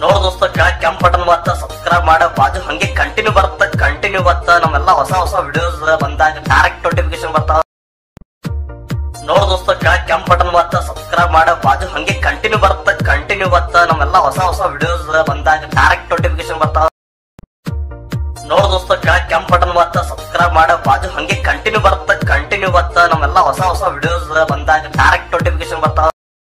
ನೋಡ್ ದೋಸ್ತ ಕೆಳಗ್ ಕೆಂಪ್ ಬಟನ್ ಬತ್ತ ಸಬ್ಸ್ಕ್ರೈಬ್ ಮಾಡ ಬಾಜು ಹಂಗೆ ಕಂಟಿನ್ಯೂ ಬರುತ್ತ ಕಂಟಿನ್ಯೂ ಬತ್ತ ನಮ್ಮೆಲ್ಲ ಹೊಸ ಹೊಸ ವಿಡಿಯೋಸ್ ಬಂದಾಗ ಡೈರೆಕ್ಟ್ ನೋಟಿಫಿಕೇಶನ್ ಬರ್ತಾವ ನೋಡ್ ದೋಸ್ತ ಕೆಳಗ್ ಕೆಂಪ್ ಬಟನ್ ಬತ್ತ ಸಬ್ಸ್ಕ್ರೈಬ್ ಮಾಡ ಬಾಜು ಹಂಗೆ ಕಂಟಿನ್ಯೂ ಬರುತ್ತ ಕಂಟಿನ್ಯೂ ಬತ್ತ ನಮ್ಮೆಲ್ಲ ಹೊಸ ಹೊಸ ವಿಡಿಯೋಸ್ ಬಂದಾಗ ಡೈರೆಕ್ಟ್ ನೋಟಿಫಿಕೇಶನ್ ಬರ್ತಾವ ನೋಡ್ ದೋಸ್ತ ಕೆಳಗ್ ಕೆಂಪ್ ಬಟನ್ ಬತ್ತ ಸಬ್ಸ್ಕ್ರೈಬ್ ಮಾಡ ಬಾಜು ಹಂಗೆ ಕಂಟಿನ್ಯೂ ಬರುತ್ತ ಕಂಟಿನ್ಯೂ ಬತ್ತ ನಮ್ಮೆಲ್ಲ ಹೊಸ ಹೊಸ ವಿಡಿಯೋಸ್ ಬಂದಾಗ ಡೈರೆಕ್ಟ್ ನೋಟಿಫಿಕೇಶನ್ ಬರ್ತಾವ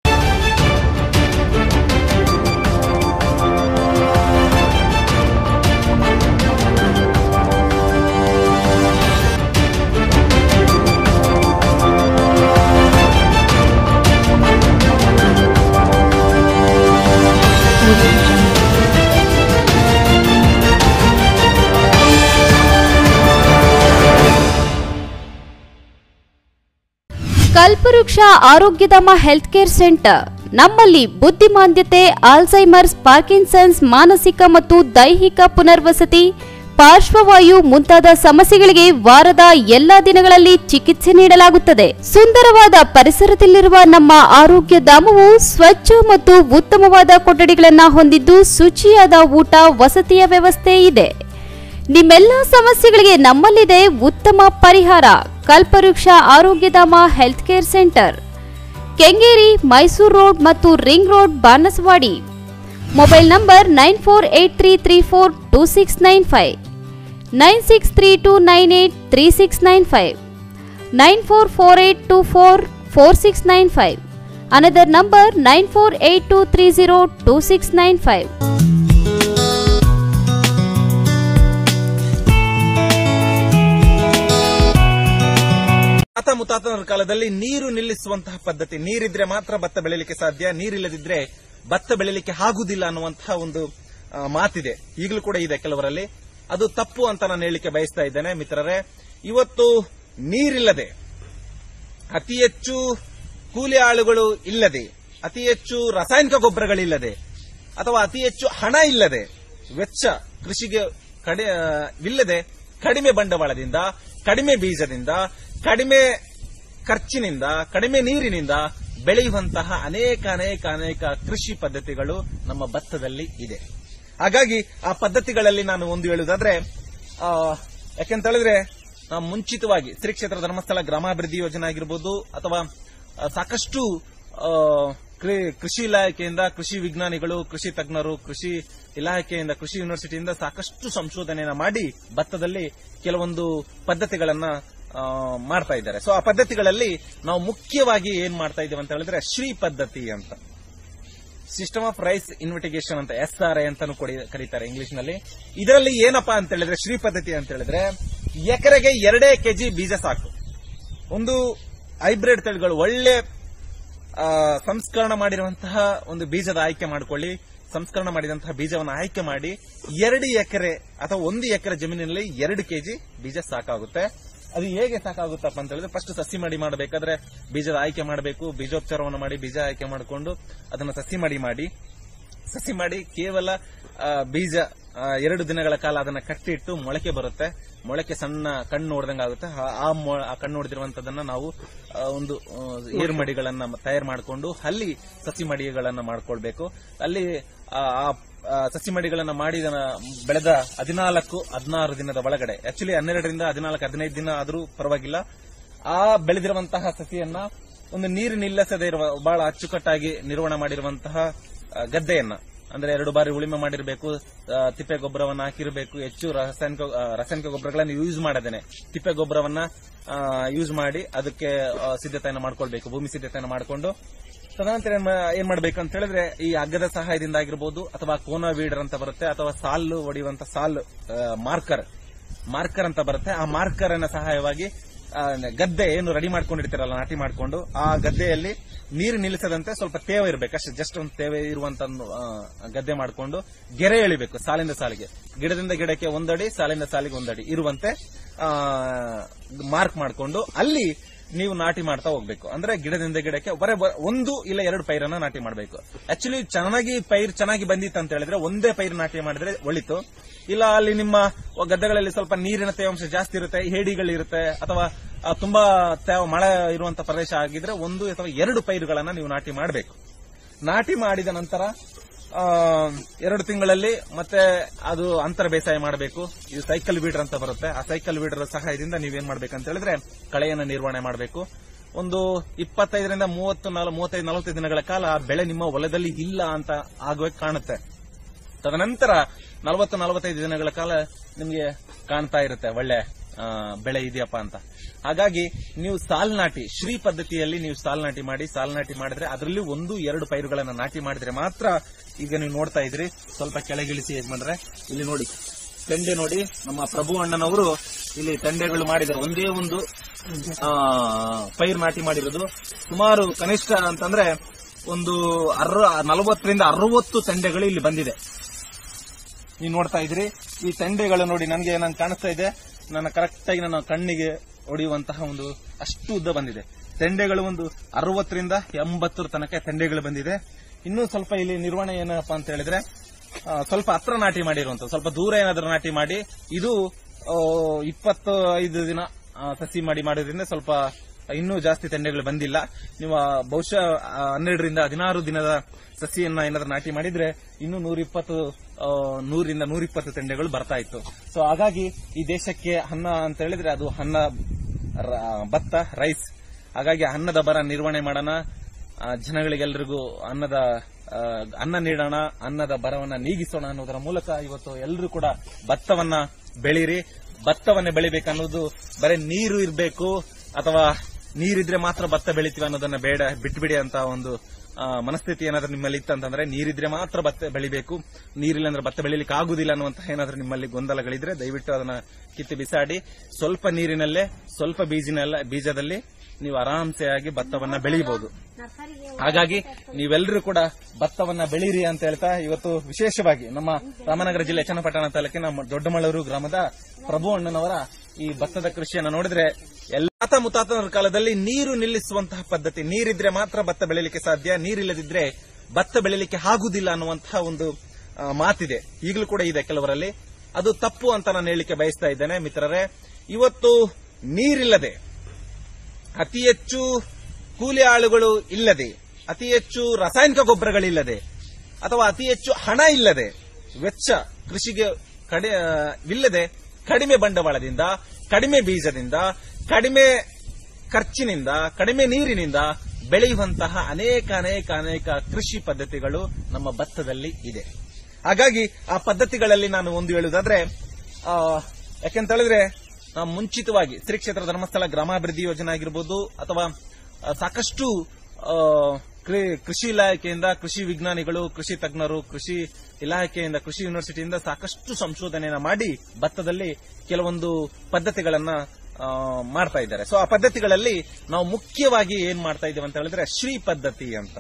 ಕಲ್ಪವೃಕ್ಷ ಆರೋಗ್ಯಧಾಮ ಹೆಲ್ತ್ ಕೇರ್ ಸೆಂಟರ್ ನಮ್ಮಲ್ಲಿ ಬುದ್ಧಿಮಾಂದ್ಯತೆ ಆಲ್ಝೈಮರ್ಸ್ ಪಾರ್ಕಿನ್ಸನ್ಸ್ ಮಾನಸಿಕ ಮತ್ತು ದೈಹಿಕ ಪುನರ್ವಸತಿ ಪಾರ್ಶ್ವವಾಯು ಮುಂತಾದ ಸಮಸ್ಯೆಗಳಿಗೆ ವಾರದ ಎಲ್ಲಾ ದಿನಗಳಲ್ಲಿ ಚಿಕಿತ್ಸೆ ನೀಡಲಾಗುತ್ತದೆ ಸುಂದರವಾದ ಪರಿಸರದಲ್ಲಿರುವ ನಮ್ಮ ಆರೋಗ್ಯ ಧಾಮವು ಸ್ವಚ್ಛ ಮತ್ತು ಉತ್ತಮವಾದ ಕೊಠಡಿಗಳನ್ನು ಹೊಂದಿದ್ದು ಶುಚಿಯಾದ ಊಟ ವಸತಿಯ ವ್ಯವಸ್ಥೆ ಇದೆ ನಿಮ್ಮೆಲ್ಲ ಸಮಸ್ಯೆಗಳಿಗೆ ನಮ್ಮಲ್ಲಿದೆ ಉತ್ತಮ ಪರಿಹಾರ Kalpavriksha Arogyadhama health care centre Kengeri Mysuru road ಮತ್ತು ring road Banaswadi mobile number nine four eight three three four two six nine five nine six three two nine eight three six nine five nine four four eight two four four six nine five another number nine four eight two three zero two six nine five ತಾತ ಮುತ್ತಾತನ ಕಾಲದಲ್ಲಿ ನೀರು ನಿಲ್ಲಿಸುವಂತಹ ಪದ್ಧತಿ ನೀರಿದ್ರೆ ಮಾತ್ರ ಭತ್ತ ಬೆಳಿಲಿಕ್ಕೆ ಸಾಧ್ಯ ನೀರಿಲ್ಲದಿದ್ರೆ ಭತ್ತ ಬೆಳಿಲಿಕ್ಕೆ ಆಗುದಿಲ್ಲ ಅನ್ನುವಂತಹ ಒಂದು ಆ, ಮಾತಿದೆ ಈಗಲೂ ಕೂಡ ಇದೆ ಕೆಲವರಲ್ಲಿ ಅದು ತಪ್ಪು ಅಂತ ನಾನು ಹೇಳಲಿಕ್ಕೆ ಬಯಸ್ತಾ ಇದ್ದೇನೆ ಮಿತ್ರರೇ ಇವತ್ತು ನೀರಿಲ್ಲದೆ ಅತಿ ಹೆಚ್ಚು ಕೂಲಿ ಆಳುಗಳು ಇಲ್ಲದೆ ಅತಿ ಹೆಚ್ಚು ರಾಸಾಯನಿಕ ಗೊಬ್ಬರಗಳಿಲ್ಲದೆ ಅಥವಾ ಅತಿ ಹೆಚ್ಚು ಹಣ ಇಲ್ಲದೆ ವೆಚ್ಚ ಕೃಷಿಗೆ ಕಡೆ ಆ, ಇಲ್ಲದೆ ಕಡಿಮೆ ಬಂಡವಾಳದಿಂದ ಕಡಿಮೆ ಬೀಜದಿಂದ ಕಡಿಮೆ ಖರ್ಚಿನಿಂದ ಕಡಿಮೆ ನೀರಿನಿಂದ ಬೆಳೆಯುವಂತಹ ಅನೇಕ ಅನೇಕ ಅನೇಕ ಕೃಷಿ ಪದ್ಧತಿಗಳು ನಮ್ಮ ಭತ್ತದಲ್ಲಿ ಇದೆ ಹಾಗಾಗಿ ಆ ಪದ್ಧತಿಗಳಲ್ಲಿ ನಾನು ಒಂದು ಹೇಳುವುದಾದ್ರೆ ಆ, ಯಾಕೆಂತ ಹೇಳಿದ್ರೆ ನಾವು ಮುಂಚಿತವಾಗಿ ಶ್ರೀ ಕ್ಷೇತ್ರ ಧರ್ಮಸ್ಥಳ ಗ್ರಾಮಾಭಿವೃದ್ಧಿ ಯೋಜನೆ ಆಗಿರ್ಬೋದು ಅಥವಾ ಆ, ಸಾಕಷ್ಟು ಆ, ಕೃ- ಕೃಷಿ ಇಲಾಖೆಯಿಂದ ಕೃಷಿ ವಿಜ್ಞಾನಿಗಳು ಕೃಷಿ ತಜ್ಞರು ಕೃಷಿ ಇಲಾಖೆಯಿಂದ ಕೃಷಿ ಯೂನಿವರ್ಸಿಟಿಯಿಂದ ಸಾಕಷ್ಟು ಸಂಶೋಧನೆಯನ್ನ ಮಾಡಿ ಭತ್ತದಲ್ಲಿ ಕೆಲವೊಂದು ಪದ್ಧತಿಗಳನ್ನ ಆ, ಮಾಡ್ತಾ ಇದ್ದಾರೆ ಸೊ ಆ ಪದ್ಧತಿಗಳಲ್ಲಿ ನಾವು ಮುಖ್ಯವಾಗಿ ಏನ್ ಮಾಡ್ತಾ ಇದ್ದೇವೆ ಅಂತ ಹೇಳಿದ್ರೆ ಶ್ರೀ ಪದ್ಧತಿ ಅಂತ ಸಿಸ್ಟಮ್ ಆಫ್ ರೈಸ್ ಇನ್ವೆಟಿಗೇಷನ್ ಅಂತ ಎಸ್ ಆರ್ ಐ ಅಂತಾನು ಕೊಡಿ- ಕರೀತಾರೆ ಇಂಗ್ಲಿಷ್ ನಲ್ಲಿ ಇದರಲ್ಲಿ ಏನಪ್ಪಾ ಅಂತ ಹೇಳಿದ್ರೆ ಶ್ರೀ ಪದ್ಧತಿ ಅಂತ ಹೇಳಿದ್ರೆ ಎಕರೆಗೆ ಎರಡೇ ಕೆಜಿ ಬೀಜ ಸಾಕು ಒಂದು ಹೈಬ್ರಿಡ್ ತಳಿಗಳು ಒಳ್ಳೆ ಆ, ಸಂಸ್ಕರಣ ಮಾಡಿರುವಂತಹ ಒಂದು ಬೀಜದ ಆಯ್ಕೆ ಮಾಡಿಕೊಳ್ಳಿ ಸಂಸ್ಕರಣ ಮಾಡಿದಂತಹ ಬೀಜವನ್ನು ಆಯ್ಕೆ ಮಾಡಿ ಎರಡು ಎಕರೆ ಅಥವಾ ಒಂದು ಎಕರೆ ಜಮೀನಿನಲ್ಲಿ ಎರಡು ಕೆಜಿ ಬೀಜ ಸಾಕಾಗುತ್ತೆ ಅದು ಹೇಗೆ ಸಾಕಾಗುತ್ತಪ್ಪ ಅಂತ ಹೇಳಿದ್ರೆ ಫಸ್ಟ್ ಸಸಿ ಮಾಡಿ ಮಾಡಬೇಕಾದ್ರೆ ಬೀಜದ ಆಯ್ಕೆ ಮಾಡಬೇಕು ಬೀಜೋಪಚಾರವನ್ನು ಮಾಡಿ ಬೀಜ ಆಯ್ಕೆ ಮಾಡಿಕೊಂಡು ಅದನ್ನು ಸಸಿ ಮಾಡಿ ಮಾಡಿ ಸಸಿ ಮಾಡಿ ಕೇವಲ ಆ, ಬೀಜ ಆ, ಎರಡು ದಿನಗಳ ಕಾಲ ಅದನ್ನ ಕಟ್ಟಿಟ್ಟು ಮೊಳಕೆ ಬರುತ್ತೆ ಮೊಳಕೆ ಸಣ್ಣ ಕಣ್ಣು ಹೊಡೆದಂಗೆ ಆಗುತ್ತೆ ಆ- ಆ ಮೊ- ಆ ಕಣ್ಣು ಹೊಡೆದಿರುವಂತದನ್ನ ನಾವು ಆ, ಒಂದು ಆ, ಏರು ಮಡಿಗಳನ್ನ ತಯಾರು ಮಾಡಿಕೊಂಡು ಅಲ್ಲಿ ಸಸಿ ಮಡಿಗಳನ್ನ ಮಾಡ್ಕೊಳ್ಬೇಕು ಅಲ್ಲಿ ಆ ಆ- ಆ ಸಸಿ ಮಡಿಗಳನ್ನ ಮಾಡಿದ ಬೆಳೆದ ಹದಿನಾಲ್ಕು ಹದಿನಾರು ದಿನದ ಒಳಗಡೆ ಆಕ್ಚುಲಿ ಹನ್ನೆರಡರಿಂದ ಹದಿನಾಲ್ಕು ಹದಿನೈದು ದಿನ ಆದರೂ ಪರವಾಗಿಲ್ಲ ಆ ಬೆಳೆದಿರುವಂತಹ ಸಸಿಯನ್ನ ಒಂದು ನೀರು ನಿಲ್ಲಿಸದೇ ಇರುವ ಬಹಳ ಅಚ್ಚುಕಟ್ಟಾಗಿ ನಿರ್ವಹಣೆ ಮಾಡಿರುವಂತಹ ಆ, ಗದ್ದೆಯನ್ನ ಅಂದ್ರೆ ಎರಡು ಬಾರಿ ಉಳಿಮೆ ಮಾಡಿರಬೇಕು ತಿಪ್ಪೆ ಗೊಬ್ಬರವನ್ನ ಹಾಕಿರಬೇಕು ಹೆಚ್ಚು ರಾಸಾಯನಿಕ ಆ, ರಾಸಾಯನಿಕ ಗೊಬ್ಬರಗಳನ್ನು ಯೂಸ್ ಮಾಡದೇನೆ ತಿಪ್ಪೆ ಗೊಬ್ಬರವನ್ನ ಯೂಸ್ ಮಾಡಿ ಅದಕ್ಕೆ ಆ, ಸಿದ್ಧತೆಯನ್ನು ಮಾಡ್ಕೊಳ್ಬೇಕು ಭೂಮಿ ಸಿದ್ಧತೆಯನ್ನು ಮಾಡಿಕೊಂಡು ತದನಂತರ ಏನ್ ಮಾ- ಏನ್ ಮಾಡ್ಬೇಕು ಅಂತ ಹೇಳಿದ್ರೆ ಈ ಹಗ್ಗದ ಸಹಾಯದಿಂದ ಆಗಿರ್ಬೋದು ಅಥವಾ ಕೋನ ವೀಡರ್ ಅಂತ ಬರುತ್ತೆ ಅಥವಾ ಸಾಲು ಹೊಡೆಯುವಂತ ಸಾಲು ಮಾರ್ಕರ್ ಮಾರ್ಕರ್ ಅಂತ ಬರುತ್ತೆ ಆ ಮಾರ್ಕರ್ ಅನ್ನ ಸಹಾಯವಾಗಿ ಆ, ಗದ್ದೆ ಏನು ರೆಡಿ ಮಾಡ್ಕೊಂಡಿರ್ತೀರಲ್ಲ ನಾಟಿ ಮಾಡ್ಕೊಂಡು ಆ ಗದ್ದೆಯಲ್ಲಿ ನೀರು ನಿಲ್ಲಿಸದಂತೆ ಸ್ವಲ್ಪ ತೇವ ಇರಬೇಕು ಅಷ್ಟೇ ಜಸ್ಟ್ ಒಂದು ತೇವೆ ಇರುವಂತ ಒಂದು, ಆ, ಗದ್ದೆ ಮಾಡಿಕೊಂಡು ಗೆರೆ ಎಳಿಬೇಕು ಸಾಲಿಂದ ಸಾಲಿಗೆ ಗಿಡದಿಂದ ಗಿಡಕ್ಕೆ ಒಂದಡಿ ಸಾಲಿಂದ ಸಾಲಿಗೆ ಒಂದಡಿ ಇರುವಂತೆ ಮಾರ್ಕ್ ಮಾಡಿಕೊಂಡು ಅಲ್ಲಿ ನೀವು ನಾಟಿ ಮಾಡ್ತಾ ಹೋಗ್ಬೇಕು ಅಂದ್ರೆ ಗಿಡದಿಂದ ಗಿಡಕ್ಕೆ ಬರೇ ಬ- ಒಂದು ಇಲ್ಲ ಎರಡು ಪೈರನ್ನ ನಾಟಿ ಮಾಡಬೇಕು ಆಕ್ಚುಲಿ ಚೆನ್ನಾಗಿ ಪೈರ್ ಚೆನ್ನಾಗಿ ಬಂದಿತ್ತು ಅಂತ ಹೇಳಿದ್ರೆ ಒಂದೇ ಪೈರು ನಾಟಿ ಮಾಡಿದ್ರೆ ಒಳಿತು ಇಲ್ಲ ಅಲ್ಲಿ ನಿಮ್ಮ ಗದ್ದೆಗಳಲ್ಲಿ ಸ್ವಲ್ಪ ನೀರಿನ ತೇವಾಂಶ ಜಾಸ್ತಿ ಇರುತ್ತೆ ಹೇಡಿಗಳಿರುತ್ತೆ ಅಥವಾ ಆ, ತುಂಬಾ ತೇವ ಮಳೆ ಇರುವಂತ ಪ್ರದೇಶ ಆಗಿದ್ರೆ ಒಂದು ಅಥವಾ ಎರಡು ಪೈರುಗಳನ್ನ ನೀವು ನಾಟಿ ಮಾಡಬೇಕು ನಾಟಿ ಮಾಡಿದ ನಂತರ ಆ, ಎರಡು ತಿಂಗಳಲ್ಲಿ ಮತ್ತೆ ಅದು ಅಂತರ ಬೇಸಾಯ ಮಾಡಬೇಕು ಇದು ಸೈಕಲ್ ಬೀಡರ್ ಅಂತ ಬರುತ್ತೆ ಆ ಸೈಕಲ್ ಬೀಡರ್ ಸಹಾಯದಿಂದ ನೀವೇನ್ ಮಾಡ್ಬೇಕಂತ ಹೇಳಿದ್ರೆ ಕಳೆಯನ್ನು ನಿರ್ವಹಣೆ ಮಾಡಬೇಕು ಒಂದು ಇಪ್ಪತ್ತೈದರಿಂದ ಮೂವತ್ತು ನಾಲ್- ಮೂವತ್ತೈದು ನಲವತ್ತೈದು ದಿನಗಳ ಕಾಲ ಬೆಳೆ ನಿಮ್ಮ ಹೊಲದಲ್ಲಿ ಇಲ್ಲ ಅಂತ ಆಗುವಾಗ ಕಾಣುತ್ತೆ ತದನಂತರ ನಲವತ್ತು ನಲವತ್ತೈದು ದಿನಗಳ ಕಾಲ ನಿಮಗೆ ಕಾಣ್ತಾ ಇರುತ್ತೆ ಒಳ್ಳೆ ಆ, ಬೆಳೆ ಇದೆಯಪ್ಪ ಅಂತ ಹಾಗಾಗಿ ನೀವು ಸಾಲ್ ನಾಟಿ ಶ್ರೀ ಪದ್ಧತಿಯಲ್ಲಿ ನೀವು ಸಾಲ್ ನಾಟಿ ಮಾಡಿ ಸಾಲ್ ನಾಟಿ ಮಾಡಿದ್ರೆ ಅದರಲ್ಲಿ ಒಂದು ಎರಡು ಪೈರುಗಳನ್ನ ನಾಟಿ ಮಾಡಿದ್ರೆ ಮಾತ್ರ ಈಗ ನೀವು ನೋಡ್ತಾ ಇದ್ರಿ ಸ್ವಲ್ಪ ಕೆಳಗಿಳಿಸಿ ಹೇಗ್ ಮಾಡ್ರೆ ಇಲ್ಲಿ ನೋಡಿ ತೆಂಡೆ ನೋಡಿ ನಮ್ಮ ಪ್ರಭು ಅಣ್ಣನವರು ಇಲ್ಲಿ ತೆಂಡೆಗಳು ಮಾಡಿದ್ದಾರೆ ಒಂದೇ ಒಂದು ಆ, ಪೈರು ನಾಟಿ ಮಾಡಿರೋದು ಸುಮಾರು ಕನಿಷ್ಠ ಅಂತಂದ್ರೆ ಒಂದು ಅರ್ವ ನಲವತ್ತರಿಂದ ಅರವತ್ತು ತೆಂಡೆಗಳು ಇಲ್ಲಿ ಬಂದಿದೆ ನೀವು ನೋಡ್ತಾ ಇದ್ರಿ ಈ ತೆಂಡೆಗಳು ನೋಡಿ ನನಗೆ ನಂಗೆ ಕಾಣಿಸ್ತಾ ಇದೆ ನನ್ನ ಕರೆಕ್ಟ್ ಆಗಿ ನನ್ನ ಕಣ್ಣಿಗೆ ಹೊಡೆಯುವಂತಹ ಒಂದು ಅಷ್ಟು ಉದ್ದ ಬಂದಿದೆ ತೆಂಡೆಗಳು ಒಂದು ಅರವತ್ತರಿಂದ ಎಂಬತ್ತರ ತನಕ ತೆಂಡೆಗಳು ಬಂದಿದೆ ಇನ್ನೂ ಸ್ವಲ್ಪ ಇಲ್ಲಿ ನಿರ್ವಹಣೆ ಏನಪ್ಪಾ ಅಂತ ಹೇಳಿದ್ರೆ ಆ, ಸ್ವಲ್ಪ ಹತ್ರ ನಾಟಿ ಮಾಡಿರುವಂತ ಸ್ವಲ್ಪ ದೂರ ಏನಾದ್ರೂ ನಾಟಿ ಮಾಡಿ ಇದು ಆ, ಇಪ್ಪತ್ತು ಐದು ದಿನ ಆ, ಸಸಿ ಮಾಡಿ ಮಾಡೋದ್ರಿಂದ ಸ್ವಲ್ಪ ಇನ್ನೂ ಜಾಸ್ತಿ ತೆಂಡೆಗಳು ಬಂದಿಲ್ಲ ನೀವು ಆ, ಬಹುಶಃ ಆ, ಹನ್ನೆರಡರಿಂದ ಹದಿನಾರು ದಿನದ ಸಸಿಯನ್ನ ಏನಾದ್ರೂ ನಾಟಿ ಮಾಡಿದ್ರೆ ಇನ್ನೂ ನೂರಿಪ್ಪತ್ತು ಆ, ನೂರಿಂದ ನೂರಿಪ್ಪತ್ತು ತೆಂಡೆಗಳು ಬರ್ತಾ ಇತ್ತು ಸೊ ಹಾಗಾಗಿ ಈ ದೇಶಕ್ಕೆ ಅನ್ನ ಅಂತ ಹೇಳಿದ್ರೆ ಅದು ಅನ್ನ ರ- ಭತ್ತ ರೈಸ್ ಹಾಗಾಗಿ ಅನ್ನದ ಬರ ನಿರ್ವಹಣೆ ಮಾಡೋಣ ಆ, ಜನಗಳಿಗೆಲ್ಲರಿಗೂ ಅನ್ನದ ಆ, ಅನ್ನ ನೀಡೋಣ ಅನ್ನದ ಬರವನ್ನ ನೀಗಿಸೋಣ ಅನ್ನೋದರ ಮೂಲಕ ಇವತ್ತು ಎಲ್ಲರೂ ಕೂಡ ಭತ್ತವನ್ನ ಬೆಳೀರಿ ಭತ್ತವನ್ನ ಬೆಳಿಬೇಕನ್ನೋದು ಬರೀ ನೀರು ಇರಬೇಕು ಅಥವಾ ನೀರಿದ್ರೆ ಮಾತ್ರ ಭತ್ತ ಬೆಳಿತೀವಿ ಅನ್ನೋದನ್ನ ಬೇಡ ಬಿಟ್ಬಿಡಿ ಅಂತ ಒಂದು ಆ, ಮನಸ್ಥಿತಿ ಏನಾದ್ರೂ ನಿಮ್ಮಲ್ಲಿ ಇತ್ತಂತಂದ್ರೆ ನೀರಿದ್ರೆ ಮಾತ್ರ ಭತ್ತ ಬೆಳಿಬೇಕು ನೀರಿಲ್ಲ ಅಂದ್ರೆ ಭತ್ತ ಬೆಳಿಲಿಕ್ಕೆ ಆಗುದಿಲ್ಲ ಅನ್ನುವಂತಹ ಏನಾದ್ರೂ ನಿಮ್ಮಲ್ಲಿ ಗೊಂದಲಗಳಿದ್ರೆ ದಯವಿಟ್ಟು ಅದನ್ನ ಕಿತ್ತು ಬಿಸಾಡಿ ಸ್ವಲ್ಪ ನೀರಿನಲ್ಲೇ ಸ್ವಲ್ಪ ಬೀಜಿನಲ್ಲ ಬೀಜದಲ್ಲಿ ನೀವು ಆರಾಮ್ಸೆ ಆಗಿ ಭತ್ತವನ್ನ ಬೆಳೀಬಹುದು ಹಾಗಾಗಿ ನೀವೆಲ್ಲರೂ ಕೂಡ ಭತ್ತವನ್ನ ಬೆಳೀರಿ ಅಂತ ಹೇಳ್ತಾ ಇವತ್ತು ವಿಶೇಷವಾಗಿ ನಮ್ಮ ರಾಮನಗರ ಜಿಲ್ಲೆ ಚನ್ನಪಟ್ಟಣ ತಾಲೂಕಿನ ಮ- ದೊಡ್ಡಮಳೂರು ಗ್ರಾಮದ ಪ್ರಭು ಅಣ್ಣನವರ ಈ ಭತ್ತದ ಕೃಷಿಯನ್ನು ನೋಡಿದ್ರೆ ಎಲ್ಲ ತಾತ ಮುತ್ತಾತನ ಕಾಲದಲ್ಲಿ ನೀರು ನಿಲ್ಲಿಸುವಂತಹ ಪದ್ಧತಿ ನೀರಿದ್ರೆ ಮಾತ್ರ ಭತ್ತ ಬೆಳಿಲಿಕ್ಕೆ ಸಾಧ್ಯ ನೀರಿಲ್ಲದಿದ್ರೆ ಭತ್ತ ಬೆಳಿಲಿಕ್ಕೆ ಆಗುದಿಲ್ಲ ಅನ್ನುವಂತಹ ಒಂದು ಆ, ಮಾತಿದೆ ಈಗಲೂ ಕೂಡ ಇದೆ ಕೆಲವರಲ್ಲಿ ಅದು ತಪ್ಪು ಅಂತ ನಾನು ಹೇಳಲಿಕ್ಕೆ ಬಯಸ್ತಾ ಇದ್ದೇನೆ ಮಿತ್ರರೇ ಇವತ್ತು ನೀರಿಲ್ಲದೆ ಅತಿ ಹೆಚ್ಚು ಕೂಲಿ ಆಳುಗಳು ಇಲ್ಲದೆ ಅತಿ ಹೆಚ್ಚು ರಾಸಾಯನಿಕ ಗೊಬ್ಬರಗಳಿಲ್ಲದೆ ಅಥವಾ ಅತಿ ಹೆಚ್ಚು ಹಣ ಇಲ್ಲದೆ ವೆಚ್ಚ ಕೃಷಿಗೆ ಕಡೆ ಆ, ಇಲ್ಲದೆ ಕಡಿಮೆ ಬಂಡವಾಳದಿಂದ ಕಡಿಮೆ ಬೀಜದಿಂದ ಕಡಿಮೆ ಖರ್ಚಿನಿಂದ ಕಡಿಮೆ ನೀರಿನಿಂದ ಬೆಳೆಯುವಂತಹ ಅನೇಕ ಅನೇಕ ಅನೇಕ ಕೃಷಿ ಪದ್ಧತಿಗಳು ನಮ್ಮ ಭತ್ತದಲ್ಲಿ ಇದೆ ಹಾಗಾಗಿ ಆ ಪದ್ಧತಿಗಳಲ್ಲಿ ನಾನು ಒಂದು ಹೇಳುವುದಾದ್ರೆ ಆ, ಯಾಕೆಂತ ಹೇಳಿದ್ರೆ ನಾವು ಮುಂಚಿತವಾಗಿ ಶ್ರೀ ಕ್ಷೇತ್ರ ಧರ್ಮಸ್ಥಳ ಗ್ರಾಮಾಭಿವೃದ್ಧಿ ಯೋಜನೆ ಆಗಿರ್ಬೋದು ಅಥವಾ ಆ, ಸಾಕಷ್ಟು ಆ, ಕೃ- ಕೃಷಿ ಇಲಾಖೆಯಿಂದ ಕೃಷಿ ವಿಜ್ಞಾನಿಗಳು ಕೃಷಿ ತಜ್ಞರು ಕೃಷಿ ಇಲಾಖೆಯಿಂದ ಕೃಷಿ ಯೂನಿವರ್ಸಿಟಿಯಿಂದ ಸಾಕಷ್ಟು ಸಂಶೋಧನೆಯನ್ನ ಮಾಡಿ ಭತ್ತದಲ್ಲಿ ಕೆಲವೊಂದು ಪದ್ಧತಿಗಳನ್ನ ಆ, ಮಾಡ್ತಾ ಇದ್ದಾರೆ ಸೊ ಆ ಪದ್ಧತಿಗಳಲ್ಲಿ ನಾವು ಮುಖ್ಯವಾಗಿ ಏನ್ ಮಾಡ್ತಾ ಇದ್ದೇವೆ ಅಂತ ಹೇಳಿದ್ರೆ ಶ್ರೀ ಪದ್ಧತಿ ಅಂತ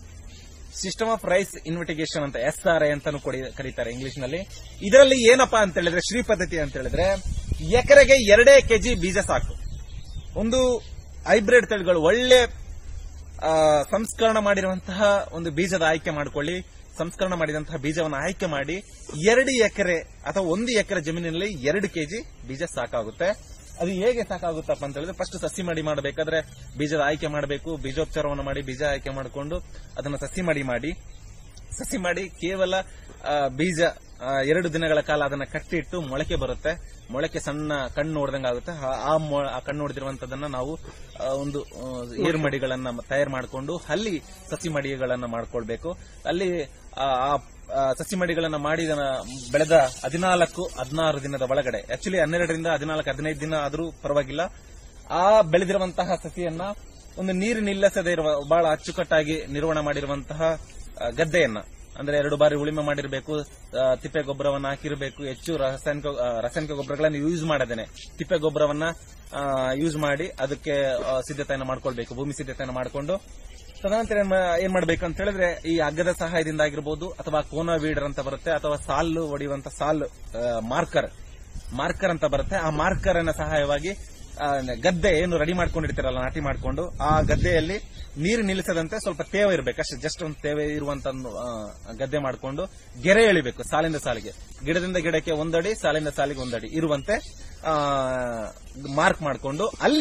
ಸಿಸ್ಟಮ್ ಆಫ್ ರೈಸ್ ಇನ್ವೆಟಿಗೇಷನ್ ಅಂತ ಎಸ್ ಆರ್ ಐ ಅಂತಾನು ಕೊಡಿ- ಕರೀತಾರೆ ಇಂಗ್ಲಿಷ್ ನಲ್ಲಿ ಇದರಲ್ಲಿ ಏನಪ್ಪಾ ಅಂತ ಹೇಳಿದ್ರೆ ಶ್ರೀ ಪದ್ಧತಿ ಅಂತ ಹೇಳಿದ್ರೆ ಎಕರೆಗೆ ಎರಡೇ ಕೆಜಿ ಬೀಜ ಸಾಕು ಒಂದು ಹೈಬ್ರಿಡ್ ತಳಿಗಳು ಒಳ್ಳೆ ಆ, ಸಂಸ್ಕರಣ ಮಾಡಿರುವಂತಹ ಒಂದು ಬೀಜದ ಆಯ್ಕೆ ಮಾಡಿಕೊಳ್ಳಿ ಸಂಸ್ಕರಣ ಮಾಡಿದಂತಹ ಬೀಜವನ್ನು ಆಯ್ಕೆ ಮಾಡಿ ಎರಡು ಎಕರೆ ಅಥವಾ ಒಂದು ಎಕರೆ ಜಮೀನಿನಲ್ಲಿ ಎರಡು ಕೆಜಿ ಬೀಜ ಸಾಕಾಗುತ್ತೆ ಅದು ಹೇಗೆ ಸಾಕಾಗುತ್ತಪ್ಪ ಅಂತ ಹೇಳಿದ್ರೆ ಫಸ್ಟ್ ಸಸಿ ಮಾಡಿ ಮಾಡಬೇಕಾದ್ರೆ ಬೀಜದ ಆಯ್ಕೆ ಮಾಡಬೇಕು ಬೀಜೋಪಚಾರವನ್ನು ಮಾಡಿ ಬೀಜ ಆಯ್ಕೆ ಮಾಡಿಕೊಂಡು ಅದನ್ನ ಸಸಿ ಮಾಡಿ ಮಾಡಿ ಸಸಿ ಮಾಡಿ ಕೇವಲ ಆ, ಬೀಜ ಆ, ಎರಡು ದಿನಗಳ ಕಾಲ ಅದನ್ನ ಕಟ್ಟಿಟ್ಟು ಮೊಳಕೆ ಬರುತ್ತೆ ಮೊಳಕೆ ಸಣ್ಣ ಕಣ್ಣು ನೋಡ್ದಂಗ ಆಗುತ್ತೆ ಆ- ಆ ಮೊ- ಆ ಕಣ್ಣು ಹೊಡೆದಿರುವಂತದನ್ನ ನಾವು ಆ, ಒಂದು ಆ, ಏರು ಮಡಿಗಳನ್ನ ತಯಾರು ಮಾಡಿಕೊಂಡು ಅಲ್ಲಿ ಸಸಿ ಮಡಿಗಳನ್ನ ಮಾಡ್ಕೊಳ್ಬೇಕು ಅಲ್ಲಿ ಆ ಆ- ಆ ಸಸಿ ಮಡಿಗಳನ್ನ ಮಾಡಿ ಇದನ್ನ ಬೆಳೆದ ಹದಿನಾಲ್ಕು ಹದಿನಾರು ದಿನದ ಒಳಗಡೆ ಆಕ್ಚುಲಿ ಹನ್ನೆರಡರಿಂದ ಹದಿನಾಲ್ಕು ಹದಿನೈದು ದಿನ ಆದ್ರೂ ಪರವಾಗಿಲ್ಲ ಆ ಬೆಳೆದಿರುವಂತಹ ಸಸಿಯನ್ನ ಒಂದು ನೀರು ನಿಲ್ಲಿಸದೇ ಇರುವ ಬಹಳ ಅಚ್ಚುಕಟ್ಟಾಗಿ ನಿರ್ವಹಣೆ ಮಾಡಿರುವಂತಹ ಆ, ಗದ್ದೆಯನ್ನ ಅಂದ್ರೆ ಎರಡು ಬಾರಿ ಉಳಿಮೆ ಮಾಡಿರಬೇಕು ತಿಪ್ಪೆ ಗೊಬ್ಬರವನ್ನ ಹಾಕಿರಬೇಕು ಹೆಚ್ಚು ರಾಸಾಯನಿಕ ಆ, ರಾಸಾಯನಿಕ ಗೊಬ್ಬರಗಳನ್ನು ಯೂಸ್ ಮಾಡದೇನೆ ತಿಪ್ಪೆ ಗೊಬ್ಬರವನ್ನ ಯೂಸ್ ಮಾಡಿ ಅದಕ್ಕೆ ಆ, ಸಿದ್ಧತೆಯನ್ನು ಮಾಡ್ಕೊಳ್ಬೇಕು ಭೂಮಿ ಸಿದ್ಧತೆಯನ್ನು ಮಾಡಿಕೊಂಡು ತದನಂತರ ಏನ್ ಮಾ- ಏನ್ ಮಾಡ್ಬೇಕು ಅಂತ ಹೇಳಿದ್ರೆ ಈ ಹಗ್ಗದ ಸಹಾಯದಿಂದ ಆಗಿರ್ಬೋದು ಅಥವಾ ಕೋನಾ ವೀಡರ್ ಅಂತ ಬರುತ್ತೆ ಅಥವಾ ಸಾಲು ಹೊಡೆಯುವಂತ ಸಾಲ್ ಮಾರ್ಕರ್ ಮಾರ್ಕರ್ ಅಂತ ಬರುತ್ತೆ ಆ ಮಾರ್ಕರ್ ಅನ್ನ ಸಹಾಯವಾಗಿ ಆ, ಗದ್ದೆ ಏನು ರೆಡಿ ಮಾಡ್ಕೊಂಡಿರ್ತೀರಲ್ಲ ನಾಟಿ ಮಾಡ್ಕೊಂಡು ಆ ಗದ್ದೆಯಲ್ಲಿ ನೀರು ನಿಲ್ಲಿಸದಂತೆ ಸ್ವಲ್ಪ ತೇವ ಇರಬೇಕು ಅಷ್ಟೇ ಜಸ್ಟ್ ಒಂದು ತೇವ ಇರುವಂತ ಒಂದು, ಆ, ಗದ್ದೆ ಮಾಡಿಕೊಂಡು ಗೆರೆ ಎಳಿಬೇಕು ಸಾಲಿಂದ ಸಾಲಿಗೆ ಗಿಡದಿಂದ ಗಿಡಕ್ಕೆ ಒಂದಡಿ ಸಾಲಿಂದ ಸಾಲಿಗೆ ಒಂದಡಿ ಇರುವಂತೆ ಮಾರ್ಕ್ ಮಾಡಿಕೊಂಡು ಅಲ್ಲಿ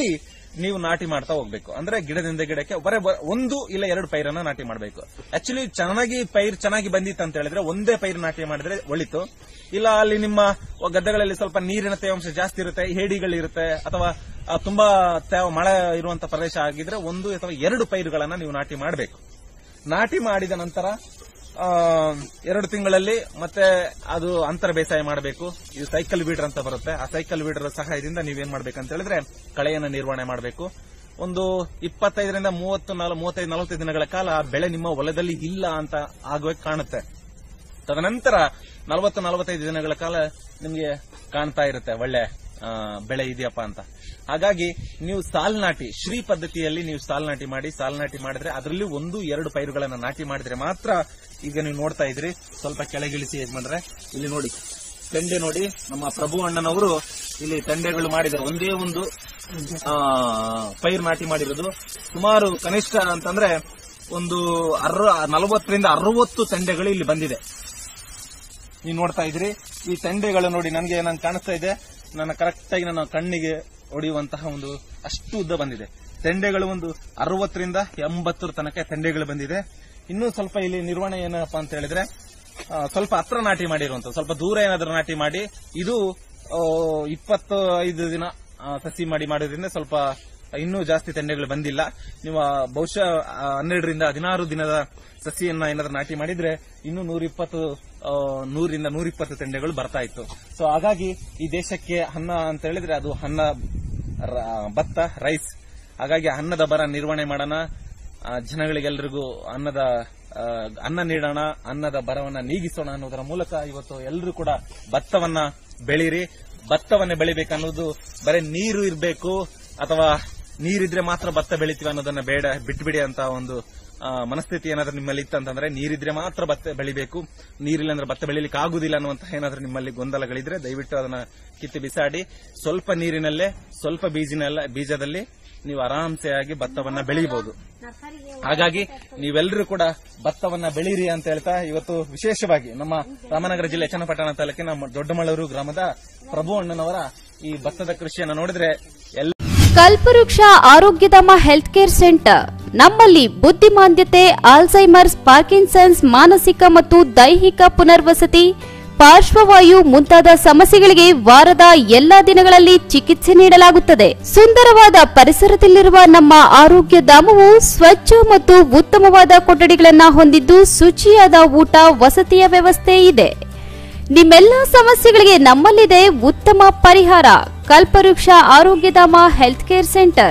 ನೀವು ನಾಟಿ ಮಾಡ್ತಾ ಹೋಗ್ಬೇಕು ಅಂದ್ರೆ ಗಿಡದಿಂದ ಗಿಡಕ್ಕೆ ಬರೇ ಬ- ಒಂದು ಇಲ್ಲ ಎರಡು ಪೈರನ್ನ ನಾಟಿ ಮಾಡಬೇಕು ಆಕ್ಚುಲಿ ಚೆನ್ನಾಗಿ ಪೈರ್ ಚೆನ್ನಾಗಿ ಬಂದಿತ್ತು ಅಂತ ಹೇಳಿದ್ರೆ ಒಂದೇ ಪೈರು ನಾಟಿ ಮಾಡಿದ್ರೆ ಒಳಿತು ಇಲ್ಲ ಅಲ್ಲಿ ನಿಮ್ಮ ಗದ್ದೆಗಳಲ್ಲಿ ಸ್ವಲ್ಪ ನೀರಿನ ತೇವಾಂಶ ಜಾಸ್ತಿ ಇರುತ್ತೆ ಹೇಡಿಗಳಿರುತ್ತೆ ಅಥವಾ ಆ, ತುಂಬಾ ತೇವ ಮಳೆ ಇರುವಂತ ಪ್ರದೇಶ ಆಗಿದ್ರೆ ಒಂದು ಅಥವಾ ಎರಡು ಪೈರುಗಳನ್ನ ನೀವು ನಾಟಿ ಮಾಡಬೇಕು ನಾಟಿ ಮಾಡಿದ ನಂತರ ಆ, ಎರಡು ತಿಂಗಳಲ್ಲಿ ಮತ್ತೆ ಅದು ಅಂತರ ಬೇಸಾಯ ಮಾಡಬೇಕು ಇದು ಸೈಕಲ್ ಬೀಡರ್ ಅಂತ ಬರುತ್ತೆ ಆ ಸೈಕಲ್ ಬೀಡರ್ ಸಹಾಯದಿಂದ ನೀವೇನ್ ಮಾಡ್ಬೇಕಂತ ಹೇಳಿದ್ರೆ ಕಳೆಯನ್ನು ನಿರ್ವಹಣೆ ಮಾಡಬೇಕು ಒಂದು ಇಪ್ಪತ್ತೈದರಿಂದ ಮೂವತ್ತು ನಾಲ್- ಮೂವತ್ತೈದು ನಲವತ್ತೈದು ದಿನಗಳ ಕಾಲ ಆ ಬೆಳೆ ನಿಮ್ಮ ಹೊಲದಲ್ಲಿ ಇಲ್ಲ ಅಂತ ಆಗುವ ಕಾಣುತ್ತೆ ತದನಂತರ ನಲವತ್ತು ನಲವತ್ತೈದು ದಿನಗಳ ಕಾಲ ನಿಮಗೆ ಕಾಣ್ತಾ ಇರುತ್ತೆ ಒಳ್ಳೆ ಆ, ಬೆಳೆ ಇದೆಯಪ್ಪ ಅಂತ ಹಾಗಾಗಿ ನೀವು ಸಾಲ್ ನಾಟಿ ಶ್ರೀ ಪದ್ಧತಿಯಲ್ಲಿ ನೀವು ಸಾಲ್ ನಾಟಿ ಮಾಡಿ ಸಾಲ್ ನಾಟಿ ಮಾಡಿದ್ರೆ ಅದರಲ್ಲಿ ಒಂದು ಎರಡು ಪೈರುಗಳನ್ನ ನಾಟಿ ಮಾಡಿದ್ರೆ ಮಾತ್ರ ಈಗ ನೀವು ನೋಡ್ತಾ ಇದ್ರಿ ಸ್ವಲ್ಪ ಕೆಳಗಿಳಿಸಿ ಹೇಗ್ ಮಾಡಿದ್ರೆ ಇಲ್ಲಿ ನೋಡಿ ತೆಂಡೆ ನೋಡಿ ನಮ್ಮ ಪ್ರಭು ಅಣ್ಣನವರು ಇಲ್ಲಿ ತೆಂಡೆಗಳು ಮಾಡಿದ್ದಾರೆ ಒಂದೇ ಒಂದು ಆ, ಪೈರು ನಾಟಿ ಮಾಡಿರೋದು ಸುಮಾರು ಕನಿಷ್ಠ ಅಂತಂದ್ರೆ ಒಂದು ಅರ್ವ ನಲವತ್ತರಿಂದ ಅರವತ್ತು ತೆಂಡೆಗಳು ಇಲ್ಲಿ ಬಂದಿದೆ ನೀವು ನೋಡ್ತಾ ಇದ್ರಿ ಈ ತೆಂಡೆಗಳು ನೋಡಿ ನನಗೆ ನಂಗೆ ಕಾಣಿಸ್ತಾ ಇದೆ ನನ್ನ ಕರೆಕ್ಟ್ ಆಗಿ ನನ್ನ ಕಣ್ಣಿಗೆ ಹೊಡೆಯುವಂತಹ ಒಂದು ಅಷ್ಟು ಉದ್ದ ಬಂದಿದೆ ತೆಂಡೆಗಳು ಒಂದು ಅರವತ್ತರಿಂದ ಎಂಬತ್ತರ ತನಕ ತೆಂಡೆಗಳು ಬಂದಿದೆ ಇನ್ನೂ ಸ್ವಲ್ಪ ಇಲ್ಲಿ ನಿರ್ವಹಣೆ ಏನಪ್ಪಾ ಅಂತ ಹೇಳಿದ್ರೆ ಆ, ಸ್ವಲ್ಪ ಹತ್ರ ನಾಟಿ ಮಾಡಿರುವಂತ ಸ್ವಲ್ಪ ದೂರ ಏನಾದ್ರೂ ನಾಟಿ ಮಾಡಿ ಇದು ಆ, ಇಪ್ಪತ್ತು ಐದು ದಿನ ಆ, ಸಸಿ ಮಾಡಿ ಮಾಡೋದ್ರಿಂದ ಸ್ವಲ್ಪ ಇನ್ನೂ ಜಾಸ್ತಿ ತೆಂಡೆಗಳು ಬಂದಿಲ್ಲ ನೀವು ಆ, ಬಹುಶಃ ಆ, ಹನ್ನೆರಡರಿಂದ ಹದಿನಾರು ದಿನದ ಸಸಿಯನ್ನ ಏನಾದ್ರೂ ನಾಟಿ ಮಾಡಿದ್ರೆ ಇನ್ನೂ ನೂರಿಪ್ಪತ್ತು ಆ, ನೂರಿಂದ ನೂರಿಪ್ಪತ್ತು ತೆಂಡೆಗಳು ಬರ್ತಾ ಇತ್ತು ಸೊ ಹಾಗಾಗಿ ಈ ದೇಶಕ್ಕೆ ಅನ್ನ ಅಂತ ಹೇಳಿದ್ರೆ ಅದು ಅನ್ನ ರ- ಭತ್ತ ರೈಸ್ ಹಾಗಾಗಿ ಅನ್ನದ ಬರ ನಿರ್ವಹಣೆ ಮಾಡೋಣ ಆ, ಜನಗಳಿಗೆಲ್ರಿಗೂ ಅನ್ನದ ಆ, ಅನ್ನ ನೀಡೋಣ ಅನ್ನದ ಬರವನ್ನ ನೀಗಿಸೋಣ ಅನ್ನೋದರ ಮೂಲಕ ಇವತ್ತು ಎಲ್ಲರೂ ಕೂಡ ಭತ್ತವನ್ನ ಬೆಳೀರಿ ಭತ್ತವನ್ನ ಬೆಳಿಬೇಕನ್ನೋದು ಬರೀ ನೀರು ಇರಬೇಕು ಅಥವಾ ನೀರಿದ್ರೆ ಮಾತ್ರ ಭತ್ತ ಬೆಳಿತೀವಿ ಅನ್ನೋದನ್ನ ಬೇಡ ಬಿಟ್ಬಿಡಿ ಅಂತ ಒಂದು ಆ, ಮನಸ್ಥಿತಿ ಏನಾದ್ರೂ ನಿಮ್ಮಲ್ಲಿ ಇತ್ತಂತಂದ್ರೆ ನೀರಿದ್ರೆ ಮಾತ್ರ ಭತ್ತ ಬೆಳಿಬೇಕು ನೀರಿಲ್ಲ ಅಂದ್ರೆ ಭತ್ತ ಬೆಳಿಲಿಕ್ಕೆ ಆಗುದಿಲ್ಲ ಅನ್ನುವಂತಹ ಏನಾದ್ರೂ ನಿಮ್ಮಲ್ಲಿ ಗೊಂದಲಗಳಿದ್ರೆ ದಯವಿಟ್ಟು ಅದನ್ನ ಕಿತ್ತು ಬಿಸಾಡಿ ಸ್ವಲ್ಪ ನೀರಿನಲ್ಲೇ ಸ್ವಲ್ಪ ಬೀಜಿನಲ್ಲ ಬೀಜದಲ್ಲಿ ನೀವು ಆರಾಮ್ಸೆ ಆಗಿ ಭತ್ತವನ್ನ ಬೆಳೆಯಬಹುದು ಹಾಗಾಗಿ ನೀವೆಲ್ಲರೂ ಕೂಡ ಭತ್ತವನ್ನ ಬೆಳೀರಿ ಅಂತ ಹೇಳ್ತಾ ಇವತ್ತು ವಿಶೇಷವಾಗಿ ನಮ್ಮ ರಾಮನಗರ ಜಿಲ್ಲೆ ಚನ್ನಪಟ್ಟಣ ತಾಲೂಕಿನ ಮ- ದೊಡ್ಡಮಳೂರು ಗ್ರಾಮದ ಪ್ರಭು ಅಣ್ಣನವರ ಈ ಭತ್ತದ ಕೃಷಿಯನ್ನು ನೋಡಿದ್ರೆ ಎಲ್ಲ ಕಲ್ಪವೃಕ್ಷ ಆರೋಗ್ಯಧಾಮ ಹೆಲ್ತ್ ಕೇರ್ ಸೆಂಟರ್ ನಮ್ಮಲ್ಲಿ ಬುದ್ಧಿಮಾಂದ್ಯತೆ ಆಲ್ಝೈಮರ್ಸ್ ಪಾರ್ಕಿನ್ಸನ್ಸ್ ಮಾನಸಿಕ ಮತ್ತು ದೈಹಿಕ ಪುನರ್ವಸತಿ ಪಾರ್ಶ್ವವಾಯು ಮುಂತಾದ ಸಮಸ್ಯೆಗಳಿಗೆ ವಾರದ ಎಲ್ಲಾ ದಿನಗಳಲ್ಲಿ ಚಿಕಿತ್ಸೆ ನೀಡಲಾಗುತ್ತದೆ ಸುಂದರವಾದ ಪರಿಸರದಲ್ಲಿರುವ ನಮ್ಮ ಆರೋಗ್ಯ ಧಾಮವು ಸ್ವಚ್ಛ ಮತ್ತು ಉತ್ತಮವಾದ ಕೊಠಡಿಗಳನ್ನು ಹೊಂದಿದ್ದು ಶುಚಿಯಾದ ಊಟ ವಸತಿಯ ವ್ಯವಸ್ಥೆ ಇದೆ ನಿಮ್ಮೆಲ್ಲ ಸಮಸ್ಯೆಗಳಿಗೆ ನಮ್ಮಲ್ಲಿದೆ ಉತ್ತಮ ಪರಿಹಾರ Kalpavriksha Arogyadhama health care centre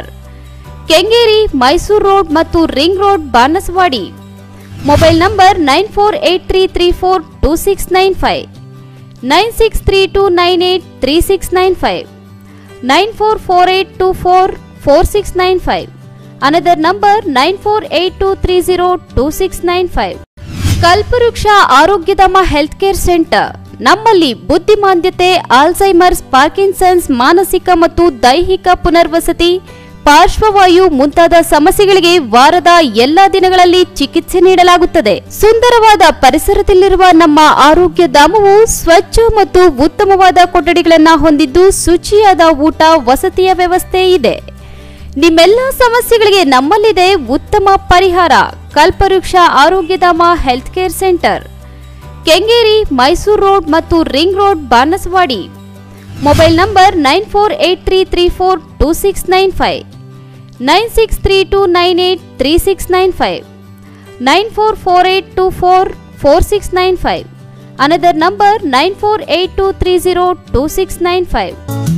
Kengeri Mysuru road ಮತ್ತು ring road Banaswadi mobile number nine four eight three three four two six nine five nine six three two nine eight three six nine five nine four four eight two four four six nine five another number nine four eight two three zero two six nine five Kalpavriksha Arogyadhama health care centre ನಮ್ಮಲ್ಲಿ ಬುದ್ಧಿಮಾಂದ್ಯತೆ Alzheimer's Parkinson's ಮಾನಸಿಕ ಮತ್ತು ದೈಹಿಕ ಪುನರ್ವಸತಿ ಪಾರ್ಶ್ವವಾಯು ಮುಂತಾದ ಸಮಸ್ಯೆಗಳಿಗೆ ವಾರದ ಎಲ್ಲಾ ದಿನಗಳಲ್ಲಿ ಚಿಕಿತ್ಸೆ ನೀಡಲಾಗುತ್ತದೆ ಸುಂದರವಾದ ಪರಿಸರದಲ್ಲಿರುವ ನಮ್ಮ ಆರೋಗ್ಯ ಧಾಮವು ಸ್ವಚ್ಛ ಮತ್ತು ಉತ್ತಮವಾದ ಕೊಠಡಿಗಳನ್ನು ಹೊಂದಿದ್ದು ಶುಚಿಯಾದ ಊಟ ವಸತಿಯ ವ್ಯವಸ್ಥೆ ಇದೆ ನಿಮ್ಮೆಲ್ಲ ಸಮಸ್ಯೆಗಳಿಗೆ ನಮ್ಮಲ್ಲಿದೆ ಉತ್ತಮ ಪರಿಹಾರ Kalpavriksha Arogyadhama health care centre Kengeri Mysuru road ಮತ್ತು ring road Banaswadi mobile number nine four eight three three four two six nine five nine six three two nine eight three six nine five nine four four eight two four four six nine five another number nine four eight two three zero two six nine five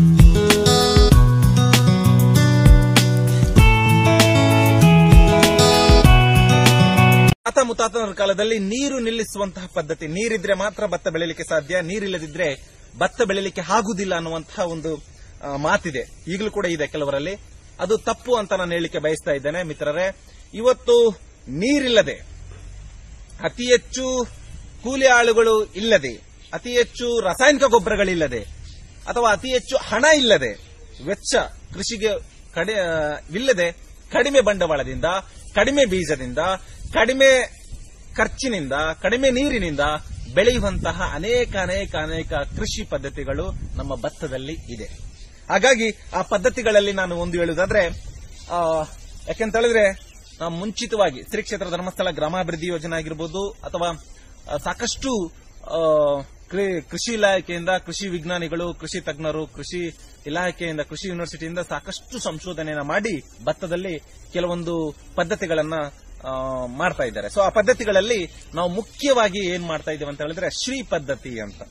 ತಾತ ಮುತ್ತಾತನ ಕಾಲದಲ್ಲಿ ನೀರು ನಿಲ್ಲಿಸುವಂತಹ ಪದ್ಧತಿ ನೀರಿದ್ರೆ ಮಾತ್ರ ಭತ್ತ ಬೆಳಿಲಿಕ್ಕೆ ಸಾಧ್ಯ ನೀರಿಲ್ಲದಿದ್ರೆ ಭತ್ತ ಬೆಳಿಲಿಕ್ಕೆ ಆಗುದಿಲ್ಲ ಅನ್ನುವಂತಹ ಒಂದು ಆ, ಮಾತಿದೆ ಈಗಲೂ ಕೂಡ ಇದೆ ಕೆಲವರಲ್ಲಿ ಅದು ತಪ್ಪು ಅಂತ ನಾನು ಹೇಳಲಿಕ್ಕೆ ಬಯಸ್ತಾ ಇದ್ದೇನೆ ಮಿತ್ರರೇ ಇವತ್ತು ನೀರಿಲ್ಲದೆ ಅತಿ ಹೆಚ್ಚು ಕೂಲಿ ಆಳುಗಳು ಇಲ್ಲದೆ ಅತಿ ಹೆಚ್ಚು ರಾಸಾಯನಿಕ ಗೊಬ್ಬರಗಳಿಲ್ಲದೆ ಅಥವಾ ಅತಿ ಹೆಚ್ಚು ಹಣ ಇಲ್ಲದೆ ವೆಚ್ಚ ಕೃಷಿಗೆ ಕಡಿ ಆ, ಇಲ್ಲದೆ ಕಡಿಮೆ ಬಂಡವಾಳದಿಂದ ಕಡಿಮೆ ಬೀಜದಿಂದ ಕಡಿಮೆ ಖರ್ಚಿನಿಂದ ಕಡಿಮೆ ನೀರಿನಿಂದ ಬೆಳೆಯುವಂತಹ ಅನೇಕ ಅನೇಕ ಅನೇಕ ಕೃಷಿ ಪದ್ಧತಿಗಳು ನಮ್ಮ ಭತ್ತದಲ್ಲಿ ಇದೆ ಹಾಗಾಗಿ ಆ ಪದ್ಧತಿಗಳಲ್ಲಿ ನಾನು ಒಂದು ಹೇಳುವುದಾದ್ರೆ ಆ, ಯಾಕೆಂತ ಹೇಳಿದ್ರೆ ನಾವು ಮುಂಚಿತವಾಗಿ ಶ್ರೀ ಕ್ಷೇತ್ರ ಧರ್ಮಸ್ಥಳ ಗ್ರಾಮಾಭಿವೃದ್ಧಿ ಯೋಜನೆ ಆಗಿರ್ಬೋದು ಅಥವಾ ಆ, ಸಾಕಷ್ಟು ಆ, ಕೃ- ಕೃಷಿ ಇಲಾಖೆಯಿಂದ ಕೃಷಿ ವಿಜ್ಞಾನಿಗಳು ಕೃಷಿ ತಜ್ಞರು ಕೃಷಿ ಇಲಾಖೆಯಿಂದ ಕೃಷಿ ಯೂನಿವರ್ಸಿಟಿಯಿಂದ ಸಾಕಷ್ಟು ಸಂಶೋಧನೆಯನ್ನ ಮಾಡಿ ಭತ್ತದಲ್ಲಿ ಕೆಲವೊಂದು ಪದ್ಧತಿಗಳನ್ನ ಆ, ಮಾಡ್ತಾ ಇದ್ದಾರೆ ಸೊ ಆ ಪದ್ಧತಿಗಳಲ್ಲಿ ನಾವು ಮುಖ್ಯವಾಗಿ ಏನ್ ಮಾಡ್ತಾ ಇದ್ದೇವೆ ಅಂತ ಹೇಳಿದ್ರೆ ಶ್ರೀ ಪದ್ಧತಿ ಅಂತ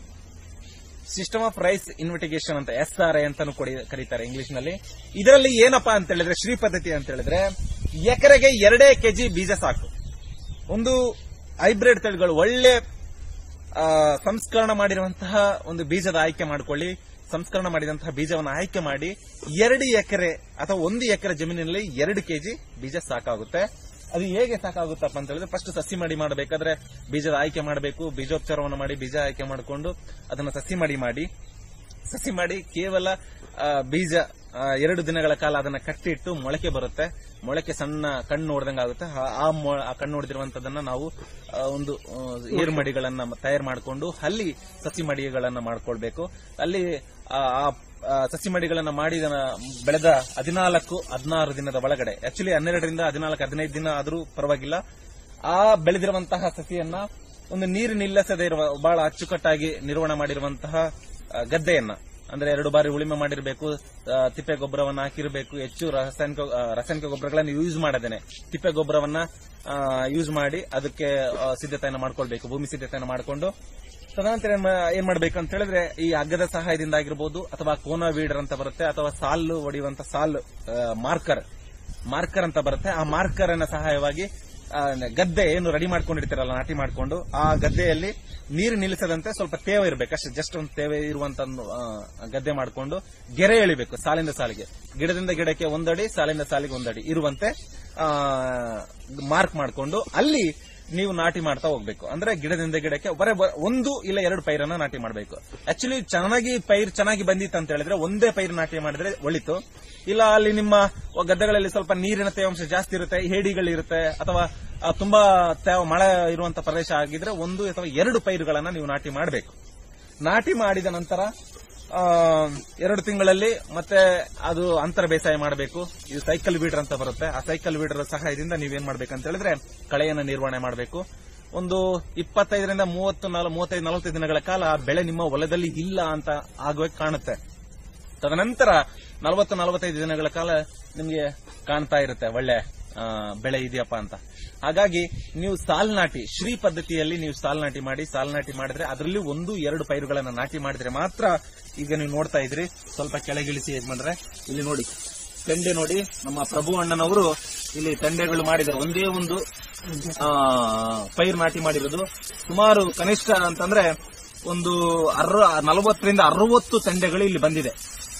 ಸಿಸ್ಟಮ್ ಆಫ್ ರೈಸ್ ಇನ್ವೆಟಿಗೇಷನ್ ಅಂತ ಎಸ್ ಆರ್ ಐ ಅಂತಾನು ಕೊಡಿ- ಕರೀತಾರೆ ಇಂಗ್ಲಿಷ್ ನಲ್ಲಿ ಇದರಲ್ಲಿ ಏನಪ್ಪಾ ಅಂತ ಹೇಳಿದ್ರೆ ಶ್ರೀ ಪದ್ಧತಿ ಅಂತ ಹೇಳಿದ್ರೆ ಎಕರೆಗೆ ಎರಡೇ ಕೆಜಿ ಬೀಜ ಸಾಕು ಒಂದು ಹೈಬ್ರಿಡ್ ತಳಿಗಳು ಒಳ್ಳೆ ಆ, ಸಂಸ್ಕರಣ ಮಾಡಿರುವಂತಹ ಒಂದು ಬೀಜದ ಆಯ್ಕೆ ಮಾಡಿಕೊಳ್ಳಿ ಸಂಸ್ಕರಣ ಮಾಡಿದಂತಹ ಬೀಜವನ್ನು ಆಯ್ಕೆ ಮಾಡಿ ಎರಡು ಎಕರೆ ಅಥವಾ ಒಂದು ಎಕರೆ ಜಮೀನಿನಲ್ಲಿ ಎರಡು ಕೆಜಿ ಬೀಜ ಸಾಕಾಗುತ್ತೆ ಅದು ಹೇಗೆ ಸಾಕಾಗುತ್ತಪ್ಪ ಅಂತ ಹೇಳಿದ್ರೆ ಫಸ್ಟ್ ಸಸಿ ಮಾಡಿ ಮಾಡಬೇಕಾದ್ರೆ ಬೀಜದ ಆಯ್ಕೆ ಮಾಡಬೇಕು ಬೀಜೋಪಚಾರವನ್ನು ಮಾಡಿ ಬೀಜ ಆಯ್ಕೆ ಮಾಡಿಕೊಂಡು ಅದನ್ನು ಸಸಿ ಮಾಡಿ ಮಾಡಿ ಸಸಿ ಮಾಡಿ ಕೇವಲ ಆ, ಬೀಜ ಆ, ಎರಡು ದಿನಗಳ ಕಾಲ ಅದನ್ನ ಕಟ್ಟಿಟ್ಟು ಮೊಳಕೆ ಬರುತ್ತೆ ಮೊಳಕೆ ಸಣ್ಣ ಕಣ್ಣು ಹೊಡೆದಂಗ ಆಗುತ್ತೆ ಆ- ಆ ಮೊ- ಆ ಕಣ್ಣು ಹೊಡೆದಿರುವಂತದನ್ನ ನಾವು ಆ, ಒಂದು ಆ, ಏರು ಮಡಿಗಳನ್ನ ತಯಾರು ಮಾಡಿಕೊಂಡು ಅಲ್ಲಿ ಸಸಿ ಮಡಿಗಳನ್ನ ಮಾಡ್ಕೊಳ್ಬೇಕು ಅಲ್ಲಿ ಆ ಆ- ಆ ಸಸಿ ಮಡಿಗಳನ್ನ ಮಾಡಿದ ಬೆಳೆದ ಹದಿನಾಲ್ಕು ಹದಿನಾರು ದಿನದ ಒಳಗಡೆ ಆಕ್ಚುಲಿ ಹನ್ನೆರಡರಿಂದ ಹದಿನಾಲ್ಕು ಹದಿನೈದು ದಿನ ಆದರೂ ಪರವಾಗಿಲ್ಲ ಆ ಬೆಳೆದಿರುವಂತಹ ಸಸಿಯನ್ನ ಒಂದು ನೀರು ನಿಲ್ಲಿಸದೇ ಇರುವ ಬಹಳ ಅಚ್ಚುಕಟ್ಟಾಗಿ ನಿರ್ವಹಣೆ ಮಾಡಿರುವಂತಹ ಆ, ಗದ್ದೆಯನ್ನ ಅಂದ್ರೆ ಎರಡು ಬಾರಿ ಉಳಿಮೆ ಮಾಡಿರಬೇಕು ತಿಪ್ಪೆ ಗೊಬ್ಬರವನ್ನ ಹಾಕಿರಬೇಕು ಹೆಚ್ಚು ರಾಸಾಯನಿಕ ಆ, ರಾಸಾಯನಿಕ ಗೊಬ್ಬರಗಳನ್ನು ಯೂಸ್ ಮಾಡದೇನೆ ತಿಪ್ಪೆ ಗೊಬ್ಬರವನ್ನ ಯೂಸ್ ಮಾಡಿ ಅದಕ್ಕೆ ಆ, ಸಿದ್ಧತೆಯನ್ನು ಮಾಡ್ಕೊಳ್ಬೇಕು ಭೂಮಿ ಸಿದ್ಧತೆಯನ್ನು ಮಾಡಿಕೊಂಡು ತದನಂತರ ಏನ್ ಮಾ- ಏನ್ ಮಾಡ್ಬೇಕು ಅಂತ ಹೇಳಿದ್ರೆ ಈ ಹಗ್ಗದ ಸಹಾಯದಿಂದ ಆಗಿರ್ಬೋದು ಅಥವಾ ಕೋನ ವೀಡರ್ ಅಂತ ಬರುತ್ತೆ ಅಥವಾ ಸಾಲು ಹೊಡೆಯುವಂತ ಸಾಲು ಮಾರ್ಕರ್ ಮಾರ್ಕರ್ ಅಂತ ಬರುತ್ತೆ ಆ ಮಾರ್ಕರ್ ಅನ್ನ ಸಹಾಯವಾಗಿ ಆ, ಗದ್ದೆ ಏನು ರೆಡಿ ಮಾಡ್ಕೊಂಡಿರ್ತೀರಲ್ಲ ನಾಟಿ ಮಾಡ್ಕೊಂಡು ಆ ಗದ್ದೆಯಲ್ಲಿ ನೀರು ನಿಲ್ಲಿಸದಂತೆ ಸ್ವಲ್ಪ ತೇವ ಇರಬೇಕು ಅಷ್ಟೇ ಜಸ್ಟ್ ಒಂದು ತೇವೆ ಇರುವಂತ ಒಂದು, ಆ, ಗದ್ದೆ ಮಾಡಿಕೊಂಡು ಗೆರೆ ಎಳಿಬೇಕು ಸಾಲಿಂದ ಸಾಲಿಗೆ ಗಿಡದಿಂದ ಗಿಡಕ್ಕೆ ಒಂದಡಿ ಸಾಲಿಂದ ಸಾಲಿಗೆ ಒಂದಡಿ ಇರುವಂತೆ ಮಾರ್ಕ್ ಮಾಡಿಕೊಂಡು ಅಲ್ಲಿ ನೀವು ನಾಟಿ ಮಾಡ್ತಾ ಹೋಗ್ಬೇಕು ಅಂದ್ರೆ ಗಿಡದಿಂದ ಗಿಡಕ್ಕೆ ಬರೇ ಬ- ಒಂದು ಇಲ್ಲ ಎರಡು ಪೈರನ್ನ ನಾಟಿ ಮಾಡಬೇಕು ಆಕ್ಚುಲಿ ಚೆನ್ನಾಗಿ ಪೈರ್ ಚೆನ್ನಾಗಿ ಬಂದಿತ್ತು ಅಂತ ಹೇಳಿದ್ರೆ ಒಂದೇ ಪೈರು ನಾಟಿ ಮಾಡಿದ್ರೆ ಒಳಿತು ಇಲ್ಲ ಅಲ್ಲಿ ನಿಮ್ಮ ಗದ್ದೆಗಳಲ್ಲಿ ಸ್ವಲ್ಪ ನೀರಿನ ತೇವಾಂಶ ಜಾಸ್ತಿ ಇರುತ್ತೆ ಹೇಡಿಗಳಿರುತ್ತೆ ಅಥವಾ ಆ, ತುಂಬಾ ತೇವ ಮಳೆ ಇರುವಂತ ಪ್ರದೇಶ ಆಗಿದ್ರೆ ಒಂದು ಅಥವಾ ಎರಡು ಪೈರುಗಳನ್ನ ನೀವು ನಾಟಿ ಮಾಡಬೇಕು ನಾಟಿ ಮಾಡಿದ ನಂತರ ಆ, ಎರಡು ತಿಂಗಳಲ್ಲಿ ಮತ್ತೆ ಅದು ಅಂತರ ಬೇಸಾಯ ಮಾಡಬೇಕು ಇದು ಸೈಕಲ್ ಬೀಡರ್ ಅಂತ ಬರುತ್ತೆ ಆ ಸೈಕಲ್ ಬೀಡರ್ ಸಹಾಯದಿಂದ ನೀವೇನ್ ಮಾಡ್ಬೇಕಂತ ಹೇಳಿದ್ರೆ ಕಳೆಯನ್ನ ನಿರ್ವಹಣೆ ಮಾಡಬೇಕು ಒಂದು ಇಪ್ಪತ್ತೈದರಿಂದ ಮೂವತ್ತು ನಾಲ್- ಮೂವತ್ತೈದು ನಲವತ್ತೈದು ದಿನಗಳ ಕಾಲ ಆ ಬೆಳೆ ನಿಮ್ಮ ಹೊಲದಲ್ಲಿ ಇಲ್ಲ ಅಂತ ಆಗುವಾಗ ಕಾಣುತ್ತೆ ತದನಂತರ ನಲವತ್ತು ನಲವತ್ತೈದು ದಿನಗಳ ಕಾಲ ನಿಮಗೆ ಕಾಣ್ತಾ ಇರುತ್ತೆ ಒಳ್ಳೆ ಆ, ಬೆಳೆ ಇದೆಯಪ್ಪ ಅಂತ ಹಾಗಾಗಿ ನೀವು ಸಾಲ್ ನಾಟಿ ಶ್ರೀ ಪದ್ಧತಿಯಲ್ಲಿ ನೀವು ಸಾಲ್ ನಾಟಿ ಮಾಡಿ ಸಾಲ್ ನಾಟಿ ಮಾಡಿದ್ರೆ ಅದರಲ್ಲಿ ಒಂದು ಎರಡು ಪೈರುಗಳನ್ನ ನಾಟಿ ಮಾಡಿದ್ರೆ ಮಾತ್ರ ಈಗ ನೀವು ನೋಡ್ತಾ ಇದ್ರಿ ಸ್ವಲ್ಪ ಕೆಳಗಿಳಿಸಿ ಹೇಗ್ ಮಾಡ್ರೆ ಇಲ್ಲಿ ನೋಡಿ ತೆಂಡೆ ನೋಡಿ ನಮ್ಮ ಪ್ರಭು ಅಣ್ಣನವರು ಇಲ್ಲಿ ತೆಂಡೆಗಳು ಮಾಡಿದ್ದಾರೆ ಒಂದೇ ಒಂದು ಆ, ಪೈರು ನಾಟಿ ಮಾಡಿರೋದು ಸುಮಾರು ಕನಿಷ್ಠ ಅಂತಂದ್ರೆ ಒಂದು ಅರ್ವ ನಲವತ್ತರಿಂದ ಅರವತ್ತು ತೆಂಡೆಗಳು ಇಲ್ಲಿ ಬಂದಿದೆ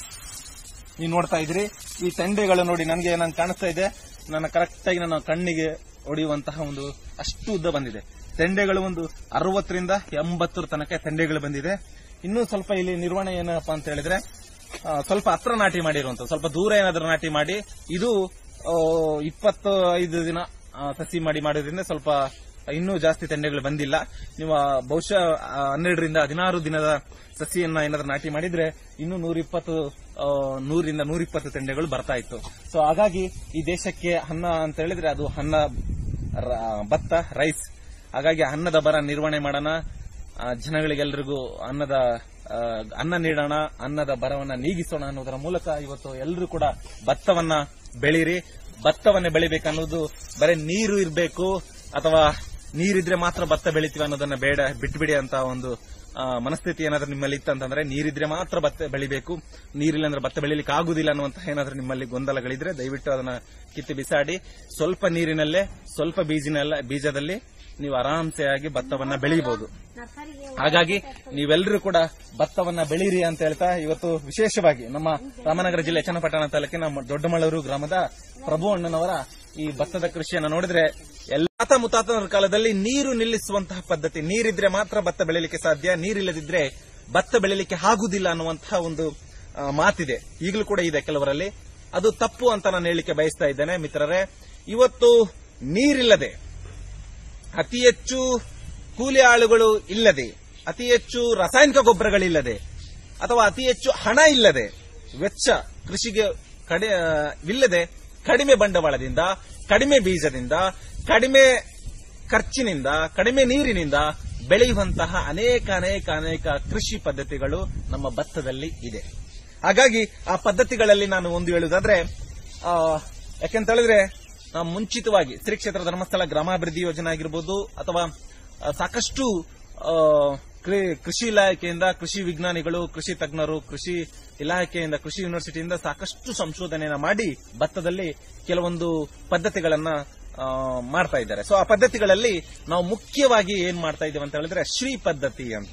ನೀವು ನೋಡ್ತಾ ಇದ್ರಿ ಈ ತೆಂಡೆಗಳು ನೋಡಿ ನನಗೆ ನಂಗೆ ಕಾಣಿಸ್ತಾ ಇದೆ ನನ್ನ ಕರೆಕ್ಟ್ ಆಗಿ ನನ್ನ ಕಣ್ಣಿಗೆ ಹೊಡೆಯುವಂತಹ ಒಂದು ಅಷ್ಟು ಉದ್ದ ಬಂದಿದೆ ತೆಂಡೆಗಳು ಒಂದು ಅರವತ್ತರಿಂದ ಎಂಬತ್ತರ ತನಕ ತೆಂಡೆಗಳು ಬಂದಿದೆ ಇನ್ನೂ ಸ್ವಲ್ಪ ಇಲ್ಲಿ ನಿರ್ವಹಣೆ ಏನಪ್ಪಾ ಅಂತ ಹೇಳಿದ್ರೆ ಆ, ಸ್ವಲ್ಪ ಹತ್ರ ನಾಟಿ ಮಾಡಿರುವಂತ ಸ್ವಲ್ಪ ದೂರ ಏನಾದ್ರೂ ನಾಟಿ ಮಾಡಿ ಇದು ಆ, ಇಪ್ಪತ್ತು ಐದು ದಿನ ಆ, ಸಸಿ ಮಾಡಿ ಮಾಡೋದ್ರಿಂದ ಸ್ವಲ್ಪ ಇನ್ನೂ ಜಾಸ್ತಿ ತೆಂಡೆಗಳು ಬಂದಿಲ್ಲ ನೀವು ಆ, ಬಹುಶಃ ಆ, ಹನ್ನೆರಡರಿಂದ ಹದಿನಾರು ದಿನದ ಸಸಿಯನ್ನ ಏನಾದ್ರೂ ನಾಟಿ ಮಾಡಿದ್ರೆ ಇನ್ನು ನೂರಿಪ್ಪತ್ತು ಆ, ನೂರಿಂದ ನೂರಿಪ್ಪತ್ತು ತೆಂಡೆಗಳು ಬರ್ತಾ ಇತ್ತು ಸೊ ಹಾಗಾಗಿ ಈ ದೇಶಕ್ಕೆ ಅನ್ನ ಅಂತ ಹೇಳಿದ್ರೆ ಅದು ಅನ್ನ ರ- ಭತ್ತ ರೈಸ್ ಹಾಗಾಗಿ ಅನ್ನದ ಬರ ನಿರ್ವಹಣೆ ಮಾಡೋಣ ಆ, ಜನಗಳಿಗೆಲ್ರಿಗೂ ಅನ್ನದ ಆ, ಅನ್ನ ನೀಡೋಣ ಅನ್ನದ ಬರವನ್ನ ನೀಗಿಸೋಣ ಅನ್ನೋದರ ಮೂಲಕ ಇವತ್ತು ಎಲ್ಲರೂ ಕೂಡ ಭತ್ತವನ್ನ ಬೆಳೀರಿ ಭತ್ತವನ್ನ ಬೆಳಿಬೇಕನ್ನೋದು ಬರೀ ನೀರು ಇರಬೇಕು ಅಥವಾ ನೀರಿದ್ರೆ ಮಾತ್ರ ಭತ್ತ ಬೆಳಿತೀವಿ ಅನ್ನೋದನ್ನ ಬೇಡ ಬಿಟ್ಬಿಡಿ ಅಂತ ಒಂದು ಆ, ಮನಸ್ಥಿತಿ ಏನಾದ್ರೂ ನಿಮ್ಮಲ್ಲಿ ಇತ್ತಂತಂದ್ರೆ ನೀರಿದ್ರೆ ಮಾತ್ರ ಭತ್ತ ಬೆಳಿಬೇಕು ನೀರಿಲ್ಲ ಅಂದ್ರೆ ಭತ್ತ ಬೆಳಿಲಿಕ್ಕೆ ಆಗುದಿಲ್ಲ ಅನ್ನುವಂತಹ ಏನಾದ್ರೂ ನಿಮ್ಮಲ್ಲಿ ಗೊಂದಲಗಳಿದ್ರೆ ದಯವಿಟ್ಟು ಅದನ್ನ ಕಿತ್ತು ಬಿಸಾಡಿ ಸ್ವಲ್ಪ ನೀರಿನಲ್ಲೇ ಸ್ವಲ್ಪ ಬೀಜಿನಲ್ಲ ಬೀಜದಲ್ಲಿ ನೀವು ಆರಾಮ್ಸೆ ಆಗಿ ಭತ್ತವನ್ನ ಬೆಳಿಬಹುದು ಹಾಗಾಗಿ ನೀವೆಲ್ಲರೂ ಕೂಡ ಭತ್ತವನ್ನ ಬೆಳೀರಿ ಅಂತ ಹೇಳ್ತಾ ಇವತ್ತು ವಿಶೇಷವಾಗಿ ನಮ್ಮ ರಾಮನಗರ ಜಿಲ್ಲೆ ಚನ್ನಪಟ್ಟಣ ತಾಲೂಕಿನ ಮ- ದೊಡ್ಡಮಳೂರು ಗ್ರಾಮದ ಪ್ರಭು ಅಣ್ಣನವರ ಈ ಭತ್ತದ ಕೃಷಿಯನ್ನ ನೋಡಿದ್ರೆ ಎಲ್ಲ ತಾತ ಮುತ್ತಾತನ ಕಾಲದಲ್ಲಿ ನೀರು ನಿಲ್ಲಿಸುವಂತಹ ಪದ್ಧತಿ ನೀರಿದ್ರೆ ಮಾತ್ರ ಭತ್ತ ಬೆಳಿಲಿಕ್ಕೆ ಸಾಧ್ಯ ನೀರಿಲ್ಲದಿದ್ರೆ ಭತ್ತ ಬೆಳಿಲಿಕ್ಕೆ ಆಗುದಿಲ್ಲ ಅನ್ನುವಂತಹ ಒಂದು ಆ, ಮಾತಿದೆ ಈಗಲೂ ಕೂಡ ಇದೆ ಕೆಲವರಲ್ಲಿ ಅದು ತಪ್ಪು ಅಂತ ನಾನು ಹೇಳಲಿಕ್ಕೆ ಬಯಸ್ತಾ ಇದ್ದೇನೆ ಮಿತ್ರರೇ ಇವತ್ತು ನೀರಿಲ್ಲದೆ ಅತಿ ಹೆಚ್ಚು ಕೂಲಿ ಆಳುಗಳು ಇಲ್ಲದೆ ಅತಿ ಹೆಚ್ಚು ರಾಸಾಯನಿಕ ಗೊಬ್ಬರಗಳಿಲ್ಲದೆ ಅಥವಾ ಅತಿ ಹೆಚ್ಚು ಹಣ ಇಲ್ಲದೆ ವೆಚ್ಚ ಕೃಷಿಗೆ ಕಡೆ ಆ, ವಿಲ್ಲದೆ ಕಡಿಮೆ ಬಂಡವಾಳದಿಂದ ಕಡಿಮೆ ಬೀಜದಿಂದ ಕಡಿಮೆ ಖರ್ಚಿನಿಂದ ಕಡಿಮೆ ನೀರಿನಿಂದ ಬೆಳೆಯುವಂತಹ ಅನೇಕ ಅನೇಕ ಅನೇಕ ಕೃಷಿ ಪದ್ಧತಿಗಳು ನಮ್ಮ ಭತ್ತದಲ್ಲಿ ಇದೆ ಹಾಗಾಗಿ ಆ ಪದ್ಧತಿಗಳಲ್ಲಿ ನಾನು ಒಂದು ಹೇಳುವುದಾದ್ರೆ ಆ, ಯಾಕೆಂತ ಹೇಳಿದ್ರೆ ನಾವು ಮುಂಚಿತವಾಗಿ ಶ್ರೀ ಕ್ಷೇತ್ರ ಧರ್ಮಸ್ಥಳ ಗ್ರಾಮಾಭಿವೃದ್ಧಿ ಯೋಜನೆ ಆಗಿರ್ಬೋದು ಅಥವಾ ಆ, ಸಾಕಷ್ಟು ಆ, ಕೃ- ಕೃಷಿ ಇಲಾಖೆಯಿಂದ ಕೃಷಿ ವಿಜ್ಞಾನಿಗಳು ಕೃಷಿ ತಜ್ಞರು ಕೃಷಿ ಇಲಾಖೆಯಿಂದ ಕೃಷಿ ಯೂನಿವರ್ಸಿಟಿಯಿಂದ ಸಾಕಷ್ಟು ಸಂಶೋಧನೆಯನ್ನ ಮಾಡಿ ಭತ್ತದಲ್ಲಿ ಕೆಲವೊಂದು ಪದ್ಧತಿಗಳನ್ನ ಆ, ಮಾಡ್ತಾ ಇದ್ದಾರೆ ಸೊ ಆ ಪದ್ಧತಿಗಳಲ್ಲಿ ನಾವು ಮುಖ್ಯವಾಗಿ ಏನ್ ಮಾಡ್ತಾ ಇದ್ದೇವೆ ಅಂತ ಹೇಳಿದ್ರೆ ಶ್ರೀ ಪದ್ಧತಿ ಅಂತ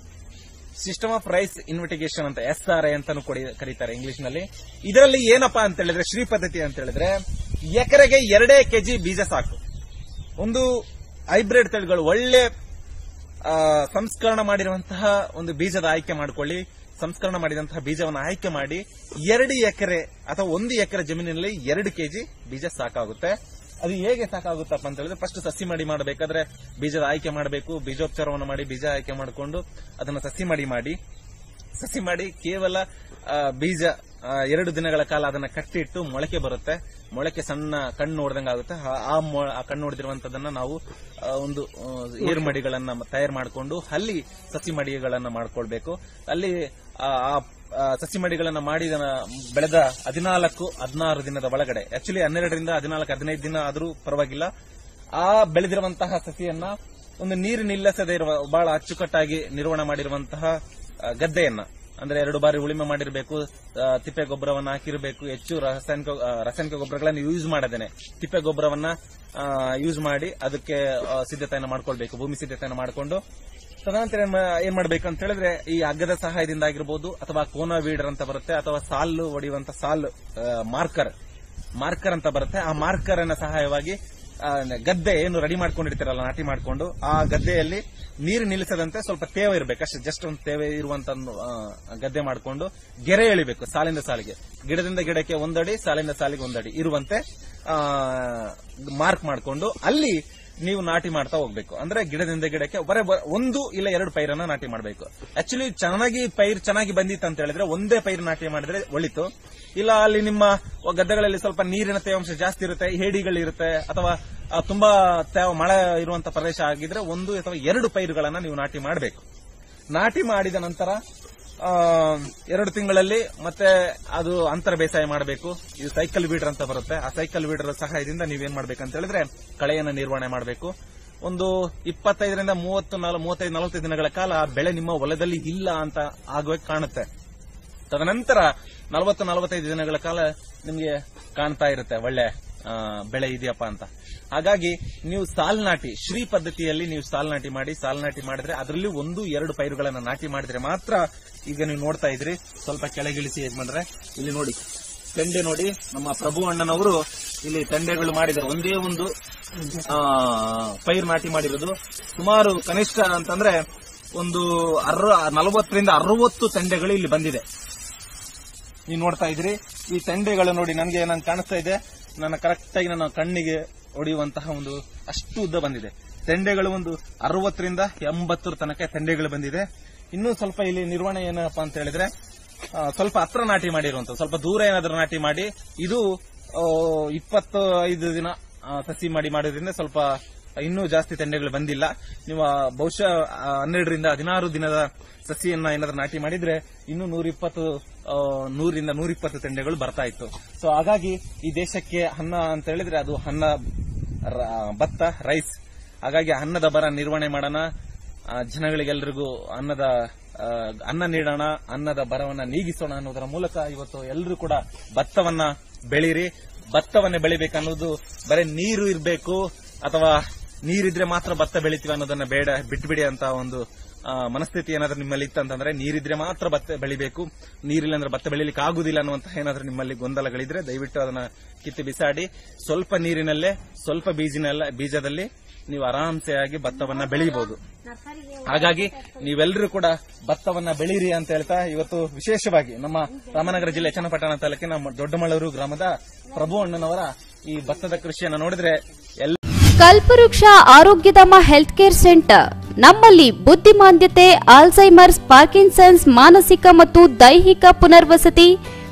ಸಿಸ್ಟಮ್ ಆಫ್ ರೈಸ್ ಇನ್ವೆಟಿಗೇಷನ್ ಅಂತ ಎಸ್ ಆರ್ ಐ ಅಂತಾನು ಕೊಡಿ ಕರೀತಾರೆ ಇಂಗ್ಲಿಷ್ ನಲ್ಲಿ ಇದರಲ್ಲಿ ಏನಪ್ಪಾ ಅಂತ ಹೇಳಿದ್ರೆ ಶ್ರೀ ಪದ್ಧತಿ ಅಂತ ಹೇಳಿದ್ರೆ ಎಕರೆಗೆ ಎರಡೇ ಕೆಜಿ ಬೀಜ ಸಾಕು ಒಂದು ಹೈಬ್ರಿಡ್ ತಳಿಗಳು ಒಳ್ಳೆ ಆ, ಸಂಸ್ಕರಣ ಮಾಡಿರುವಂತಹ ಒಂದು ಬೀಜದ ಆಯ್ಕೆ ಮಾಡಿಕೊಳ್ಳಿ ಸಂಸ್ಕರಣ ಮಾಡಿದಂತಹ ಬೀಜವನ್ನು ಆಯ್ಕೆ ಮಾಡಿ ಎರಡು ಎಕರೆ ಅಥವಾ ಒಂದು ಎಕರೆ ಜಮೀನಿನಲ್ಲಿ ಎರಡು ಕೆಜಿ ಬೀಜ ಸಾಕಾಗುತ್ತೆ ಅದು ಹೇಗೆ ಸಾಕಾಗುತ್ತಪ್ಪ ಅಂತ ಹೇಳಿದ್ರೆ ಫಸ್ಟ್ ಸಸಿ ಮಾಡಿ ಮಾಡಬೇಕಾದ್ರೆ ಬೀಜದ ಆಯ್ಕೆ ಮಾಡಬೇಕು ಬೀಜೋಪಚಾರವನ್ನು ಮಾಡಿ ಬೀಜ ಆಯ್ಕೆ ಮಾಡಿಕೊಂಡು ಅದನ್ನ ಸಸಿ ಮಾಡಿ ಮಾಡಿ ಸಸಿ ಮಾಡಿ ಕೇವಲ ಆ, ಬೀಜ ಆ, ಎರಡು ದಿನಗಳ ಕಾಲ ಅದನ್ನ ಕಟ್ಟಿಟ್ಟು ಮೊಳಕೆ ಬರುತ್ತೆ ಮೊಳಕೆ ಸಣ್ಣ ಕಣ್ಣು ನೋಡ್ದಂಗ ಆಗುತ್ತೆ ಆ- ಆ ಮೊ- ಆ ಕಣ್ಣು ನೋಡಿದಿರುವಂತದನ್ನ ನಾವು ಆ, ಒಂದು ಆ, ಏರು ಮಡಿಗಳನ್ನ ತಯಾರು ಮಾಡಿಕೊಂಡು ಅಲ್ಲಿ ಸಸಿ ಮಡಿಗಳನ್ನ ಮಾಡ್ಕೊಳ್ಬೇಕು ಅಲ್ಲಿ ಆ ಆ, ಆ, ಸಸಿ ಮಡಿಗಳನ್ನ ಮಾಡಿ ಇದನ್ನ ಬೆಳೆದ ಹದಿನಾಲ್ಕು ಹದಿನಾರು ದಿನದ ಒಳಗಡೆ ಆಕ್ಚುಲಿ ಹನ್ನೆರಡರಿಂದ ಹದಿನಾಲ್ಕು ಹದಿನೈದು ದಿನ ಆದ್ರೂ ಪರವಾಗಿಲ್ಲ ಆ ಬೆಳೆದಿರುವಂತಹ ಸಸಿಯನ್ನ ಒಂದು ನೀರು ನಿಲ್ಲಿಸದೇ ಇರುವ ಬಹಳ ಅಚ್ಚುಕಟ್ಟಾಗಿ ನಿರ್ವಹಣೆ ಮಾಡಿರುವಂತಹ ಆ, ಗದ್ದೆಯನ್ನ ಅಂದ್ರೆ ಎರಡು ಬಾರಿ ಉಳಿಮೆ ಮಾಡಿರಬೇಕು ತಿಪ್ಪೆ ಗೊಬ್ಬರವನ್ನ ಹಾಕಿರಬೇಕು ಹೆಚ್ಚು ರಾಸಾಯನಿಕ ಆ, ರಾಸಾಯನಿಕ ಗೊಬ್ಬರಗಳನ್ನು ಯೂಸ್ ಮಾಡದೇನೆ ತಿಪ್ಪೆ ಗೊಬ್ಬರವನ್ನ ಯೂಸ್ ಮಾಡಿ ಅದಕ್ಕೆ ಆ, ಸಿದ್ಧತೆಯನ್ನ ಮಾಡ್ಕೊಳ್ಬೇಕು ಭೂಮಿ ಸಿದ್ಧತೆಯನ್ನ ಮಾಡಿಕೊಂಡು ತದನಂತರ ಏನ್ ಮಾ- ಏನ್ ಮಾಡ್ಬೇಕು ಅಂತ ಹೇಳಿದ್ರೆ ಈ ಹಗ್ಗದ ಸಹಾಯದಿಂದ ಆಗಿರ್ಬೋದು ಅಥವಾ ಕೋನಾ ವೀಡರ್ ಅಂತ ಬರುತ್ತೆ ಅಥವಾ ಸಾಲು ಹೊಡೆಯುವಂತ ಸಾಲು ಮಾರ್ಕರ್ ಮಾರ್ಕರ್ ಅಂತ ಬರುತ್ತೆ ಆ ಮಾರ್ಕರ್ ಅನ್ನ ಸಹಾಯವಾಗಿ ಆ, ಗದ್ದೆ ಏನು ರೆಡಿ ಮಾಡ್ಕೊಂಡಿರ್ತೀರಲ್ಲ ನಾಟಿ ಮಾಡ್ಕೊಂಡು ಆ ಗದ್ದೆಯಲ್ಲಿ ನೀರು ನಿಲ್ಲಿಸದಂತೆ ಸ್ವಲ್ಪ ತೇವ ಇರಬೇಕು ಅಷ್ಟೇ ಜಸ್ಟ್ ಒಂದು ತೇವ ಇರುವಂತ ಒಂದು, ಆ, ಗದ್ದೆ ಮಾಡ್ಕೊಂಡು ಗೆರೆ ಎಳಿಬೇಕು ಸಾಲಿಂದ ಸಾಲಿಗೆ ಗಿಡದಿಂದ ಗಿಡಕ್ಕೆ ಒಂದಡಿ ಸಾಲಿಂದ ಸಾಲಿಗೆ ಒಂದಡಿ ಇರುವಂತೆ ಆ, ಮಾರ್ಕ್ ಮಾಡ್ಕೊಂಡು ಅಲ್ಲಿ ನೀವು ನಾಟಿ ಮಾಡ್ತಾ ಹೋಗ್ಬೇಕು ಅಂದ್ರೆ ಗಿಡದಿಂದ ಗಿಡಕ್ಕೆ ಬರೇ ಬ- ಒಂದು ಇಲ್ಲ ಎರಡು ಪೈರನ್ನ ನಾಟಿ ಮಾಡಬೇಕು ಆಕ್ಚುಲಿ ಚೆನ್ನಾಗಿ ಪೈರ್ ಚೆನ್ನಾಗಿ ಬಂದಿತ್ತು ಅಂತ ಹೇಳಿದ್ರೆ ಒಂದೇ ಪೈರು ನಾಟಿ ಮಾಡಿದ್ರೆ ಒಳಿತು ಇಲ್ಲ ಅಲ್ಲಿ ನಿಮ್ಮ ಗದ್ದೆಗಳಲ್ಲಿ ಸ್ವಲ್ಪ ನೀರಿನ ತೇವಾಂಶ ಜಾಸ್ತಿ ಇರುತ್ತೆ ಹೇಡಿಗಳಿರುತ್ತೆ ಅಥವಾ ಆ, ತುಂಬಾ ತೇವ ಮಳೆ ಇರುವಂತ ಪ್ರದೇಶ ಆಗಿದ್ರೆ ಒಂದು ಅಥವಾ ಎರಡು ಪೈರುಗಳನ್ನ ನೀವು ನಾಟಿ ಮಾಡಬೇಕು ನಾಟಿ ಮಾಡಿದ ನಂತರ ಆ, ಎರಡು ತಿಂಗಳಲ್ಲಿ ಮತ್ತೆ ಅದು ಅಂತರ ಬೇಸಾಯ ಮಾಡಬೇಕು ಇದು ಸೈಕಲ್ ಬೀಡರ್ ಅಂತ ಬರುತ್ತೆ ಆ ಸೈಕಲ್ ಬೀಡರ್ ಸಹಾಯದಿಂದ ನೀವೇನ್ ಮಾಡ್ಬೇಕಂತ ಹೇಳಿದ್ರೆ ಕಳೆಯನ್ನ ನಿರ್ವಹಣೆ ಮಾಡಬೇಕು ಒಂದು ಇಪ್ಪತ್ತೈದರಿಂದ ಮೂವತ್ತು ನಾಲ್- ಮೂವತ್ತೈದು ನಲವತ್ತೈದು ದಿನಗಳ ಕಾಲ ಆ ಬೆಳೆ ನಿಮ್ಮ ಹೊಲದಲ್ಲಿ ಇಲ್ಲ ಅಂತ ಆಗುವ ಕಾಣುತ್ತೆ ತದನಂತರ ನಲವತ್ತು ನಲವತ್ತೈದು ದಿನಗಳ ಕಾಲ ನಿಮಗೆ ಕಾಣ್ತಾ ಇರುತ್ತೆ ಒಳ್ಳೆ ಆ, ಬೆಳೆ ಇದೆಯಪ್ಪ ಅಂತ ಹಾಗಾಗಿ ನೀವು ಸಾಲ್ ನಾಟಿ ಶ್ರೀ ಪದ್ಧತಿಯಲ್ಲಿ ನೀವು ಸಾಲ್ ನಾಟಿ ಮಾಡಿ ಸಾಲ್ ನಾಟಿ ಮಾಡಿದ್ರೆ ಅದರಲ್ಲಿ ಒಂದು ಎರಡು ಪೈರುಗಳನ್ನ ನಾಟಿ ಮಾಡಿದ್ರೆ ಮಾತ್ರ ಈಗ ನೀವು ನೋಡ್ತಾ ಇದ್ರಿ ಸ್ವಲ್ಪ ಕೆಳಗಿಳಿಸಿ ಏನ್ ಮಾಡ್ರೆ ಇಲ್ಲಿ ನೋಡಿ ತೆಂಡೆ ನೋಡಿ ನಮ್ಮ ಪ್ರಭು ಅಣ್ಣನವರು ಇಲ್ಲಿ ತೆಂಡೆಗಳು ಮಾಡಿದ್ದಾರೆ ಒಂದೇ ಒಂದು ಆ, ಪೈರು ನಾಟಿ ಮಾಡಿರೋದು ಸುಮಾರು ಕನಿಷ್ಠ ಅಂತಂದ್ರೆ ಒಂದು ಅರ್ವ ನಲವತ್ತರಿಂದ ಅರವತ್ತು ತೆಂಡೆಗಳು ಇಲ್ಲಿ ಬಂದಿದೆ ನೀವು ನೋಡ್ತಾ ಇದ್ರಿ ಈ ತೆಂಡೆಗಳು ನೋಡಿ ನನಗೆ ನಂಗೆ ಕಾಣಿಸ್ತಾ ಇದೆ ನನ್ನ ಕರೆಕ್ಟ್ ಆಗಿ ನನ್ನ ಕಣ್ಣಿಗೆ ಹೊಡೆಯುವಂತಹ ಒಂದು ಅಷ್ಟು ಉದ್ದ ಬಂದಿದೆ ತೆಂಡೆಗಳು ಒಂದು ಅರವತ್ತರಿಂದ ಎಂಬತ್ತರ ತನಕ ತೆಂಡೆಗಳು ಬಂದಿದೆ ಇನ್ನೂ ಸ್ವಲ್ಪ ಇಲ್ಲಿ ನಿರ್ವಹಣೆ ಏನಪ್ಪಾ ಅಂತ ಹೇಳಿದ್ರೆ ಆ, ಸ್ವಲ್ಪ ಹತ್ರ ನಾಟಿ ಮಾಡಿರುವಂತ ಸ್ವಲ್ಪ ದೂರ ಏನಾದ್ರೂ ನಾಟಿ ಮಾಡಿ ಇದು ಆ, ಇಪ್ಪತ್ತು ಐದು ದಿನ ಆ, ಸಸಿ ಮಾಡಿ ಮಾಡೋದ್ರಿಂದ ಸ್ವಲ್ಪ ಇನ್ನೂ ಜಾಸ್ತಿ ತೆಂಡೆಗಳು ಬಂದಿಲ್ಲ ನೀವು ಆ, ಬಹುಶಃ ಆ, ಹನ್ನೆರಡರಿಂದ ಹದಿನಾರು ದಿನದ ಸಸಿಯನ್ನ ಏನಾದ್ರೂ ನಾಟಿ ಮಾಡಿದ್ರೆ ಇನ್ನೂ ನೂರಿಪ್ಪತ್ತು ಆ, ನೂರಿಂದ ನೂರಿಪ್ಪತ್ತು ತೆಂಡೆಗಳು ಬರ್ತಾ ಇತ್ತು ಸೊ ಹಾಗಾಗಿ ಈ ದೇಶಕ್ಕೆ ಅನ್ನ ಅಂತ ಹೇಳಿದ್ರೆ ಅದು ಅನ್ನ ರ- ಭತ್ತ ರೈಸ್ ಹಾಗಾಗಿ ಅನ್ನದ ಬರ ನಿರ್ವಹಣೆ ಮಾಡೋಣ ಆ, ಜನಗಳಿಗೆಲ್ರಿಗೂ ಅನ್ನದ ಆ, ಅನ್ನ ನೀಡೋಣ ಅನ್ನದ ಬರವನ್ನ ನೀಗಿಸೋಣ ಅನ್ನೋದರ ಮೂಲಕ ಇವತ್ತು ಎಲ್ಲರೂ ಕೂಡ ಭತ್ತವನ್ನ ಬೆಳೀರಿ ಭತ್ತವನ್ನ ಬೆಳಿಬೇಕನ್ನೋದು ಬರೀ ನೀರು ಇರಬೇಕು ಅಥವಾ ನೀರಿದ್ರೆ ಮಾತ್ರ ಭತ್ತ ಬೆಳಿತೀವಿ ಅನ್ನೋದನ್ನ ಬೇಡ ಬಿಟ್ಬಿಡಿ ಅಂತ ಒಂದು ಆ, ಮನಸ್ಥಿತಿ ಏನಾದ್ರೂ ನಿಮ್ಮಲ್ಲಿ ಇತ್ತಂತಂದ್ರೆ ನೀರಿದ್ರೆ ಮಾತ್ರ ಭತ್ತ ಬೆಳಿಬೇಕು ನೀರಿಲ್ಲ ಅಂದ್ರೆ ಭತ್ತ ಬೆಳಿಲಿಕ್ಕೆ ಆಗುದಿಲ್ಲ ಅನ್ನುವಂತಹ ಏನಾದ್ರೂ ನಿಮ್ಮಲ್ಲಿ ಗೊಂದಲಗಳಿದ್ರೆ ದಯವಿಟ್ಟು ಅದನ್ನ ಕಿತ್ತು ಬಿಸಾಡಿ ಸ್ವಲ್ಪ ನೀರಿನಲ್ಲೇ ಸ್ವಲ್ಪ ಬೀಜಿನಲ್ಲ ಬೀಜದಲ್ಲಿ ನೀವು ಆರಾಮ್ಸೆ ಆಗಿ ಭತ್ತವನ್ನ ಬೆಳೆಯಬಹುದು ಹಾಗಾಗಿ ನೀವೆಲ್ಲರೂ ಕೂಡ ಭತ್ತವನ್ನ ಬೆಳೀರಿ ಅಂತ ಹೇಳ್ತಾ ಇವತ್ತು ವಿಶೇಷವಾಗಿ ನಮ್ಮ ರಾಮನಗರ ಜಿಲ್ಲೆ ಚನ್ನಪಟ್ಟಣ ತಾಲೂಕಿನ ಮ- ದೊಡ್ಡಮಳೂರು ಗ್ರಾಮದ ಪ್ರಭು ಅಣ್ಣನವರ ಈ ಭತ್ತದ ಕೃಷಿಯನ್ನು ನೋಡಿದ್ರೆ ಎಲ್ಲ ಕಲ್ಪವೃಕ್ಷ ಆರೋಗ್ಯಧಾಮ ಹೆಲ್ತ್ ಕೇರ್ ಸೆಂಟರ್ ನಮ್ಮಲ್ಲಿ ಬುದ್ಧಿಮಾಂದ್ಯತೆ ಆಲ್ಝೈಮರ್ಸ್ ಪಾರ್ಕಿನ್ಸನ್ಸ್ ಮಾನಸಿಕ ಮತ್ತು ದೈಹಿಕ ಪುನರ್ವಸತಿ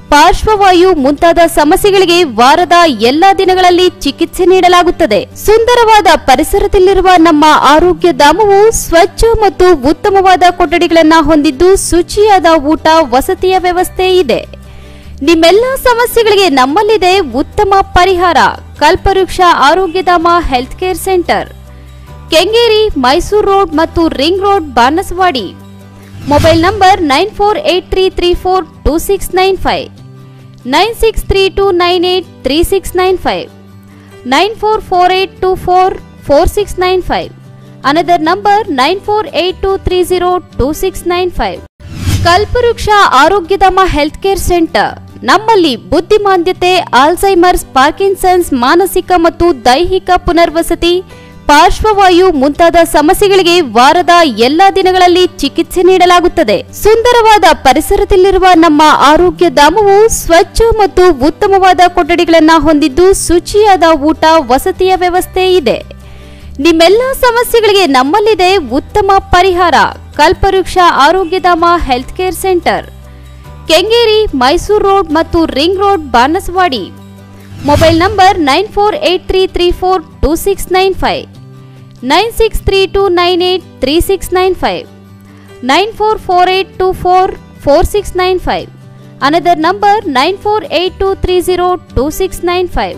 ಪಾರ್ಶ್ವವಾಯು ಮುಂತಾದ ಸಮಸ್ಯೆಗಳಿಗೆ ವಾರದ ಎಲ್ಲಾ ದಿನಗಳಲ್ಲಿ ಚಿಕಿತ್ಸೆ ನೀಡಲಾಗುತ್ತದೆ ಸುಂದರವಾದ ಪರಿಸರದಲ್ಲಿರುವ ನಮ್ಮ ಆರೋಗ್ಯ ಧಾಮವು ಸ್ವಚ್ಛ ಮತ್ತು ಉತ್ತಮವಾದ ಕೊಠಡಿಗಳನ್ನು ಹೊಂದಿದ್ದು ಶುಚಿಯಾದ ಊಟ ವಸತಿಯ ವ್ಯವಸ್ಥೆ ಇದೆ ನಿಮ್ಮೆಲ್ಲ ಸಮಸ್ಯೆಗಳಿಗೆ ನಮ್ಮಲ್ಲಿದೆ ಉತ್ತಮ ಪರಿಹಾರ Kalpavriksha Arogyadhama health care centre Kengeri Mysuru road ಮತ್ತು ring road Banaswadi mobile number nine four eight three three four two six nine five nine six three two nine eight three six nine five nine four four eight two four four six nine five another number nine four eight two three zero two six nine five Kalpavriksha Arogyadhama health care centre ನಮ್ಮಲ್ಲಿ ಬುದ್ಧಿಮಾಂದ್ಯತೆ Alzheimer's Parkinson's ಮಾನಸಿಕ ಮತ್ತು ದೈಹಿಕ ಪುನರ್ವಸತಿ ಪಾರ್ಶ್ವವಾಯು ಮುಂತಾದ ಸಮಸ್ಯೆಗಳಿಗೆ ವಾರದ ಎಲ್ಲಾ ದಿನಗಳಲ್ಲಿ ಚಿಕಿತ್ಸೆ ನೀಡಲಾಗುತ್ತದೆ ಸುಂದರವಾದ ಪರಿಸರದಲ್ಲಿರುವ ನಮ್ಮ ಆರೋಗ್ಯ ಧಾಮವು ಸ್ವಚ್ಛ ಮತ್ತು ಉತ್ತಮವಾದ ಕೊಠಡಿಗಳನ್ನು ಹೊಂದಿದ್ದು ಶುಚಿಯಾದ ಊಟ ವಸತಿಯ ವ್ಯವಸ್ಥೆ ಇದೆ ನಿಮ್ಮೆಲ್ಲ ಸಮಸ್ಯೆಗಳಿಗೆ ನಮ್ಮಲ್ಲಿದೆ ಉತ್ತಮ ಪರಿಹಾರ Kalpavriksha Arogyadhama health care centre Kengeri Mysuru road ಮತ್ತು ring road Banaswadi mobile number nine four eight three three four two six nine five nine six three two nine eight three six nine five nine four four eight two four four six nine five another number nine four eight two three zero two six nine five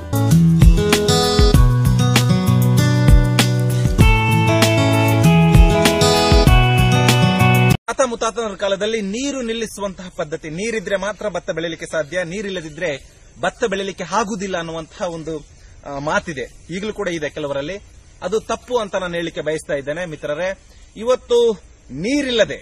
ತಾತ ಮುತ್ತಾತನ ಕಾಲದಲ್ಲಿ ನೀರು ನಿಲ್ಲಿಸುವಂತಹ ಪದ್ಧತಿ ನೀರಿದ್ರೆ ಮಾತ್ರ ಭತ್ತ ಬೆಳಿಲಿಕ್ಕೆ ಸಾಧ್ಯ ನೀರಿಲ್ಲದಿದ್ರೆ ಭತ್ತ ಬೆಳಿಲಿಕ್ಕೆ ಆಗುದಿಲ್ಲ ಅನ್ನುವಂತಹ ಒಂದು ಆ, ಮಾತಿದೆ ಈಗಲೂ ಕೂಡ ಇದೆ ಕೆಲವರಲ್ಲಿ ಅದು ತಪ್ಪು ಅಂತ ನಾನು ಹೇಳಲಿಕ್ಕೆ ಬಯಸ್ತಾ ಇದ್ದೇನೆ ಮಿತ್ರರೇ ಇವತ್ತು ನೀರಿಲ್ಲದೆ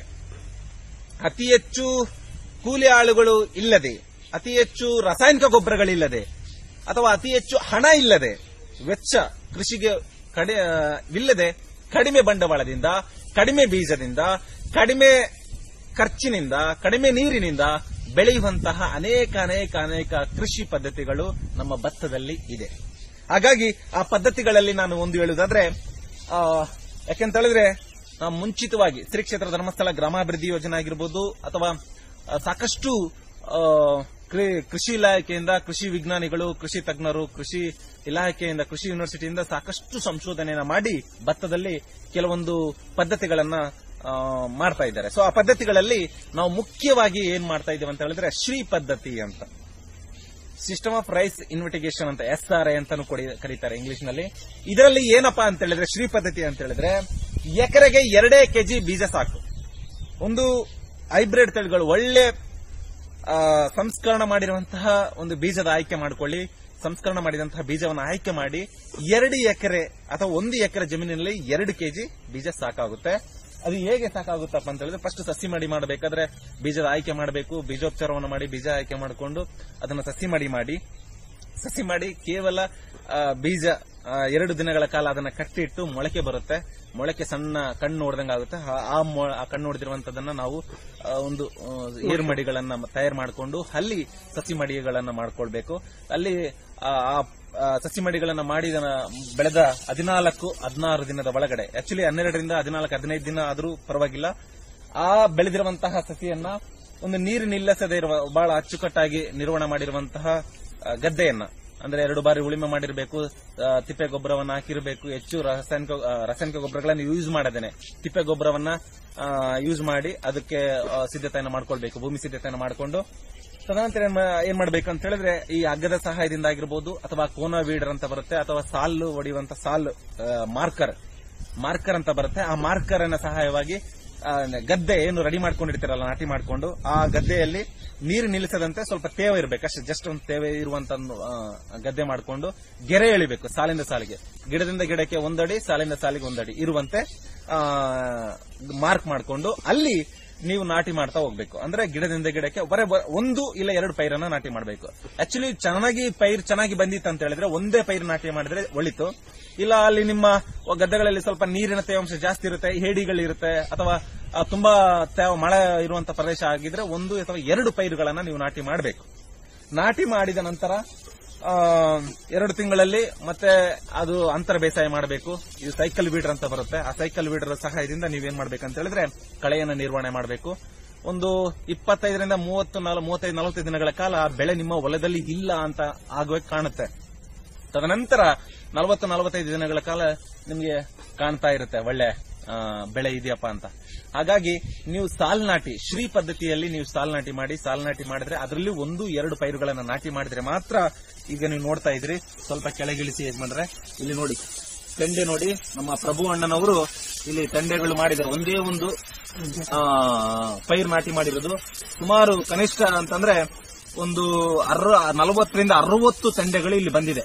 ಅತಿ ಹೆಚ್ಚು ಕೂಲಿ ಆಳುಗಳು ಇಲ್ಲದೆ ಅತಿ ಹೆಚ್ಚು ರಾಸಾಯನಿಕ ಗೊಬ್ಬರಗಳಿಲ್ಲದೆ ಅಥವಾ ಅತಿ ಹೆಚ್ಚು ಹಣ ಇಲ್ಲದೆ ವೆಚ್ಚ ಕೃಷಿಗೆ ಕಡಿ ಆ, ಇಲ್ಲದೆ ಕಡಿಮೆ ಬಂಡವಾಳದಿಂದ ಕಡಿಮೆ ಬೀಜದಿಂದ ಕಡಿಮೆ ಖರ್ಚಿನಿಂದ ಕಡಿಮೆ ನೀರಿನಿಂದ ಬೆಳೆಯುವಂತಹ ಅನೇಕ ಅನೇಕ ಅನೇಕ ಕೃಷಿ ಪದ್ಧತಿಗಳು ನಮ್ಮ ಭತ್ತದಲ್ಲಿ ಇದೆ ಹಾಗಾಗಿ ಆ ಪದ್ಧತಿಗಳಲ್ಲಿ ನಾನು ಒಂದು ಹೇಳುವುದಾದ್ರೆ ಆ, ಯಾಕೆಂತ ಹೇಳಿದ್ರೆ ನಾವು ಮುಂಚಿತವಾಗಿ ಶ್ರೀ ಕ್ಷೇತ್ರ ಧರ್ಮಸ್ಥಳ ಗ್ರಾಮಾಭಿವೃದ್ಧಿ ಯೋಜನೆ ಆಗಿರ್ಬೋದು ಅಥವಾ ಆ, ಸಾಕಷ್ಟು ಆ, ಕೃ- ಕೃಷಿ ಇಲಾಖೆಯಿಂದ ಕೃಷಿ ವಿಜ್ಞಾನಿಗಳು ಕೃಷಿ ತಜ್ಞರು ಕೃಷಿ ಇಲಾಖೆಯಿಂದ ಕೃಷಿ ಯೂನಿವರ್ಸಿಟಿಯಿಂದ ಸಾಕಷ್ಟು ಸಂಶೋಧನೆಯನ್ನ ಮಾಡಿ ಭತ್ತದಲ್ಲಿ ಕೆಲವೊಂದು ಪದ್ಧತಿಗಳನ್ನ ಆ, ಮಾಡ್ತಾ ಇದ್ದಾರೆ ಸೊ ಆ ಪದ್ಧತಿಗಳಲ್ಲಿ ನಾವು ಮುಖ್ಯವಾಗಿ ಏನ್ ಮಾಡ್ತಾ ಇದ್ದೇವೆ ಅಂತ ಹೇಳಿದ್ರೆ ಶ್ರೀ ಪದ್ಧತಿ ಅಂತ ಸಿಸ್ಟಮ್ ಆಫ್ ರೈಸ್ ಇನ್ವೆಟಿಗೇಷನ್ ಅಂತ ಎಸ್ ಆರ್ ಐ ಅಂತಾನು ಕೊಡಿ- ಕರೀತಾರೆ ಇಂಗ್ಲಿಷ್ ನಲ್ಲಿ ಇದರಲ್ಲಿ ಏನಪ್ಪಾ ಅಂತ ಹೇಳಿದ್ರೆ ಶ್ರೀ ಪದ್ಧತಿ ಅಂತ ಹೇಳಿದ್ರೆ ಎಕರೆಗೆ ಎರಡೇ ಕೆಜಿ ಬೀಜ ಸಾಕು ಒಂದು ಹೈಬ್ರಿಡ್ ತಳಿಗಳು ಒಳ್ಳೆ ಆ, ಸಂಸ್ಕರಣ ಮಾಡಿರುವಂತಹ ಒಂದು ಬೀಜದ ಆಯ್ಕೆ ಮಾಡಿಕೊಳ್ಳಿ ಸಂಸ್ಕರಣ ಮಾಡಿದಂತಹ ಬೀಜವನ್ನು ಆಯ್ಕೆ ಮಾಡಿ ಎರಡು ಎಕರೆ ಅಥವಾ ಒಂದು ಎಕರೆ ಜಮೀನಿನಲ್ಲಿ ಎರಡು ಕೆಜಿ ಬೀಜ ಸಾಕಾಗುತ್ತೆ ಅದು ಹೇಗೆ ಸಾಕಾಗುತ್ತಪ್ಪ ಅಂತ ಹೇಳಿದ್ರೆ ಫಸ್ಟ್ ಸಸಿ ಮಾಡಿ ಮಾಡಬೇಕಾದ್ರೆ ಬೀಜದ ಆಯ್ಕೆ ಮಾಡಬೇಕು ಬೀಜೋಪಚಾರವನ್ನು ಮಾಡಿ ಬೀಜ ಆಯ್ಕೆ ಮಾಡಿಕೊಂಡು ಅದನ್ನು ಸಸಿ ಮಾಡಿ ಮಾಡಿ ಸಸಿ ಮಾಡಿ ಕೇವಲ ಆ, ಬೀಜ ಆ, ಎರಡು ದಿನಗಳ ಕಾಲ ಅದನ್ನ ಕಟ್ಟಿಟ್ಟು ಮೊಳಕೆ ಬರುತ್ತೆ ಮೊಳಕೆ ಸಣ್ಣ ಕಣ್ಣು ಹೊಡೆದಂಗೆ ಆಗುತ್ತೆ ಆ- ಆ ಮೊ- ಆ ಕಣ್ಣು ಹೊಡೆದಿರುವಂತದನ್ನ ನಾವು ಆ, ಒಂದು ಆ, ಏರು ಮಡಿಗಳನ್ನ ತಯಾರು ಮಾಡಿಕೊಂಡು ಅಲ್ಲಿ ಸಸಿ ಮಡಿಗಳನ್ನ ಮಾಡ್ಕೊಳ್ಬೇಕು ಅಲ್ಲಿ ಆ ಆ- ಆ ಸಸಿ ಮಡಿಗಳನ್ನ ಮಾಡಿ ಇದನ್ನ ಬೆಳೆದ ಹದಿನಾಲ್ಕು ಹದಿನಾರು ದಿನದ ಒಳಗಡೆ ಆಕ್ಚುಲಿ ಹನ್ನೆರಡರಿಂದ ಹದಿನಾಲ್ಕು ಹದಿನೈದು ದಿನ ಆದ್ರೂ ಪರವಾಗಿಲ್ಲ ಆ ಬೆಳೆದಿರುವಂತಹ ಸಸಿಯನ್ನ ಒಂದು ನೀರು ನಿಲ್ಲಿಸದೇ ಇರುವ ಬಹಳ ಅಚ್ಚುಕಟ್ಟಾಗಿ ನಿರ್ವಹಣೆ ಮಾಡಿರುವಂತಹ ಆ, ಗದ್ದೆಯನ್ನ ಅಂದ್ರೆ ಎರಡು ಬಾರಿ ಉಳಿಮೆ ಮಾಡಿರಬೇಕು ತಿಪ್ಪೆ ಗೊಬ್ಬರವನ್ನ ಹಾಕಿರಬೇಕು ಹೆಚ್ಚು ರಾಸಾಯನಿಕ ಆ, ರಾಸಾಯನಿಕ ಗೊಬ್ಬರಗಳನ್ನು ಯೂಸ್ ಮಾಡದೇನೆ ತಿಪ್ಪೆ ಗೊಬ್ಬರವನ್ನ ಯೂಸ್ ಮಾಡಿ ಅದಕ್ಕೆ ಆ, ಸಿದ್ಧತೆಯನ್ನು ಮಾಡ್ಕೊಳ್ಬೇಕು ಭೂಮಿ ಸಿದ್ಧತೆಯನ್ನು ಮಾಡಿಕೊಂಡು ತದನಂತರ ಏನ್ ಮಾ- ಏನ್ ಮಾಡ್ಬೇಕು ಅಂತ ಹೇಳಿದ್ರೆ ಈ ಹಗ್ಗದ ಸಹಾಯದಿಂದ ಆಗಿರ್ಬೋದು ಅಥವಾ ಕೋನ ವೀಡರ್ ಅಂತ ಬರುತ್ತೆ ಅಥವಾ ಸಾಲು ಹೊಡೆಯುವಂತ ಸಾಲು ಮಾರ್ಕರ್ ಮಾರ್ಕರ್ ಅಂತ ಬರುತ್ತೆ ಆ ಮಾರ್ಕರ್ ಅನ್ನ ಸಹಾಯವಾಗಿ ಆ, ಗದ್ದೆ ಏನು ರೆಡಿ ಮಾಡ್ಕೊಂಡಿರ್ತೀರಲ್ಲ ನಾಟಿ ಮಾಡ್ಕೊಂಡು ಆ ಗದ್ದೆಯಲ್ಲಿ ನೀರು ನಿಲ್ಲಿಸದಂತೆ ಸ್ವಲ್ಪ ತೇವ ಇರಬೇಕು ಅಷ್ಟೇ ಜಸ್ಟ್ ಒಂದು ತೇವ ಇರುವಂತ ಒಂದು, ಆ, ಗದ್ದೆ ಮಾಡಿಕೊಂಡು ಗೆರೆ ಎಳಿಬೇಕು ಸಾಲಿಂದ ಸಾಲಿಗೆ ಗಿಡದಿಂದ ಗಿಡಕ್ಕೆ ಒಂದಡಿ ಸಾಲಿಂದ ಸಾಲಿಗೆ ಒಂದಡಿ ಇರುವಂತೆ ಮಾರ್ಕ್ ಮಾಡಿಕೊಂಡು ಅಲ್ಲಿ ನೀವು ನಾಟಿ ಮಾಡ್ತಾ ಹೋಗ್ಬೇಕು ಅಂದ್ರೆ ಗಿಡದಿಂದ ಗಿಡಕ್ಕೆ ಬರೇ ಬ- ಒಂದು ಇಲ್ಲ ಎರಡು ಪೈರನ್ನ ನಾಟಿ ಮಾಡಬೇಕು ಆಕ್ಚುಲಿ ಚೆನ್ನಾಗಿ ಪೈರ್ ಚೆನ್ನಾಗಿ ಬಂದಿತ್ತು ಅಂತ ಹೇಳಿದ್ರೆ ಒಂದೇ ಪೈರ್ ನಾಟಿ ಮಾಡಿದ್ರೆ ಒಳಿತು ಇಲ್ಲ ಅಲ್ಲಿ ನಿಮ್ಮ ಗದ್ದೆಗಳಲ್ಲಿ ಸ್ವಲ್ಪ ನೀರಿನ ತೇವಾಂಶ ಜಾಸ್ತಿ ಇರುತ್ತೆ ಹೇಡಿಗಳಿರುತ್ತೆ ಅಥವಾ ಆ, ತುಂಬಾ ತೇವ ಮಳೆ ಇರುವಂತ ಪ್ರದೇಶ ಆಗಿದ್ರೆ ಒಂದು ಅಥವಾ ಎರಡು ಪೈರುಗಳನ್ನ ನೀವು ನಾಟಿ ಮಾಡಬೇಕು ನಾಟಿ ಮಾಡಿದ ನಂತರ ಆ, ಎರಡು ತಿಂಗಳಲ್ಲಿ ಮತ್ತೆ ಅದು ಅಂತರ ಬೇಸಾಯ ಮಾಡಬೇಕು ಇದು ಸೈಕಲ್ ವೀಡರ್ ಅಂತ ಬರುತ್ತೆ ಆ ಸೈಕಲ್ ವೀಡರ್ ಸಹಾಯದಿಂದ ನೀವೇನ್ ಮಾಡ್ಬೇಕಂತ ಹೇಳಿದ್ರೆ ಕಳೆಯನ್ನು ನಿರ್ವಹಣೆ ಮಾಡಬೇಕು ಒಂದು ಇಪ್ಪತ್ತೈದರಿಂದ ಮೂವತ್ತು ನಾಲ್- ಮೂವತ್ತೈದು ನಲವತ್ತೈದು ದಿನಗಳ ಕಾಲ ಬೆಳೆ ನಿಮ್ಮ ಹೊಲದಲ್ಲಿ ಇಲ್ಲ ಅಂತ ಆಗುವಾಗ ಕಾಣುತ್ತೆ ತದನಂತರ ನಲವತ್ತು ನಲವತ್ತೈದು ದಿನಗಳ ಕಾಲ ನಿಮಗೆ ಕಾಣ್ತಾ ಇರುತ್ತೆ ಒಳ್ಳೆ ಆ, ಬೆಳೆ ಇದೆಯಪ್ಪ ಅಂತ ಹಾಗಾಗಿ ನೀವು ಸಾಲ್ ನಾಟಿ ಶ್ರೀ ಪದ್ಧತಿಯಲ್ಲಿ ನೀವು ಸಾಲ್ ನಾಟಿ ಮಾಡಿ ಸಾಲ್ ನಾಟಿ ಮಾಡಿದ್ರೆ ಅದರಲ್ಲಿ ಒಂದು ಎರಡು ಪೈರುಗಳನ್ನ ನಾಟಿ ಮಾಡಿದ್ರೆ ಮಾತ್ರ ಈಗ ನೀವು ನೋಡ್ತಾ ಇದ್ರಿ ಸ್ವಲ್ಪ ಕೆಳಗಿಳಿಸಿ ಹೇಗ್ ಮಾಡ್ರೆ ಇಲ್ಲಿ ನೋಡಿ ತೆಂಡೆ ನೋಡಿ ನಮ್ಮ ಪ್ರಭು ಅಣ್ಣನವರು ಇಲ್ಲಿ ತೆಂಡೆಗಳು ಮಾಡಿದ್ದಾರೆ ಒಂದೇ ಒಂದು ಆ, ಪೈರು ನಾಟಿ ಮಾಡಿರೋದು ಸುಮಾರು ಕನಿಷ್ಠ ಅಂತಂದ್ರೆ ಒಂದು ಅರ್ವ ನಲವತ್ತರಿಂದ ಅರವತ್ತು ತೆಂಡೆಗಳು ಇಲ್ಲಿ ಬಂದಿದೆ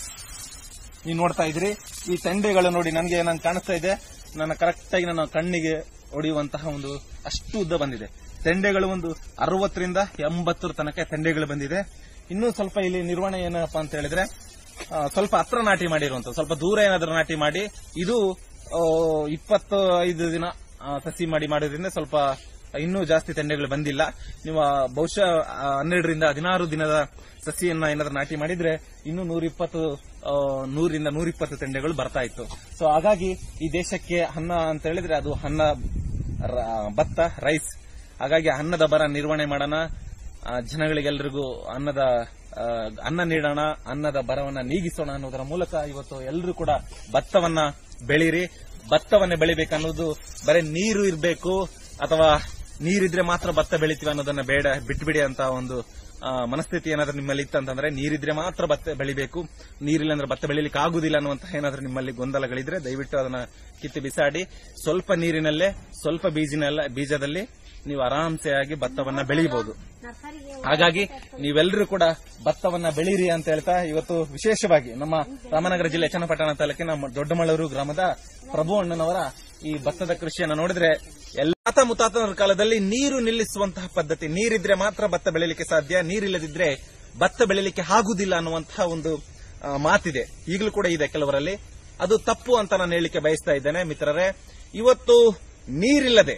ನೀವು ನೋಡ್ತಾ ಇದ್ರಿ ಈ ತೆಂಡೆಗಳು ನೋಡಿ ನನಗೆ ನಾನು ಕಾಣಿಸ್ತಾ ಇದೆ ನನ್ನ ಕರೆಕ್ಟ್ ಆಗಿ ನನ್ನ ಕಣ್ಣಿಗೆ ಹೊಡೆಯುವಂತಹ ಒಂದು ಅಷ್ಟು ಉದ್ದ ಬಂದಿದೆ ತೆಂಡೆಗಳು ಒಂದು ಅರವತ್ತರಿಂದ ಎಂಬತ್ತರ ತನಕ ತೆಂಡೆಗಳು ಬಂದಿದೆ ಇನ್ನೂ ಸ್ವಲ್ಪ ಇಲ್ಲಿ ನಿರ್ವಹಣೆ ಏನಪ್ಪಾ ಅಂತ ಹೇಳಿದ್ರೆ ಆ, ಸ್ವಲ್ಪ ಹತ್ರ ನಾಟಿ ಮಾಡಿರುವಂತ ಸ್ವಲ್ಪ ದೂರ ಏನಾದ್ರೂ ನಾಟಿ ಮಾಡಿ ಇದು ಆ, ಇಪ್ಪತ್ತು ಐದು ದಿನ ಆ, ಸಸಿ ಮಾಡಿ ಮಾಡೋದ್ರಿಂದ ಸ್ವಲ್ಪ ಇನ್ನೂ ಜಾಸ್ತಿ ತೆಂಡೆಗಳು ಬಂದಿಲ್ಲ ನೀವು ಆ, ಬಹುಶಃ ಆ, ಹನ್ನೆರಡರಿಂದ ಹದಿನಾರು ದಿನದ ಸಸಿಯನ್ನ ಏನಾದ್ರೂ ನಾಟಿ ಮಾಡಿದ್ರೆ ಇನ್ನು ನೂರಿಪ್ಪತ್ತು ಆ, ನೂರಿಂದ ನೂರಿಪ್ಪತ್ತು ತೆಂಡೆಗಳು ಬರ್ತಾ ಇತ್ತು ಸೊ ಹಾಗಾಗಿ ಈ ದೇಶಕ್ಕೆ ಅನ್ನ ಅಂತ ಹೇಳಿದ್ರೆ ಅದು ಅನ್ನ ರ- ಭತ್ತ ರೈಸ್ ಹಾಗಾಗಿ ಅನ್ನದ ಬರ ನಿರ್ವಹಣೆ ಮಾಡೋಣ ಆ, ಜನಗಳಿಗೆಲ್ಲರಿಗೂ ಅನ್ನದ ಆ, ಅನ್ನ ನೀಡೋಣ ಅನ್ನದ ಬರವನ್ನ ನೀಗಿಸೋಣ ಅನ್ನೋದರ ಮೂಲಕ ಇವತ್ತು ಎಲ್ಲರೂ ಕೂಡ ಭತ್ತವನ್ನ ಬೆಳೀರಿ ಭತ್ತವನ್ನ ಬೆಳಿಬೇಕನ್ನೋದು ಬರೀ ನೀರು ಇರಬೇಕು ಅಥವಾ ನೀರಿದ್ರೆ ಮಾತ್ರ ಭತ್ತ ಬೆಳಿತೀವಿ ಅನ್ನೋದನ್ನ ಬೇಡ ಬಿಟ್ಬಿಡಿ ಅಂತ ಒಂದು ಆ, ಮನಸ್ಥಿತಿ ಏನಾದ್ರೂ ನಿಮ್ಮಲ್ಲಿ ಇತ್ತಂತಂದ್ರೆ ನೀರಿದ್ರೆ ಮಾತ್ರ ಭತ್ತ ಬೆಳಿಬೇಕು ನೀರಿಲ್ಲ ಅಂದ್ರೆ ಭತ್ತ ಬೆಳಿಲಿಕ್ಕೆ ಆಗುದಿಲ್ಲ ಅನ್ನುವಂತಹ ಏನಾದ್ರೂ ನಿಮ್ಮಲ್ಲಿ ಗೊಂದಲಗಳಿದ್ರೆ ದಯವಿಟ್ಟು ಅದನ್ನ ಕಿತ್ತು ಬಿಸಾಡಿ ಸ್ವಲ್ಪ ನೀರಿನಲ್ಲೇ ಸ್ವಲ್ಪ ಬೀಜಿನಲ್ಲ ಬೀಜದಲ್ಲಿ ನೀವು ಆರಾಮ್ಸೆ ಆಗಿ ಭತ್ತವನ್ನ ಬೆಳೀಬಹುದು ಹಾಗಾಗಿ ನೀವೆಲ್ಲರೂ ಕೂಡ ಭತ್ತವನ್ನ ಬೆಳೀರಿ ಅಂತ ಹೇಳ್ತಾ ಇವತ್ತು ವಿಶೇಷವಾಗಿ ನಮ್ಮ ರಾಮನಗರ ಜಿಲ್ಲೆ ಚನ್ನಪಟ್ಟಣ ತಾಲೂಕಿನ ಮ- ದೊಡ್ಡಮಳೂರು ಗ್ರಾಮದ ಪ್ರಭು ಅಣ್ಣನವರ ಈ ಭತ್ತದ ಕೃಷಿಯನ್ನ ನೋಡಿದ್ರೆ ಎಲ್ಲ ಮುತಾತನರ ಕಾಲದಲ್ಲಿ ನೀರು ನಿಲ್ಲಿಸುವಂತಹ ಪದ್ಧತಿ ನೀರಿದ್ರೆ ಮಾತ್ರ ಭತ್ತ ಬೆಳಿಲಿಕ್ಕೆ ಸಾಧ್ಯ ನೀರಿಲ್ಲದಿದ್ರೆ ಭತ್ತ ಬೆಳಿಲಿಕ್ಕೆ ಆಗುದಿಲ್ಲ ಅನ್ನುವಂತಹ ಒಂದು ಆ, ಮಾತಿದೆ ಈಗಲೂ ಕೂಡ ಇದೆ ಕೆಲವರಲ್ಲಿ ಅದು ತಪ್ಪು ಅಂತ ನಾನು ಹೇಳಿಕೆ ಬಯಸ್ತಾ ಇದ್ದೇನೆ ಮಿತ್ರರೇ ಇವತ್ತು ನೀರಿಲ್ಲದೆ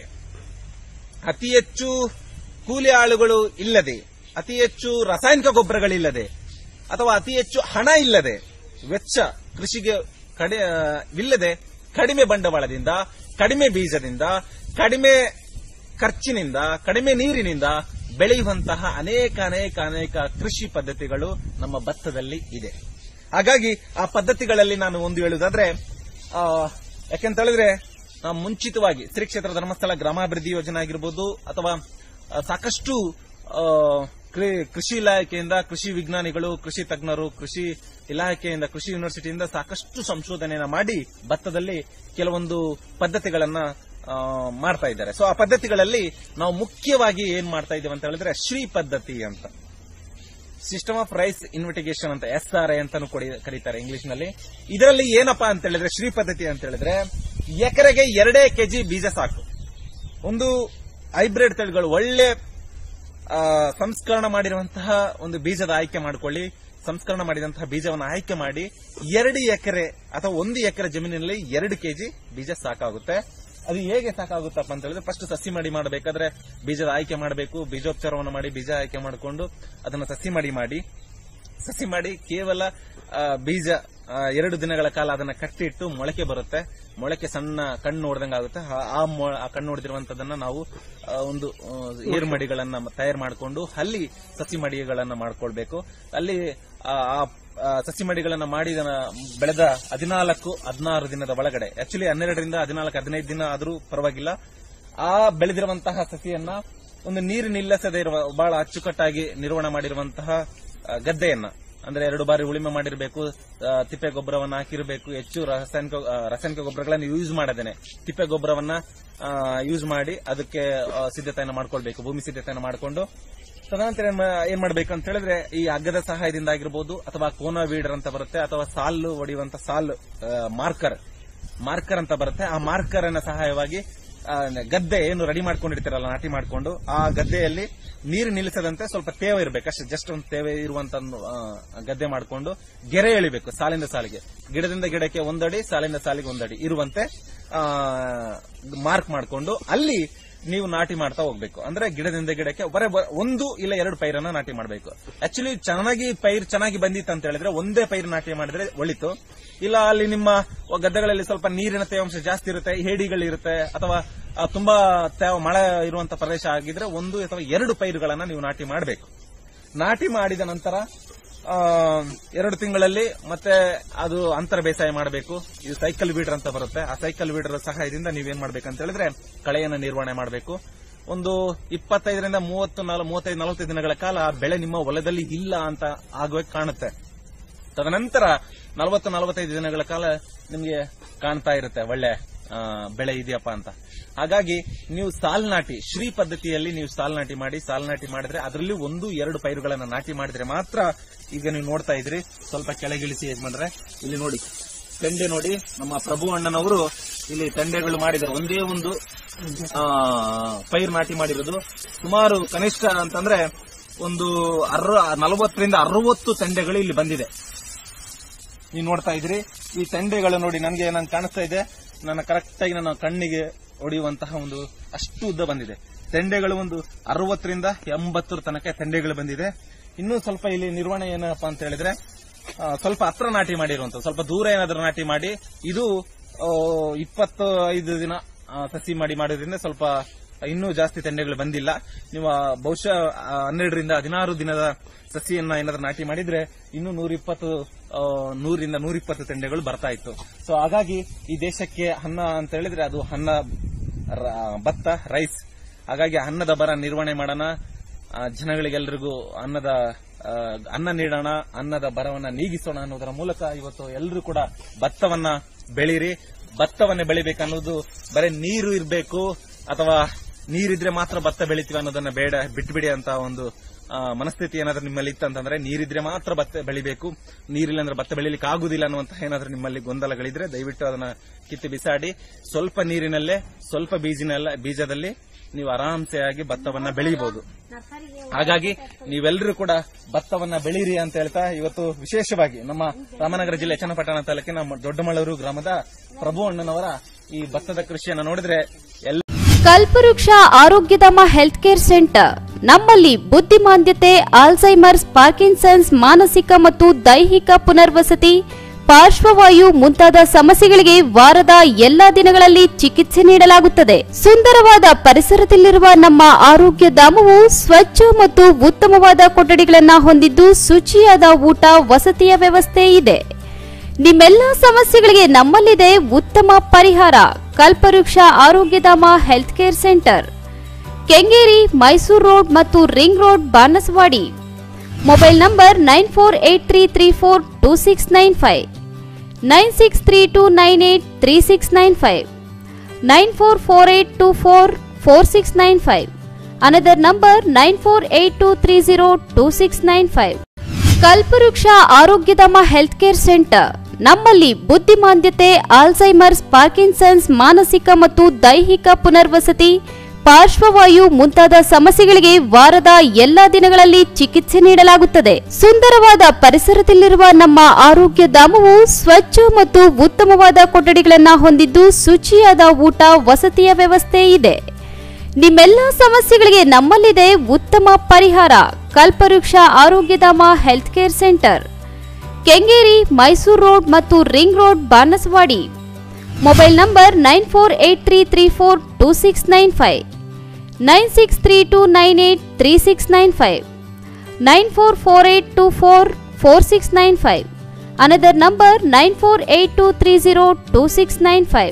ಅತಿ ಹೆಚ್ಚು ಕೂಲಿ ಆಳುಗಳು ಇಲ್ಲದೆ ಅತಿ ಹೆಚ್ಚು ರಾಸಾಯನಿಕ ಗೊಬ್ಬರಗಳಿಲ್ಲದೆ ಅಥವಾ ಅತಿ ಹೆಚ್ಚು ಹಣ ಇಲ್ಲದೆ ವೆಚ್ಚ ಕೃಷಿಗೆ ಕಡೆ ಆ, ಇಲ್ಲದೆ ಕಡಿಮೆ ಬಂಡವಾಳದಿಂದ ಕಡಿಮೆ ಬೀಜದಿಂದ ಕಡಿಮೆ ಖರ್ಚಿನಿಂದ ಕಡಿಮೆ ನೀರಿನಿಂದ ಬೆಳೆಯುವಂತಹ ಅನೇಕ ಅನೇಕ ಅನೇಕ ಕೃಷಿ ಪದ್ಧತಿಗಳು ನಮ್ಮ ಭತ್ತದಲ್ಲಿ ಇದೆ ಹಾಗಾಗಿ ಆ ಪದ್ಧತಿಗಳಲ್ಲಿ ನಾನು ಒಂದು ಹೇಳುವುದಾದ್ರೆ ಆ, ಯಾಕೆಂತ ಹೇಳಿದ್ರೆ ನಾವು ಮುಂಚಿತವಾಗಿ ಶ್ರೀ ಕ್ಷೇತ್ರ ಧರ್ಮಸ್ಥಳ ಗ್ರಾಮಾಭಿವೃದ್ಧಿ ಯೋಜನೆ ಆಗಿರ್ಬೋದು ಅಥವಾ ಆ, ಸಾಕಷ್ಟು ಆ, ಕೃ- ಕೃಷಿ ಇಲಾಖೆಯಿಂದ ಕೃಷಿ ವಿಜ್ಞಾನಿಗಳು ಕೃಷಿ ತಜ್ಞರು ಕೃಷಿ ಇಲಾಖೆಯಿಂದ ಕೃಷಿ ಯೂನಿವರ್ಸಿಟಿಯಿಂದ ಸಾಕಷ್ಟು ಸಂಶೋಧನೆಯನ್ನ ಮಾಡಿ ಭತ್ತದಲ್ಲಿ ಕೆಲವೊಂದು ಪದ್ಧತಿಗಳನ್ನ ಆ, ಮಾಡ್ತಾ ಇದ್ದಾರೆ ಸೊ ಆ ಪದ್ಧತಿಗಳಲ್ಲಿ ನಾವು ಮುಖ್ಯವಾಗಿ ಏನ್ ಮಾಡ್ತಾ ಇದ್ದೇವೆ ಅಂತ ಹೇಳಿದ್ರೆ ಶ್ರೀ ಪದ್ಧತಿ ಅಂತ ಸಿಸ್ಟಮ್ ಆಫ್ ರೈಸ್ ಇನ್ವೆಟಿಗೇಷನ್ ಅಂತ ಎಸ್ ಆರ್ ಐ ಅಂತಾನು ಕೊಡಿ- ಕರೀತಾರೆ ಇಂಗ್ಲಿಷ್ ನಲ್ಲಿ ಇದರಲ್ಲಿ ಏನಪ್ಪಾ ಅಂತ ಹೇಳಿದ್ರೆ ಶ್ರೀ ಪದ್ಧತಿ ಅಂತ ಹೇಳಿದ್ರೆ ಎಕರೆಗೆ ಎರಡೇ ಕೆಜಿ ಬೀಜ ಸಾಕು ಒಂದು ಹೈಬ್ರಿಡ್ ತಳಿಗಳು ಒಳ್ಳೆ ಆ, ಸಂಸ್ಕರಣ ಮಾಡಿರುವಂತಹ ಒಂದು ಬೀಜದ ಆಯ್ಕೆ ಮಾಡಿಕೊಳ್ಳಿ ಸಂಸ್ಕರಣ ಮಾಡಿದಂತಹ ಬೀಜವನ್ನು ಆಯ್ಕೆ ಮಾಡಿ ಎರಡು ಎಕರೆ ಅಥವಾ ಒಂದು ಎಕರೆ ಜಮೀನಿನಲ್ಲಿ ಎರಡು ಕೆಜಿ ಬೀಜ ಸಾಕಾಗುತ್ತೆ ಅದು ಹೇಗೆ ಸಾಕಾಗುತ್ತಪ್ಪ ಅಂತ ಹೇಳಿದ್ರೆ ಫಸ್ಟ್ ಸಸಿ ಮಾಡಿ ಮಾಡಬೇಕಾದ್ರೆ ಬೀಜದ ಆಯ್ಕೆ ಮಾಡಬೇಕು ಬೀಜೋಪಚಾರವನ್ನು ಮಾಡಿ ಬೀಜ ಆಯ್ಕೆ ಮಾಡಿಕೊಂಡು ಅದನ್ನು ಸಸಿ ಮಾಡಿ ಮಾಡಿ ಸಸಿ ಮಾಡಿ ಕೇವಲ ಆ, ಬೀಜ ಆ, ಎರಡು ದಿನಗಳ ಕಾಲ ಅದನ್ನ ಕಟ್ಟಿಟ್ಟು ಮೊಳಕೆ ಬರುತ್ತೆ ಮೊಳಕೆ ಸಣ್ಣ ಕಣ್ಣು ನೋಡ್ದಂಗೆ ಆಗುತ್ತೆ ಆ- ಆ ಮೊ- ಆ ಕಣ್ಣು ಹೊಡೆದಿರುವಂತದನ್ನ ನಾವು ಆ, ಒಂದು ಆ, ಏರು ಮಡಿಗಳನ್ನ ತಯಾರು ಮಾಡಿಕೊಂಡು ಅಲ್ಲಿ ಸಸಿ ಮಡಿಗಳನ್ನ ಮಾಡ್ಕೊಳ್ಬೇಕು ಅಲ್ಲಿ ಆ ಆ- ಆ ಸಸಿ ಮಡಿಗಳನ್ನ ಮಾಡಿ ಇದನ್ನ ಬೆಳೆದ ಹದಿನಾಲ್ಕು ಹದಿನಾರು ದಿನದ ಒಳಗಡೆ ಆಕ್ಚುಲಿ ಹನ್ನೆರಡರಿಂದ ಹದಿನಾಲ್ಕು ಹದಿನೈದು ದಿನ ಆದ್ರೂ ಪರವಾಗಿಲ್ಲ ಆ ಬೆಳೆದಿರುವಂತಹ ಸಸಿಯನ್ನ ಒಂದು ನೀರು ನಿಲ್ಲಿಸದೇ ಇರುವ ಬಹಳ ಅಚ್ಚುಕಟ್ಟಾಗಿ ನಿರ್ವಹಣೆ ಮಾಡಿರುವಂತಹ ಆ, ಗದ್ದೆಯನ್ನ ಅಂದ್ರೆ ಎರಡು ಬಾರಿ ಉಳಿಮೆ ಮಾಡಿರಬೇಕು ತಿಪ್ಪೆ ಗೊಬ್ಬರವನ್ನ ಹಾಕಿರಬೇಕು ಹೆಚ್ಚು ರಾಸಾಯನಿಕ ಆ, ರಾಸಾಯನಿಕ ಗೊಬ್ಬರಗಳನ್ನು ಯೂಸ್ ಮಾಡದೇನೆ ತಿಪ್ಪೆ ಗೊಬ್ಬರವನ್ನ ಯೂಸ್ ಮಾಡಿ ಅದಕ್ಕೆ ಆ, ಸಿದ್ಧತೆಯನ್ನು ಮಾಡ್ಕೊಳ್ಬೇಕು ಭೂಮಿ ಸಿದ್ಧತೆಯನ್ನು ಮಾಡಿಕೊಂಡು ತದನಂತರ ಏನ್ ಮಾ- ಏನ್ ಮಾಡ್ಬೇಕು ಅಂತ ಹೇಳಿದ್ರೆ ಈ ಹಗ್ಗದ ಸಹಾಯದಿಂದ ಆಗಿರ್ಬೋದು ಅಥವಾ ಕೋನಾ ವೀಡರ್ ಅಂತ ಬರುತ್ತೆ ಅಥವಾ ಸಾಲು ಹೊಡೆಯುವಂತ ಸಾಲು ಮಾರ್ಕರ್ ಮಾರ್ಕರ್ ಅಂತ ಬರುತ್ತೆ ಆ ಮಾರ್ಕರ್ ಅನ್ನ ಸಹಾಯವಾಗಿ ಆ, ಗದ್ದೆ ಏನು ರೆಡಿ ಮಾಡ್ಕೊಂಡಿರ್ತೀರಲ್ಲ ನಾಟಿ ಮಾಡ್ಕೊಂಡು ಆ ಗದ್ದೆಯಲ್ಲಿ ನೀರು ನಿಲ್ಲಿಸದಂತೆ ಸ್ವಲ್ಪ ತೇವ ಇರಬೇಕು ಅಷ್ಟೇ ಜಸ್ಟ್ ಒಂದು ತೇವ ಇರುವಂತ ಒಂದು, ಆ, ಗದ್ದೆ ಮಾಡ್ಕೊಂಡು ಗೆರೆ ಎಳಿಬೇಕು ಸಾಲಿಂದ ಸಾಲಿಗೆ ಗಿಡದಿಂದ ಗಿಡಕ್ಕೆ ಒಂದಡಿ ಸಾಲಿಂದ ಸಾಲಿಗೆ ಒಂದಡಿ ಇರುವಂತೆ ಮಾರ್ಕ್ ಮಾಡ್ಕೊಂಡು ಅಲ್ಲಿ ನೀವು ನಾಟಿ ಮಾಡ್ತಾ ಹೋಗ್ಬೇಕು ಅಂದ್ರೆ ಗಿಡದಿಂದ ಗಿಡಕ್ಕೆ ಬರೇ ಬ- ಒಂದು ಇಲ್ಲ ಎರಡು ಪೈರನ್ನ ನಾಟಿ ಮಾಡಬೇಕು ಆಕ್ಚುಲಿ ಚೆನ್ನಾಗಿ ಪೈರ್ ಚೆನ್ನಾಗಿ ಬಂದಿತ್ತು ಅಂತ ಹೇಳಿದ್ರೆ ಒಂದೇ ಪೈರು ನಾಟಿ ಮಾಡಿದ್ರೆ ಒಳಿತು ಇಲ್ಲ ಅಲ್ಲಿ ನಿಮ್ಮ ಗದ್ದೆಗಳಲ್ಲಿ ಸ್ವಲ್ಪ ನೀರಿನ ತೇವಾಂಶ ಜಾಸ್ತಿ ಇರುತ್ತೆ ಹೇಡಿಗಳಿರುತ್ತೆ ಅಥವಾ ಆ, ತುಂಬಾ ತೇವ ಮಳೆ ಇರುವಂತ ಪ್ರದೇಶ ಆಗಿದ್ರೆ ಒಂದು ಅಥವಾ ಎರಡು ಪೈರುಗಳನ್ನ ನೀವು ನಾಟಿ ಮಾಡಬೇಕು ನಾಟಿ ಮಾಡಿದ ನಂತರ ಆ, ಎರಡು ತಿಂಗಳಲ್ಲಿ ಮತ್ತೆ ಅದು ಅಂತರ ಬೇಸಾಯ ಮಾಡಬೇಕು ಇದು ಸೈಕಲ್ ಬೀಡರ್ ಅಂತ ಬರುತ್ತೆ ಆ ಸೈಕಲ್ ಬೀಡರ್ ಸಹಾಯದಿಂದ ನೀವೇನ್ ಮಾಡ್ಬೇಕಂತ ಹೇಳಿದ್ರೆ ಕಳೆಯನ್ನ ನಿರ್ವಹಣೆ ಮಾಡಬೇಕು ಒಂದು ಇಪ್ಪತ್ತೈದರಿಂದ ಮೂವತ್ತು ನಾಲ್- ಮೂವತ್ತೈದು ನಲವತ್ತೈದು ದಿನಗಳ ಕಾಲ ಆ ಬೆಳೆ ನಿಮ್ಮ ಹೊಲದಲ್ಲಿ ಇಲ್ಲ ಅಂತ ಆಗುವ ಕಾಣುತ್ತೆ ತದನಂತರ ನಲವತ್ತು ನಲವತ್ತೈದು ದಿನಗಳ ಕಾಲ ನಿಮಗೆ ಕಾಣ್ತಾ ಇರುತ್ತೆ ಒಳ್ಳೆ ಆ, ಬೆಳೆ ಇದೆಯಪ್ಪ ಅಂತ ಹಾಗಾಗಿ ನೀವು ಸಾಲ್ ನಾಟಿ ಶ್ರೀ ಪದ್ಧತಿಯಲ್ಲಿ ನೀವು ಸಾಲ್ ನಾಟಿ ಮಾಡಿ ಸಾಲ್ ನಾಟಿ ಮಾಡಿದ್ರೆ ಅದರಲ್ಲಿ ಒಂದು ಎರಡು ಪೈರುಗಳನ್ನ ನಾಟಿ ಮಾಡಿದ್ರೆ ಮಾತ್ರ ಈಗ ನೀವು ನೋಡ್ತಾ ಇದ್ರಿ ಸ್ವಲ್ಪ ಕೆಳಗಿಳಿಸಿ ಏನ್ ಮಾಡ್ರೆ ಇಲ್ಲಿ ನೋಡಿ ತೆಂಡೆ ನೋಡಿ ನಮ್ಮ ಪ್ರಭು ಅಣ್ಣನವರು ಇಲ್ಲಿ ತೆಂಡೆಗಳು ಮಾಡಿದ್ದಾರೆ ಒಂದೇ ಒಂದು ಆ, ಪೈರು ನಾಟಿ ಮಾಡಿರೋದು ಸುಮಾರು ಕನಿಷ್ಠ ಅಂತಂದ್ರೆ ಒಂದು ಅರ್ರ ನಲವತ್ತರಿಂದ ಅರವತ್ತು ತೆಂಡೆಗಳು ಇಲ್ಲಿ ಬಂದಿದೆ ನೀವು ನೋಡ್ತಾ ಇದ್ರಿ ಈ ತೆಂಡೆಗಳು ನೋಡಿ ನನಗೆ ನಂಗೆ ಕಾಣಿಸ್ತಾ ಇದೆ ನನ್ನ ಕರೆಕ್ಟ್ ಆಗಿ ನನ್ನ ಕಣ್ಣಿಗೆ ಹೊಡೆಯುವಂತಹ ಒಂದು ಅಷ್ಟು ಉದ್ದ ಬಂದಿದೆ ತೆಂಡೆಗಳು ಒಂದು ಅರವತ್ತರಿಂದ ಎಂಬತ್ತರ ತನಕ ತೆಂಡೆಗಳು ಬಂದಿದೆ ಇನ್ನೂ ಸ್ವಲ್ಪ ಇಲ್ಲಿ ನಿರ್ವಹಣೆ ಏನಪ್ಪಾ ಅಂತ ಹೇಳಿದ್ರೆ ಆ, ಸ್ವಲ್ಪ ಹತ್ರ ನಾಟಿ ಮಾಡಿರುವಂತ ಸ್ವಲ್ಪ ದೂರ ಏನಾದ್ರೂ ನಾಟಿ ಮಾಡಿ ಇದು ಆ, ಇಪ್ಪತ್ತು ಐದು ದಿನ ಆ, ಸಸಿ ಮಾಡಿ ಮಾಡೋದ್ರಿಂದ ಸ್ವಲ್ಪ ಇನ್ನೂ ಜಾಸ್ತಿ ತೆಂಡೆಗಳು ಬಂದಿಲ್ಲ ನೀವು ಆ, ಬಹುಶಃ ಆ, ಹನ್ನೆರಡರಿಂದ ಹದಿನಾರು ದಿನದ ಸಸಿಯನ್ನ ಏನಾದ್ರೂ ನಾಟಿ ಮಾಡಿದ್ರೆ ಇನ್ನೂ ನೂರಿಪ್ಪತ್ತು ಆ, ನೂರಿಂದ ನೂರಿಪ್ಪತ್ತು ತೆಂಡೆಗಳು ಬರ್ತಾ ಇತ್ತು ಸೊ ಹಾಗಾಗಿ ಈ ದೇಶಕ್ಕೆ ಅನ್ನ ಅಂತ ಹೇಳಿದ್ರೆ ಅದು ಅನ್ನ ರ- ಭತ್ತ ರೈಸ್ ಹಾಗಾಗಿ ಅನ್ನದ ಬರ ನಿರ್ವಹಣೆ ಮಾಡೋಣ ಆ, ಜನಗಳಿಗೆಲ್ರಿಗೂ ಅನ್ನದ ಆ, ಅನ್ನ ನೀಡೋಣ ಅನ್ನದ ಬರವನ್ನ ನೀಗಿಸೋಣ ಅನ್ನೋದರ ಮೂಲಕ ಇವತ್ತು ಎಲ್ಲರೂ ಕೂಡ ಭತ್ತವನ್ನ ಬೆಳೀರಿ ಭತ್ತವನ್ನ ಬೆಳಿಬೇಕನ್ನೋದು ಬರೀ ನೀರು ಇರಬೇಕು ಅಥವಾ ನೀರಿದ್ರೆ ಮಾತ್ರ ಭತ್ತ ಬೆಳಿತೀವಿ ಅನ್ನೋದನ್ನ ಬೇಡ ಬಿಟ್ಬಿಡಿ ಅಂತ ಒಂದು ಆ, ಮನಸ್ಥಿತಿ ಏನಾದ್ರೂ ನಿಮ್ಮಲ್ಲಿ ಇತ್ತಂತಂದ್ರೆ ನೀರಿದ್ರೆ ಮಾತ್ರ ಭತ್ತ ಬೆಳಿಬೇಕು ನೀರಿಲ್ಲ ಅಂದ್ರೆ ಭತ್ತ ಬೆಳಿಲಿಕ್ಕೆ ಆಗುದಿಲ್ಲ ಅನ್ನುವಂತಹ ಏನಾದ್ರೂ ನಿಮ್ಮಲ್ಲಿ ಗೊಂದಲಗಳಿದ್ರೆ ದಯವಿಟ್ಟು ಅದನ್ನ ಕಿತ್ತು ಬಿಸಾಡಿ ಸ್ವಲ್ಪ ನೀರಿನಲ್ಲೇ ಸ್ವಲ್ಪ ಬೀಜಿನಲ್ಲ ಬೀಜದಲ್ಲಿ ನೀವು ಆರಾಮ್ಸೆ ಆಗಿ ಭತ್ತವನ್ನ ಬೆಳೆಯಬಹುದು ಹಾಗಾಗಿ ನೀವೆಲ್ಲರೂ ಕೂಡ ಭತ್ತವನ್ನ ಬೆಳೀರಿ ಅಂತ ಹೇಳ್ತಾ ಇವತ್ತು ವಿಶೇಷವಾಗಿ ನಮ್ಮ ರಾಮನಗರ ಜಿಲ್ಲೆ ಚನ್ನಪಟ್ಟಣ ತಾಲೂಕಿನ ನಮ್ಮ ದೊಡ್ಡಮಳೂರು ಗ್ರಾಮದ ಪ್ರಭು ಅಣ್ಣನವರ ಈ ಭತ್ತದ ಕೃಷಿಯನ್ನು ನೋಡಿದ್ರೆ ಎಲ್ಲ ಕಲ್ಪವೃಕ್ಷ ಆರೋಗ್ಯಧಾಮ ಹೆಲ್ತ್ ಕೇರ್ ಸೆಂಟರ್ ನಮ್ಮಲ್ಲಿ ಬುದ್ಧಿಮಾಂದ್ಯತೆ ಆಲ್ಝೈಮರ್ಸ್ ಪಾರ್ಕಿನ್ಸನ್ಸ್ ಮಾನಸಿಕ ಮತ್ತು ದೈಹಿಕ ಪುನರ್ವಸತಿ ಪಾರ್ಶ್ವವಾಯು ಮುಂತಾದ ಸಮಸ್ಯೆಗಳಿಗೆ ವಾರದ ಎಲ್ಲಾ ದಿನಗಳಲ್ಲಿ ಚಿಕಿತ್ಸೆ ನೀಡಲಾಗುತ್ತದೆ ಸುಂದರವಾದ ಪರಿಸರದಲ್ಲಿರುವ ನಮ್ಮ ಆರೋಗ್ಯ ಧಾಮವು ಸ್ವಚ್ಛ ಮತ್ತು ಉತ್ತಮವಾದ ಕೊಠಡಿಗಳನ್ನ ಹೊಂದಿದ್ದು ಶುಚಿಯಾದ ಊಟ ವಸತಿಯ ವ್ಯವಸ್ಥೆ ಇದೆ ನಿಮ್ಮೆಲ್ಲ ಸಮಸ್ಯೆಗಳಿಗೆ ನಮ್ಮಲ್ಲಿದೆ ಉತ್ತಮ ಪರಿಹಾರ Kalpavriksha Arogyadhama health care centre Kengeri Mysuru road ಮತ್ತು ring road Banaswadi mobile number nine four eight three three four two six nine five nine six three two nine eight three six nine five nine four four eight two four four six nine five another number nine four eight two three zero two six nine five Kalpavriksha Arogyadhama health care centre ನಮ್ಮಲ್ಲಿ ಬುದ್ಧಿಮಾಂದ್ಯತೆ Alzheimer's Parkinson's ಮಾನಸಿಕ ಮತ್ತು ದೈಹಿಕ ಪುನರ್ವಸತಿ ಪಾರ್ಶ್ವವಾಯು ಮುಂತಾದ ಸಮಸ್ಯೆಗಳಿಗೆ ವಾರದ ಎಲ್ಲಾ ದಿನಗಳಲ್ಲಿ ಚಿಕಿತ್ಸೆ ನೀಡಲಾಗುತ್ತದೆ ಸುಂದರವಾದ ಪರಿಸರದಲ್ಲಿರುವ ನಮ್ಮ ಆರೋಗ್ಯ ಧಾಮವು ಸ್ವಚ್ಛ ಮತ್ತು ಉತ್ತಮವಾದ ಕೊಠಡಿಗಳನ್ನ ಹೊಂದಿದ್ದು ಶುಚಿಯಾದ ಊಟ ವಸತಿಯ ವ್ಯವಸ್ಥೆ ಇದೆ ನಿಮ್ಮೆಲ್ಲ ಸಮಸ್ಯೆಗಳಿಗೆ ನಮ್ಮಲ್ಲಿದೆ ಉತ್ತಮ ಪರಿಹಾರ Kalpavriksha Arogyadhama health care centre Kengeri Mysuru road ಮತ್ತು ring road Banaswadi mobile number nine four eight three three four two six nine five nine six three two nine eight three six nine five nine four four eight two four four six nine five another number nine four eight two three zero two six nine five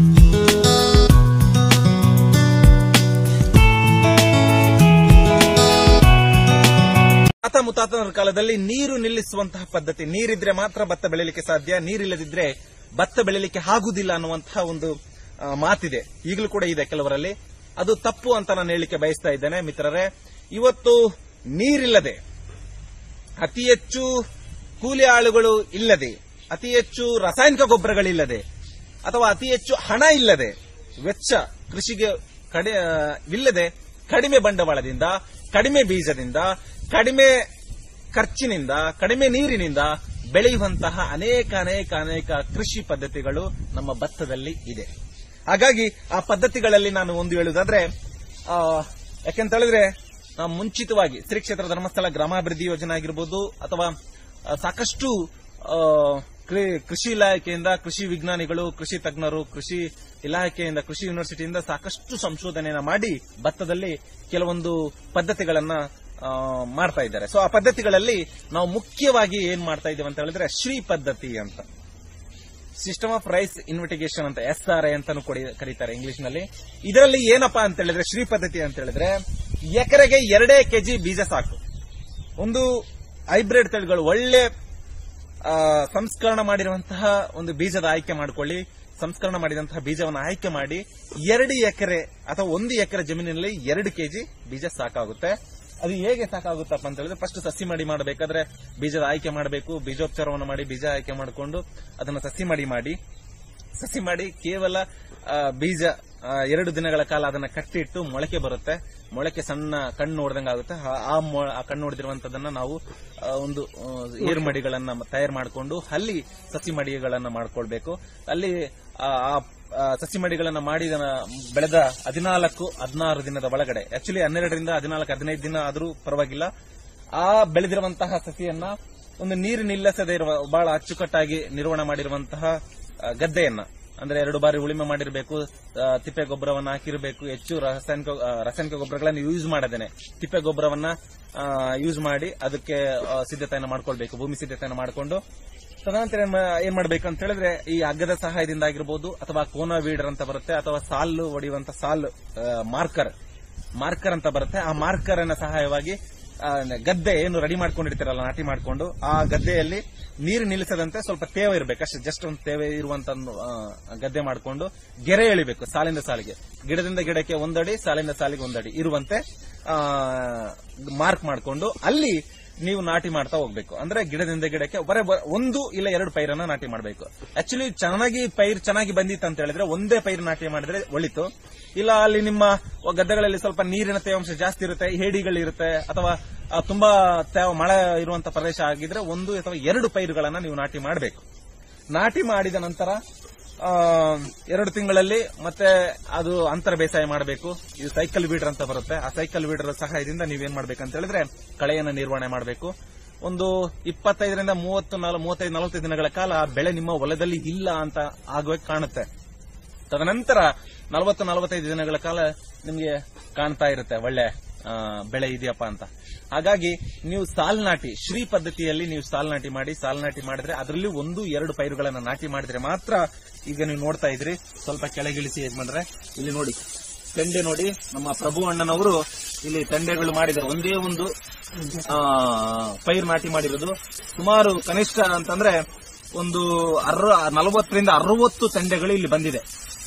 ತಾತ ಮುತ್ತಾತನ ಕಾಲದಲ್ಲಿ ನೀರು ನಿಲ್ಲಿಸುವಂತಹ ಪದ್ಧತಿ ನೀರಿದ್ರೆ ಮಾತ್ರ ಭತ್ತ ಬೆಳಿಲಿಕ್ಕೆ ಸಾಧ್ಯ ನೀರಿಲ್ಲದಿದ್ರೆ ಭತ್ತ ಬೆಳಿಲಿಕ್ಕೆ ಆಗುದಿಲ್ಲ ಅನ್ನುವಂತಹ ಒಂದು ಆ, ಮಾತಿದೆ ಈಗಲೂ ಕೂಡ ಇದೆ ಕೆಲವರಲ್ಲಿ ಅದು ತಪ್ಪು ಅಂತ ನಾನು ಹೇಳಲಿಕ್ಕೆ ಬಯಸ್ತಾ ಇದ್ದೇನೆ ಮಿತ್ರರೇ ಇವತ್ತು ನೀರಿಲ್ಲದೆ ಅತಿ ಹೆಚ್ಚು ಕೂಲಿ ಆಳುಗಳು ಇಲ್ಲದೆ ಅತಿ ಹೆಚ್ಚು ರಾಸಾಯನಿಕ ಗೊಬ್ಬರಗಳಿಲ್ಲದೆ ಅಥವಾ ಅತಿ ಹೆಚ್ಚು ಹಣ ಇಲ್ಲದೆ ವೆಚ್ಚ ಕೃಷಿಗೆ ಕಡಿ ಆ, ಇಲ್ಲದೆ ಕಡಿಮೆ ಬಂಡವಾಳದಿಂದ ಕಡಿಮೆ ಬೀಜದಿಂದ ಕಡಿಮೆ ಖರ್ಚಿನಿಂದ ಕಡಿಮೆ ನೀರಿನಿಂದ ಬೆಳೆಯುವಂತಹ ಅನೇಕ ಅನೇಕ ಅನೇಕ ಕೃಷಿ ಪದ್ಧತಿಗಳು ನಮ್ಮ ಭತ್ತದಲ್ಲಿ ಇದೆ ಹಾಗಾಗಿ ಆ ಪದ್ಧತಿಗಳಲ್ಲಿ ನಾನು ಒಂದು ಹೇಳುವುದಾದ್ರೆ ಆ, ಯಾಕೆಂತ ಹೇಳಿದ್ರೆ ನಾವು ಮುಂಚಿತವಾಗಿ ಶ್ರೀ ಕ್ಷೇತ್ರ ಧರ್ಮಸ್ಥಳ ಗ್ರಾಮಾಭಿವೃದ್ಧಿ ಯೋಜನೆ ಆಗಿರ್ಬೋದು ಅಥವಾ ಆ, ಸಾಕಷ್ಟು ಆ, ಕೃ- ಕೃಷಿ ಇಲಾಖೆಯಿಂದ ಕೃಷಿ ವಿಜ್ಞಾನಿಗಳು ಕೃಷಿ ತಜ್ಞರು ಕೃಷಿ ಇಲಾಖೆಯಿಂದ ಕೃಷಿ ಯೂನಿವರ್ಸಿಟಿಯಿಂದ ಸಾಕಷ್ಟು ಸಂಶೋಧನೆಯನ್ನ ಮಾಡಿ ಭತ್ತದಲ್ಲಿ ಕೆಲವೊಂದು ಪದ್ಧತಿಗಳನ್ನ ಆ, ಮಾಡ್ತಾ ಇದ್ದಾರೆ ಸೊ ಆ ಪದ್ಧತಿಗಳಲ್ಲಿ ನಾವು ಮುಖ್ಯವಾಗಿ ಏನ್ ಮಾಡ್ತಾ ಇದ್ದೇವೆ ಅಂತ ಹೇಳಿದ್ರೆ ಶ್ರೀ ಪದ್ಧತಿ ಅಂತ ಸಿಸ್ಟಮ್ ಆಫ್ ರೈಸ್ ಇನ್ವೆಟಿಗೇಷನ್ ಅಂತ ಎಸ್ ಆರ್ ಐ ಅಂತಾನು ಕೊಡಿ- ಕರೀತಾರೆ ಇಂಗ್ಲಿಷ್ ನಲ್ಲಿ ಇದರಲ್ಲಿ ಏನಪ್ಪಾ ಅಂತ ಹೇಳಿದ್ರೆ ಶ್ರೀ ಪದ್ಧತಿ ಅಂತ ಹೇಳಿದ್ರೆ ಎಕರೆಗೆ ಎರಡೇ ಕೆಜಿ ಬೀಜ ಸಾಕು ಒಂದು ಹೈಬ್ರಿಡ್ ತಳಿಗಳು ಒಳ್ಳೆ ಆ, ಸಂಸ್ಕರಣ ಮಾಡಿರುವಂತಹ ಒಂದು ಬೀಜದ ಆಯ್ಕೆ ಮಾಡಿಕೊಳ್ಳಿ ಸಂಸ್ಕರಣ ಮಾಡಿದಂತಹ ಬೀಜವನ್ನು ಆಯ್ಕೆ ಮಾಡಿ ಎರಡು ಎಕರೆ ಅಥವಾ ಒಂದು ಎಕರೆ ಜಮೀನಿನಲ್ಲಿ ಎರಡು ಕೆಜಿ ಬೀಜ ಸಾಕಾಗುತ್ತೆ ಅದು ಹೇಗೆ ಸಾಕಾಗುತ್ತಪ್ಪ ಅಂತ ಹೇಳಿದ್ರೆ ಫಸ್ಟ್ ಸಸಿ ಮಾಡಿ ಮಾಡಬೇಕಾದ್ರೆ ಬೀಜದ ಆಯ್ಕೆ ಮಾಡಬೇಕು ಬೀಜೋಪಚಾರವನ್ನು ಮಾಡಿ ಬೀಜ ಆಯ್ಕೆ ಮಾಡಿಕೊಂಡು ಅದನ್ನು ಸಸಿ ಮಾಡಿ ಮಾಡಿ ಸಸಿ ಮಾಡಿ ಕೇವಲ ಆ, ಬೀಜ ಆ, ಎರಡು ದಿನಗಳ ಕಾಲ ಅದನ್ನ ಕಟ್ಟಿಟ್ಟು ಮೊಳಕೆ ಬರುತ್ತೆ ಮೊಳಕೆ ಸಣ್ಣ ಕಣ್ಣು ಹೊಡೆದಂಗೆ ಆಗುತ್ತೆ ಆ- ಆ ಮೊ- ಆ ಕಣ್ಣು ಹೊಡೆದಿರುವಂತದನ್ನ ನಾವು ಆ, ಒಂದು ಆ, ಏರು ಮಡಿಗಳನ್ನ ತಯಾರು ಮಾಡಿಕೊಂಡು ಅಲ್ಲಿ ಸಸಿ ಮಡಿಗಳನ್ನ ಮಾಡ್ಕೊಳ್ಬೇಕು ಅಲ್ಲಿ ಆ ಆ- ಆ ಸಸಿ ಮಡಿಗಳನ್ನ ಮಾಡಿದ ಬೆಳೆದ ಹದಿನಾಲ್ಕು ಹದಿನಾರು ದಿನದ ಒಳಗಡೆ ಆಕ್ಚುಲಿ ಹನ್ನೆರಡರಿಂದ ಹದಿನಾಲ್ಕು ಹದಿನೈದು ದಿನ ಆದರೂ ಪರವಾಗಿಲ್ಲ ಆ ಬೆಳೆದಿರುವಂತಹ ಸಸಿಯನ್ನ ಒಂದು ನೀರು ನಿಲ್ಲಿಸದೇ ಇರುವ ಬಹಳ ಅಚ್ಚುಕಟ್ಟಾಗಿ ನಿರ್ವಹಣೆ ಮಾಡಿರುವಂತಹ ಆ, ಗದ್ದೆಯನ್ನ ಅಂದ್ರೆ ಎರಡು ಬಾರಿ ಉಳಿಮೆ ಮಾಡಿರಬೇಕು ತಿಪ್ಪೆ ಗೊಬ್ಬರವನ್ನ ಹಾಕಿರಬೇಕು ಹೆಚ್ಚು ರಾಸಾಯನಿಕ ಆ, ರಾಸಾಯನಿಕ ಗೊಬ್ಬರಗಳನ್ನು ಯೂಸ್ ಮಾಡದೇನೆ ತಿಪ್ಪೆ ಗೊಬ್ಬರವನ್ನ ಯೂಸ್ ಮಾಡಿ ಅದಕ್ಕೆ ಆ, ಸಿದ್ಧತೆಯನ್ನು ಮಾಡ್ಕೊಳ್ಬೇಕು ಭೂಮಿ ಸಿದ್ಧತೆಯನ್ನು ಮಾಡಿಕೊಂಡು ತದನಂತರ ಏನ್ ಮಾ- ಏನ್ ಮಾಡ್ಬೇಕು ಅಂತ ಹೇಳಿದ್ರೆ ಈ ಹಗ್ಗದ ಸಹಾಯದಿಂದ ಆಗಿರ್ಬೋದು ಅಥವಾ ಕೋನ ವೀಡರ್ ಅಂತ ಬರುತ್ತೆ ಅಥವಾ ಸಾಲು ಹೊಡೆಯುವಂತ ಸಾಲು ಮಾರ್ಕರ್ ಮಾರ್ಕರ್ ಅಂತ ಬರುತ್ತೆ ಆ ಮಾರ್ಕರ್ ಅನ್ನ ಸಹಾಯವಾಗಿ ಆ, ಗದ್ದೆ ಏನು ರೆಡಿ ಮಾಡ್ಕೊಂಡಿರ್ತೀರಲ್ಲ ನಾಟಿ ಮಾಡ್ಕೊಂಡು ಆ ಗದ್ದೆಯಲ್ಲಿ ನೀರು ನಿಲ್ಲಿಸದಂತೆ ಸ್ವಲ್ಪ ತೇವ ಇರಬೇಕು ಅಷ್ಟೇ ಜಸ್ಟ್ ಒಂದು ತೇವೆ ಇರುವಂತ ಒಂದು, ಆ, ಗದ್ದೆ ಮಾಡಿಕೊಂಡು ಗೆರೆ ಎಳಿಬೇಕು ಸಾಲಿಂದ ಸಾಲಿಗೆ ಗಿಡದಿಂದ ಗಿಡಕ್ಕೆ ಒಂದಡಿ ಸಾಲಿಂದ ಸಾಲಿಗೆ ಒಂದಡಿ ಇರುವಂತೆ ಮಾರ್ಕ್ ಮಾಡಿಕೊಂಡು ಅಲ್ಲಿ ನೀವು ನಾಟಿ ಮಾಡ್ತಾ ಹೋಗ್ಬೇಕು ಅಂದ್ರೆ ಗಿಡದಿಂದ ಗಿಡಕ್ಕೆ ಬರೇ ಬ- ಒಂದು ಇಲ್ಲ ಎರಡು ಪೈರನ್ನ ನಾಟಿ ಮಾಡಬೇಕು ಆಕ್ಚುಲಿ ಚೆನ್ನಾಗಿ ಪೈರ್ ಚೆನ್ನಾಗಿ ಬಂದಿತ್ತು ಅಂತ ಹೇಳಿದ್ರೆ ಒಂದೇ ಪೈರ್ ನಾಟಿ ಮಾಡಿದ್ರೆ ಒಳಿತು ಇಲ್ಲ ಅಲ್ಲಿ ನಿಮ್ಮ ಗದ್ದೆಗಳಲ್ಲಿ ಸ್ವಲ್ಪ ನೀರಿನ ತೇವಾಂಶ ಜಾಸ್ತಿ ಇರುತ್ತೆ ಹೇಡಿಗಳಿರುತ್ತೆ ಅಥವಾ ಆ, ತುಂಬಾ ತೇವ ಮಳೆ ಇರುವಂತ ಪ್ರದೇಶ ಆಗಿದ್ರೆ ಒಂದು ಅಥವಾ ಎರಡು ಪೈರುಗಳನ್ನ ನೀವು ನಾಟಿ ಮಾಡಬೇಕು ನಾಟಿ ಮಾಡಿದ ನಂತರ ಆ, ಎರಡು ತಿಂಗಳಲ್ಲಿ ಮತ್ತೆ ಅದು ಅಂತರ ಬೇಸಾಯ ಮಾಡಬೇಕು ಇದು ಸೈಕಲ್ ಬೀಡರ್ ಅಂತ ಬರುತ್ತೆ ಆ ಸೈಕಲ್ ಬೀಡರ್ ಸಹಾಯದಿಂದ ನೀವೇನ್ ಮಾಡ್ಬೇಕಂತ ಹೇಳಿದ್ರೆ ಕಳೆಯನ್ನು ನಿರ್ವಹಣೆ ಮಾಡಬೇಕು ಒಂದು ಇಪ್ಪತ್ತೈದರಿಂದ ಮೂವತ್ತು ನಾಲ್- ಮೂವತ್ತೈದು ನಲವತ್ತೈದು ದಿನಗಳ ಕಾಲ ಬೆಳೆ ನಿಮ್ಮ ಹೊಲದಲ್ಲಿ ಇಲ್ಲ ಅಂತ ಆಗುವಾಗ ಕಾಣುತ್ತೆ ತದನಂತರ ನಲವತ್ತು ನಲವತ್ತೈದು ದಿನಗಳ ಕಾಲ ನಿಮಗೆ ಕಾಣ್ತಾ ಇರುತ್ತೆ ಒಳ್ಳೆ ಆ, ಬೆಳೆ ಇದೆಯಪ್ಪ ಅಂತ ಹಾಗಾಗಿ ನೀವು ಸಾಲ್ ನಾಟಿ ಶ್ರೀ ಪದ್ಧತಿಯಲ್ಲಿ ನೀವು ಸಾಲ್ ನಾಟಿ ಮಾಡಿ ಸಾಲ್ ನಾಟಿ ಮಾಡಿದ್ರೆ ಅದರಲ್ಲಿ ಒಂದು ಎರಡು ಪೈರುಗಳನ್ನ ನಾಟಿ ಮಾಡಿದ್ರೆ ಮಾತ್ರ ಈಗ ನೀವು ನೋಡ್ತಾ ಇದ್ರಿ ಸ್ವಲ್ಪ ಕೆಳಗಿಳಿಸಿ ಹೇಗ್ ಮಾಡ್ರೆ ಇಲ್ಲಿ ನೋಡಿ ತೆಂಡೆ ನೋಡಿ ನಮ್ಮ ಪ್ರಭು ಅಣ್ಣನವರು ಇಲ್ಲಿ ತೆಂಡೆಗಳು ಮಾಡಿದ್ದಾರೆ ಒಂದೇ ಒಂದು ಆ, ಪೈರು ನಾಟಿ ಮಾಡಿರೋದು ಸುಮಾರು ಕನಿಷ್ಠ ಅಂತಂದ್ರೆ ಒಂದು ಅರ್ವ ನಲವತ್ತರಿಂದ ಅರವತ್ತು ತೆಂಡೆಗಳು ಇಲ್ಲಿ ಬಂದಿದೆ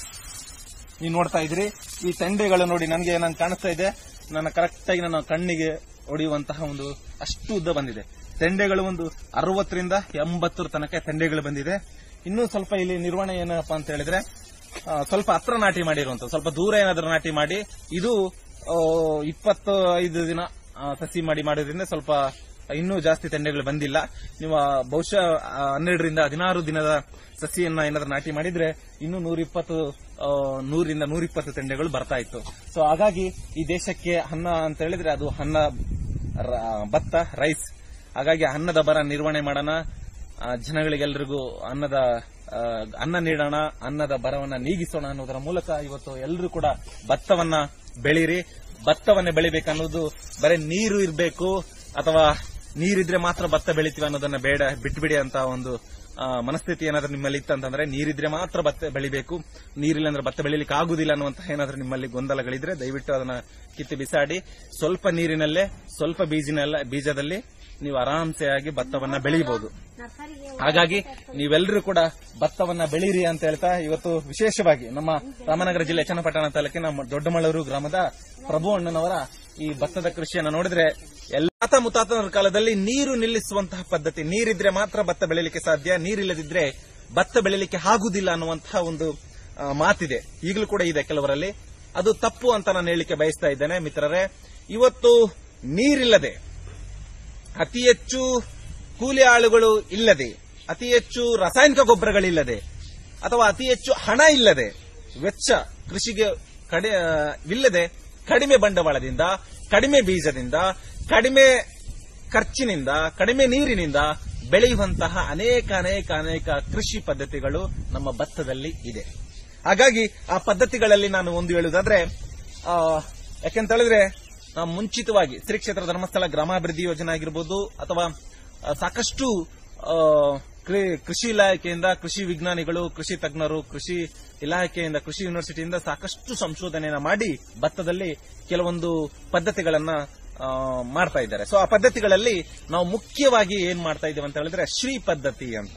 ನೀವು ನೋಡ್ತಾ ಇದ್ರಿ ಈ ತೆಂಡೆಗಳು ನೋಡಿ ನನಗೆ ನಂಗೆ ಕಾಣಿಸ್ತಾ ಇದೆ ನನ್ನ ಕರೆಕ್ಟ್ ಆಗಿ ನನ್ನ ಕಣ್ಣಿಗೆ ಹೊಡೆಯುವಂತಹ ಒಂದು ಅಷ್ಟು ಉದ್ದ ಬಂದಿದೆ ತೆಂಡೆಗಳು ಒಂದು ಅರವತ್ತರಿಂದ ಎಂಬತ್ತರ ತನಕ ತೆಂಡೆಗಳು ಬಂದಿದೆ ಇನ್ನೂ ಸ್ವಲ್ಪ ಇಲ್ಲಿ ನಿರ್ವಹಣೆ ಏನಪ್ಪಾ ಅಂತ ಹೇಳಿದ್ರೆ ಆ, ಸ್ವಲ್ಪ ಹತ್ರ ನಾಟಿ ಮಾಡಿರುವಂತ ಸ್ವಲ್ಪ ದೂರ ಏನಾದ್ರೂ ನಾಟಿ ಮಾಡಿ ಇದು ಆ, ಇಪ್ಪತ್ತು ಐದು ದಿನ ಆ, ಸಸಿ ಮಾಡಿ ಮಾಡೋದ್ರಿಂದ ಸ್ವಲ್ಪ ಇನ್ನೂ ಜಾಸ್ತಿ ತೆಂಡೆಗಳು ಬಂದಿಲ್ಲ ನೀವು ಆ, ಬಹುಶಃ ಆ, ಹನ್ನೆರಡರಿಂದ ಹದಿನಾರು ದಿನದ ಸಸಿಯನ್ನ ಏನಾದ್ರೂ ನಾಟಿ ಮಾಡಿದ್ರೆ ಇನ್ನು ನೂರಿಪ್ಪತ್ತು ಆ, ನೂರಿಂದ ನೂರಿಪ್ಪತ್ತು ತೆಂಡೆಗಳು ಬರ್ತಾ ಇತ್ತು ಸೊ ಹಾಗಾಗಿ ಈ ದೇಶಕ್ಕೆ ಅನ್ನ ಅಂತ ಹೇಳಿದ್ರೆ ಅದು ಅನ್ನ ರ- ಭತ್ತ ರೈಸ್ ಹಾಗಾಗಿ ಅನ್ನದ ಬರ ನಿರ್ವಹಣೆ ಮಾಡೋಣ ಆ, ಜನಗಳಿಗೆಲ್ರಿಗೂ ಅನ್ನದ ಆ, ಅನ್ನ ನೀಡೋಣ ಅನ್ನದ ಬರವನ್ನ ನೀಗಿಸೋಣ ಅನ್ನೋದರ ಮೂಲಕ ಇವತ್ತು ಎಲ್ಲರೂ ಕೂಡ ಭತ್ತವನ್ನ ಬೆಳೀರಿ ಭತ್ತವನ್ನ ಬೆಳಿಬೇಕನ್ನೋದು ಬರೀ ನೀರು ಇರಬೇಕು ಅಥವಾ ನೀರಿದ್ರೆ ಮಾತ್ರ ಭತ್ತ ಬೆಳಿತೀವಿ ಅನ್ನೋದನ್ನ ಬೇಡ ಬಿಟ್ಬಿಡಿ ಅಂತ ಒಂದು ಆ, ಮನಸ್ಥಿತಿ ಏನಾದ್ರೂ ನಿಮ್ಮಲ್ಲಿ ಇತ್ತಂತಂದ್ರೆ ನೀರಿದ್ರೆ ಮಾತ್ರ ಭತ್ತ ಬೆಳಿಬೇಕು ನೀರಿಲ್ಲ ಅಂದ್ರೆ ಭತ್ತ ಬೆಳಿಲಿಕ್ಕೆ ಆಗುದಿಲ್ಲ ಅನ್ನುವಂತಹ ಏನಾದ್ರೂ ನಿಮ್ಮಲ್ಲಿ ಗೊಂದಲಗಳಿದ್ರೆ ದಯವಿಟ್ಟು ಅದನ್ನ ಕಿತ್ತು ಬಿಸಾಡಿ ಸ್ವಲ್ಪ ನೀರಿನಲ್ಲೇ ಸ್ವಲ್ಪ ಬೀಜಿನಲ್ಲ ಬೀಜದಲ್ಲಿ ನೀವು ಆರಾಮ್ಸೆ ಆಗಿ ಭತ್ತವನ್ನ ಬೆಳೀಬಹುದು ಹಾಗಾಗಿ ನೀವೆಲ್ಲರೂ ಕೂಡ ಭತ್ತವನ್ನ ಬೆಳೀರಿ ಅಂತ ಹೇಳ್ತಾ ಇವತ್ತು ವಿಶೇಷವಾಗಿ ನಮ್ಮ ರಾಮನಗರ ಜಿಲ್ಲೆ ಚನ್ನಪಟ್ಟಣ ತಾಲೂಕಿನ ಮ- ದೊಡ್ಡಮಳೂರು ಗ್ರಾಮದ ಪ್ರಭು ಅಣ್ಣನವರ ಈ ಭತ್ತದ ಕೃಷಿಯನ್ನ ನೋಡಿದ್ರೆ ಎಲ್ಲ ಮುತಾತನರ ಕಾಲದಲ್ಲಿ ನೀರು ನಿಲ್ಲಿಸುವಂತಹ ಪದ್ಧತಿ ನೀರಿದ್ರೆ ಮಾತ್ರ ಭತ್ತ ಬೆಳಿಲಿಕ್ಕೆ ಸಾಧ್ಯ ನೀರಿಲ್ಲದಿದ್ರೆ ಭತ್ತ ಬೆಳಿಲಿಕ್ಕೆ ಆಗುದಿಲ್ಲ ಅನ್ನುವಂತಹ ಒಂದು ಆ, ಮಾತಿದೆ ಈಗಲೂ ಕೂಡ ಇದೆ ಕೆಲವರಲ್ಲಿ ಅದು ತಪ್ಪು ಅಂತ ನಾನು ಹೇಳಿಕೆ ಬಯಸ್ತಾ ಇದ್ದೇನೆ ಮಿತ್ರರೇ ಇವತ್ತು ನೀರಿಲ್ಲದೆ ಅತಿ ಹೆಚ್ಚು ಕೂಲಿ ಆಳುಗಳು ಇಲ್ಲದೆ ಅತಿ ಹೆಚ್ಚು ರಾಸಾಯನಿಕ ಗೊಬ್ಬರಗಳಿಲ್ಲದೆ ಅಥವಾ ಅತಿ ಹೆಚ್ಚು ಹಣ ಇಲ್ಲದೆ ವೆಚ್ಚ ಕೃಷಿಗೆ ಕಡೆ ಆ, ಇಲ್ಲದೆ ಕಡಿಮೆ ಬಂಡವಾಳದಿಂದ ಕಡಿಮೆ ಬೀಜದಿಂದ ಕಡಿಮೆ ಖರ್ಚಿನಿಂದ ಕಡಿಮೆ ನೀರಿನಿಂದ ಬೆಳೆಯುವಂತಹ ಅನೇಕ ಅನೇಕ ಅನೇಕ ಕೃಷಿ ಪದ್ಧತಿಗಳು ನಮ್ಮ ಭತ್ತದಲ್ಲಿ ಇದೆ ಹಾಗಾಗಿ ಆ ಪದ್ಧತಿಗಳಲ್ಲಿ ನಾನು ಒಂದು ಹೇಳುವುದಾದ್ರೆ ಆ, ಯಾಕೆಂತ ಹೇಳಿದ್ರೆ ನಾವು ಮುಂಚಿತವಾಗಿ ಶ್ರೀ ಕ್ಷೇತ್ರ ಧರ್ಮಸ್ಥಳ ಗ್ರಾಮಾಭಿವೃದ್ಧಿ ಯೋಜನೆ ಆಗಿರ್ಬೋದು ಅಥವಾ ಆ, ಸಾಕಷ್ಟು ಆ, ಕೃ- ಕೃಷಿ ಇಲಾಖೆಯಿಂದ ಕೃಷಿ ವಿಜ್ಞಾನಿಗಳು ಕೃಷಿ ತಜ್ಞರು ಕೃಷಿ ಇಲಾಖೆಯಿಂದ ಕೃಷಿ ಯೂನಿವರ್ಸಿಟಿಯಿಂದ ಸಾಕಷ್ಟು ಸಂಶೋಧನೆಯನ್ನ ಮಾಡಿ ಭತ್ತದಲ್ಲಿ ಕೆಲವೊಂದು ಪದ್ಧತಿಗಳನ್ನ ಆ, ಮಾಡ್ತಾ ಇದ್ದಾರೆ ಸೊ ಆ ಪದ್ಧತಿಗಳಲ್ಲಿ ನಾವು ಮುಖ್ಯವಾಗಿ ಏನ್ ಮಾಡ್ತಾ ಇದ್ದೇವೆ ಅಂತ ಹೇಳಿದ್ರೆ ಶ್ರೀ ಪದ್ಧತಿ ಅಂತ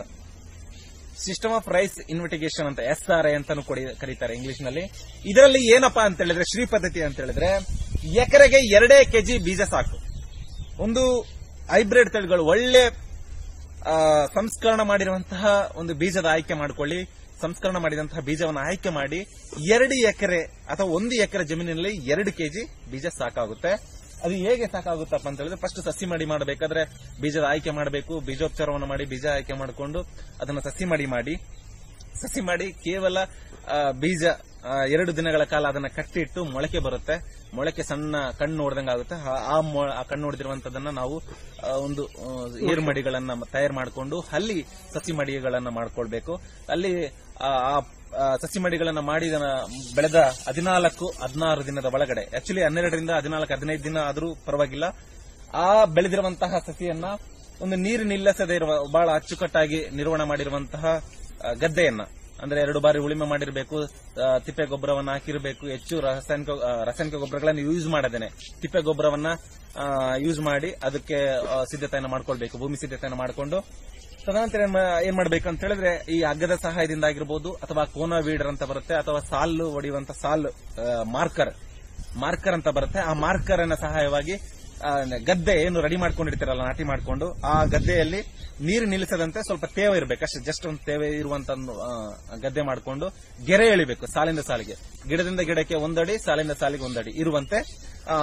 ಸಿಸ್ಟಮ್ ಆಫ್ ರೈಸ್ ಇನ್ವೆಟಿಗೇಷನ್ ಅಂತ ಎಸ್ ಆರ್ ಐ ಅಂತಾನು ಕೊಡಿ- ಕರೀತಾರೆ ಇಂಗ್ಲಿಷ್ ನಲ್ಲಿ ಇದರಲ್ಲಿ ಏನಪ್ಪಾ ಅಂತ ಹೇಳಿದ್ರೆ ಶ್ರೀ ಪದ್ಧತಿ ಅಂತ ಹೇಳಿದ್ರೆ ಎಕರೆಗೆ ಎರಡೇ ಕೆಜಿ ಬೀಜ ಸಾಕು ಒಂದು ಹೈಬ್ರಿಡ್ ತಳಿಗಳು ಒಳ್ಳೆ ಆ, ಸಂಸ್ಕರಣ ಮಾಡಿರುವಂತಹ ಒಂದು ಬೀಜದ ಆಯ್ಕೆ ಮಾಡಿಕೊಳ್ಳಿ ಸಂಸ್ಕರಣ ಮಾಡಿದಂತಹ ಬೀಜವನ್ನು ಆಯ್ಕೆ ಮಾಡಿ ಎರಡು ಎಕರೆ ಅಥವಾ ಒಂದು ಎಕರೆ ಜಮೀನಿನಲ್ಲಿ ಎರಡು ಕೆಜಿ ಬೀಜ ಸಾಕಾಗುತ್ತೆ ಅದು ಹೇಗೆ ಸಾಕಾಗುತ್ತಪ್ಪ ಅಂತ ಹೇಳಿದ್ರೆ ಫಸ್ಟ್ ಸಸಿ ಮಾಡಿ ಮಾಡಬೇಕಾದ್ರೆ ಬೀಜದ ಆಯ್ಕೆ ಮಾಡಬೇಕು ಬೀಜೋಪಚಾರವನ್ನು ಮಾಡಿ ಬೀಜ ಆಯ್ಕೆ ಮಾಡಿಕೊಂಡು ಅದನ್ನ ಸಸಿ ಮಾಡಿ ಮಾಡಿ ಸಸಿ ಮಾಡಿ ಕೇವಲ ಆ, ಬೀಜ ಆ, ಎರಡು ದಿನಗಳ ಕಾಲ ಅದನ್ನ ಕಟ್ಟಿಟ್ಟು ಮೊಳಕೆ ಬರುತ್ತೆ ಮೊಳಕೆ ಸಣ್ಣ ಕಣ್ಣು ನೋಡ್ದಂಗೆ ಆಗುತ್ತೆ ಆ- ಆ ಮೊ- ಆ ಕಣ್ಣು ನೋಡಿದಿರುವಂತದನ್ನ ನಾವು ಆ, ಒಂದು ಆ, ಏರು ಮಡಿಗಳನ್ನ ತಯಾರು ಮಾಡಿಕೊಂಡು ಅಲ್ಲಿ ಸಸಿ ಮಡಿಗಳನ್ನ ಮಾಡ್ಕೊಳ್ಬೇಕು ಅಲ್ಲಿ ಆ ಆ- ಆ ಸಸಿ ಮಡಿಗಳನ್ನ ಮಾಡಿ ಇದನ್ನ ಬೆಳೆದ ಹದಿನಾಲ್ಕು ಹದಿನಾರು ದಿನದ ಒಳಗಡೆ ಆಕ್ಚುಲಿ ಹನ್ನೆರಡರಿಂದ ಹದಿನಾಲ್ಕು ಹದಿನೈದು ದಿನ ಆದ್ರೂ ಪರವಾಗಿಲ್ಲ ಆ ಬೆಳೆದಿರುವಂತಹ ಸಸಿಯನ್ನ ಒಂದು ನೀರು ನಿಲ್ಲಿಸದೇ ಇರುವ ಬಹಳ ಅಚ್ಚುಕಟ್ಟಾಗಿ ನಿರ್ವಹಣೆ ಮಾಡಿರುವಂತಹ ಆ, ಗದ್ದೆಯನ್ನ ಅಂದ್ರೆ ಎರಡು ಬಾರಿ ಉಳಿಮೆ ಮಾಡಿರಬೇಕು ತಿಪ್ಪೆ ಗೊಬ್ಬರವನ್ನ ಹಾಕಿರಬೇಕು ಹೆಚ್ಚು ರಾಸಾಯನಿಕ ಆ, ರಾಸಾಯನಿಕ ಗೊಬ್ಬರಗಳನ್ನು ಯೂಸ್ ಮಾಡದೇನೆ ತಿಪ್ಪೆ ಗೊಬ್ಬರವನ್ನ ಯೂಸ್ ಮಾಡಿ ಅದಕ್ಕೆ ಆ, ಸಿದ್ಧತೆಯನ್ನ ಮಾಡ್ಕೊಳ್ಬೇಕು ಭೂಮಿ ಸಿದ್ಧತೆಯನ್ನ ಮಾಡಿಕೊಂಡು ತದನಂತರ ಏನ್ ಮಾ- ಏನ್ ಮಾಡ್ಬೇಕು ಅಂತ ಹೇಳಿದ್ರೆ ಈ ಹಗ್ಗದ ಸಹಾಯದಿಂದ ಆಗಿರ್ಬೋದು ಅಥವಾ ಕೋನಾ ವೀಡರ್ ಅಂತ ಬರುತ್ತೆ ಅಥವಾ ಸಾಲು ಹೊಡೆಯುವಂತ ಸಾಲು ಮಾರ್ಕರ್ ಮಾರ್ಕರ್ ಅಂತ ಬರುತ್ತೆ ಆ ಮಾರ್ಕರ್ ಅನ್ನ ಸಹಾಯವಾಗಿ ಆ, ಗದ್ದೆ ಏನು ರೆಡಿ ಮಾಡ್ಕೊಂಡಿರ್ತೀರಲ್ಲ ನಾಟಿ ಮಾಡ್ಕೊಂಡು ಆ ಗದ್ದೆಯಲ್ಲಿ ನೀರು ನಿಲ್ಲಿಸದಂತೆ ಸ್ವಲ್ಪ ತೇವ ಇರಬೇಕು ಅಷ್ಟೇ ಜಸ್ಟ್ ಒಂದು ತೇವ ಇರುವಂತ ಒಂದು, ಆ, ಗದ್ದೆ ಮಾಡ್ಕೊಂಡು ಗೆರೆ ಎಳಿಬೇಕು ಸಾಲಿಂದ ಸಾಲಿಗೆ ಗಿಡದಿಂದ ಗಿಡಕ್ಕೆ ಒಂದಡಿ ಸಾಲಿಂದ ಸಾಲಿಗೆ ಒಂದಡಿ ಇರುವಂತೆ ಆ,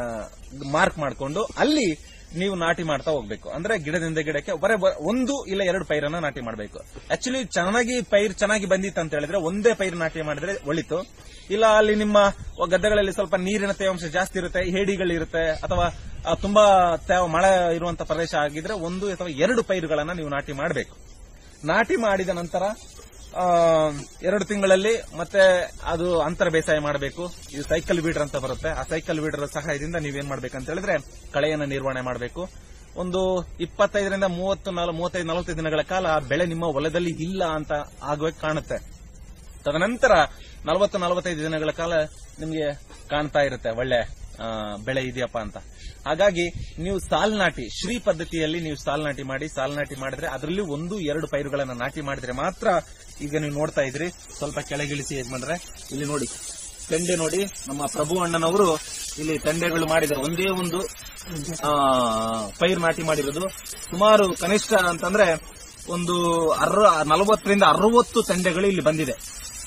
ಮಾರ್ಕ್ ಮಾಡ್ಕೊಂಡು ಅಲ್ಲಿ ನೀವು ನಾಟಿ ಮಾಡ್ತಾ ಹೋಗ್ಬೇಕು ಅಂದ್ರೆ ಗಿಡದಿಂದ ಗಿಡಕ್ಕೆ ಬರೇ ಬ- ಒಂದು ಇಲ್ಲ ಎರಡು ಪೈರನ್ನ ನಾಟಿ ಮಾಡಬೇಕು ಆಕ್ಚುಲಿ ಚೆನ್ನಾಗಿ ಪೈರ್ ಚೆನ್ನಾಗಿ ಬಂದಿತ್ತು ಅಂತ ಹೇಳಿದ್ರೆ ಒಂದೇ ಪೈರು ನಾಟಿ ಮಾಡಿದ್ರೆ ಒಳಿತು ಇಲ್ಲ ಅಲ್ಲಿ ನಿಮ್ಮ ಗದ್ದೆಗಳಲ್ಲಿ ಸ್ವಲ್ಪ ನೀರಿನ ತೇವಾಂಶ ಜಾಸ್ತಿ ಇರುತ್ತೆ ಹೇಡಿಗಳಿರುತ್ತೆ ಅಥವಾ ಆ, ತುಂಬಾ ತೇವ ಮಳೆ ಇರುವಂತ ಪ್ರದೇಶ ಆಗಿದ್ರೆ ಒಂದು ಅಥವಾ ಎರಡು ಪೈರುಗಳನ್ನ ನೀವು ನಾಟಿ ಮಾಡಬೇಕು ನಾಟಿ ಮಾಡಿದ ನಂತರ ಆ, ಎರಡು ತಿಂಗಳಲ್ಲಿ ಮತ್ತೆ ಅದು ಅಂತರ ಬೇಸಾಯ ಮಾಡಬೇಕು ಇದು ಸೈಕಲ್ ಬೀಡರ್ ಅಂತ ಬರುತ್ತೆ ಆ ಸೈಕಲ್ ಬೀಡರ್ ಸಹಾಯದಿಂದ ನೀವೇನ್ ಮಾಡ್ಬೇಕಂತ ಹೇಳಿದ್ರೆ ಕಳೆಯನ್ನ ನಿರ್ವಹಣೆ ಮಾಡಬೇಕು ಒಂದು ಇಪ್ಪತ್ತೈದರಿಂದ ಮೂವತ್ತು ನಾಲ್- ಮೂವತ್ತೈದು ನಲವತ್ತೈದು ದಿನಗಳ ಕಾಲ ಆ ಬೆಳೆ ನಿಮ್ಮ ಹೊಲದಲ್ಲಿ ಇಲ್ಲ ಅಂತ ಆಗುವ ಕಾಣುತ್ತೆ ತದನಂತರ ನಲವತ್ತು ನಲವತ್ತೈದು ದಿನಗಳ ಕಾಲ ನಿಮಗೆ ಕಾಣ್ತಾ ಇರುತ್ತೆ ಒಳ್ಳೆ ಆ, ಬೆಳೆ ಇದೆಯಪ್ಪ ಅಂತ ಹಾಗಾಗಿ ನೀವು ಸಾಲ್ ನಾಟಿ ಶ್ರೀ ಪದ್ಧತಿಯಲ್ಲಿ ನೀವು ಸಾಲ್ ನಾಟಿ ಮಾಡಿ ಸಾಲ್ ನಾಟಿ ಮಾಡಿದ್ರೆ ಅದರಲ್ಲಿ ಒಂದು ಎರಡು ಪೈರುಗಳನ್ನ ನಾಟಿ ಮಾಡಿದ್ರೆ ಮಾತ್ರ ಈಗ ನೀವು ನೋಡ್ತಾ ಇದ್ರಿ ಸ್ವಲ್ಪ ಕೆಳಗಿಳಿಸಿ ಏನ್ ಮಾಡ್ರೆ ಇಲ್ಲಿ ನೋಡಿ ತೆಂಡೆ ನೋಡಿ ನಮ್ಮ ಪ್ರಭು ಅಣ್ಣನವರು ಇಲ್ಲಿ ತೆಂಡೆಗಳು ಮಾಡಿದ್ದಾರೆ ಒಂದೇ ಒಂದು ಆ, ಪೈರು ನಾಟಿ ಮಾಡಿರೋದು ಸುಮಾರು ಕನಿಷ್ಠ ಅಂತಂದ್ರೆ ಒಂದು ಅರ್ರ ನಲವತ್ತರಿಂದ ಅರವತ್ತು ತೆಂಡೆಗಳು ಇಲ್ಲಿ ಬಂದಿದೆ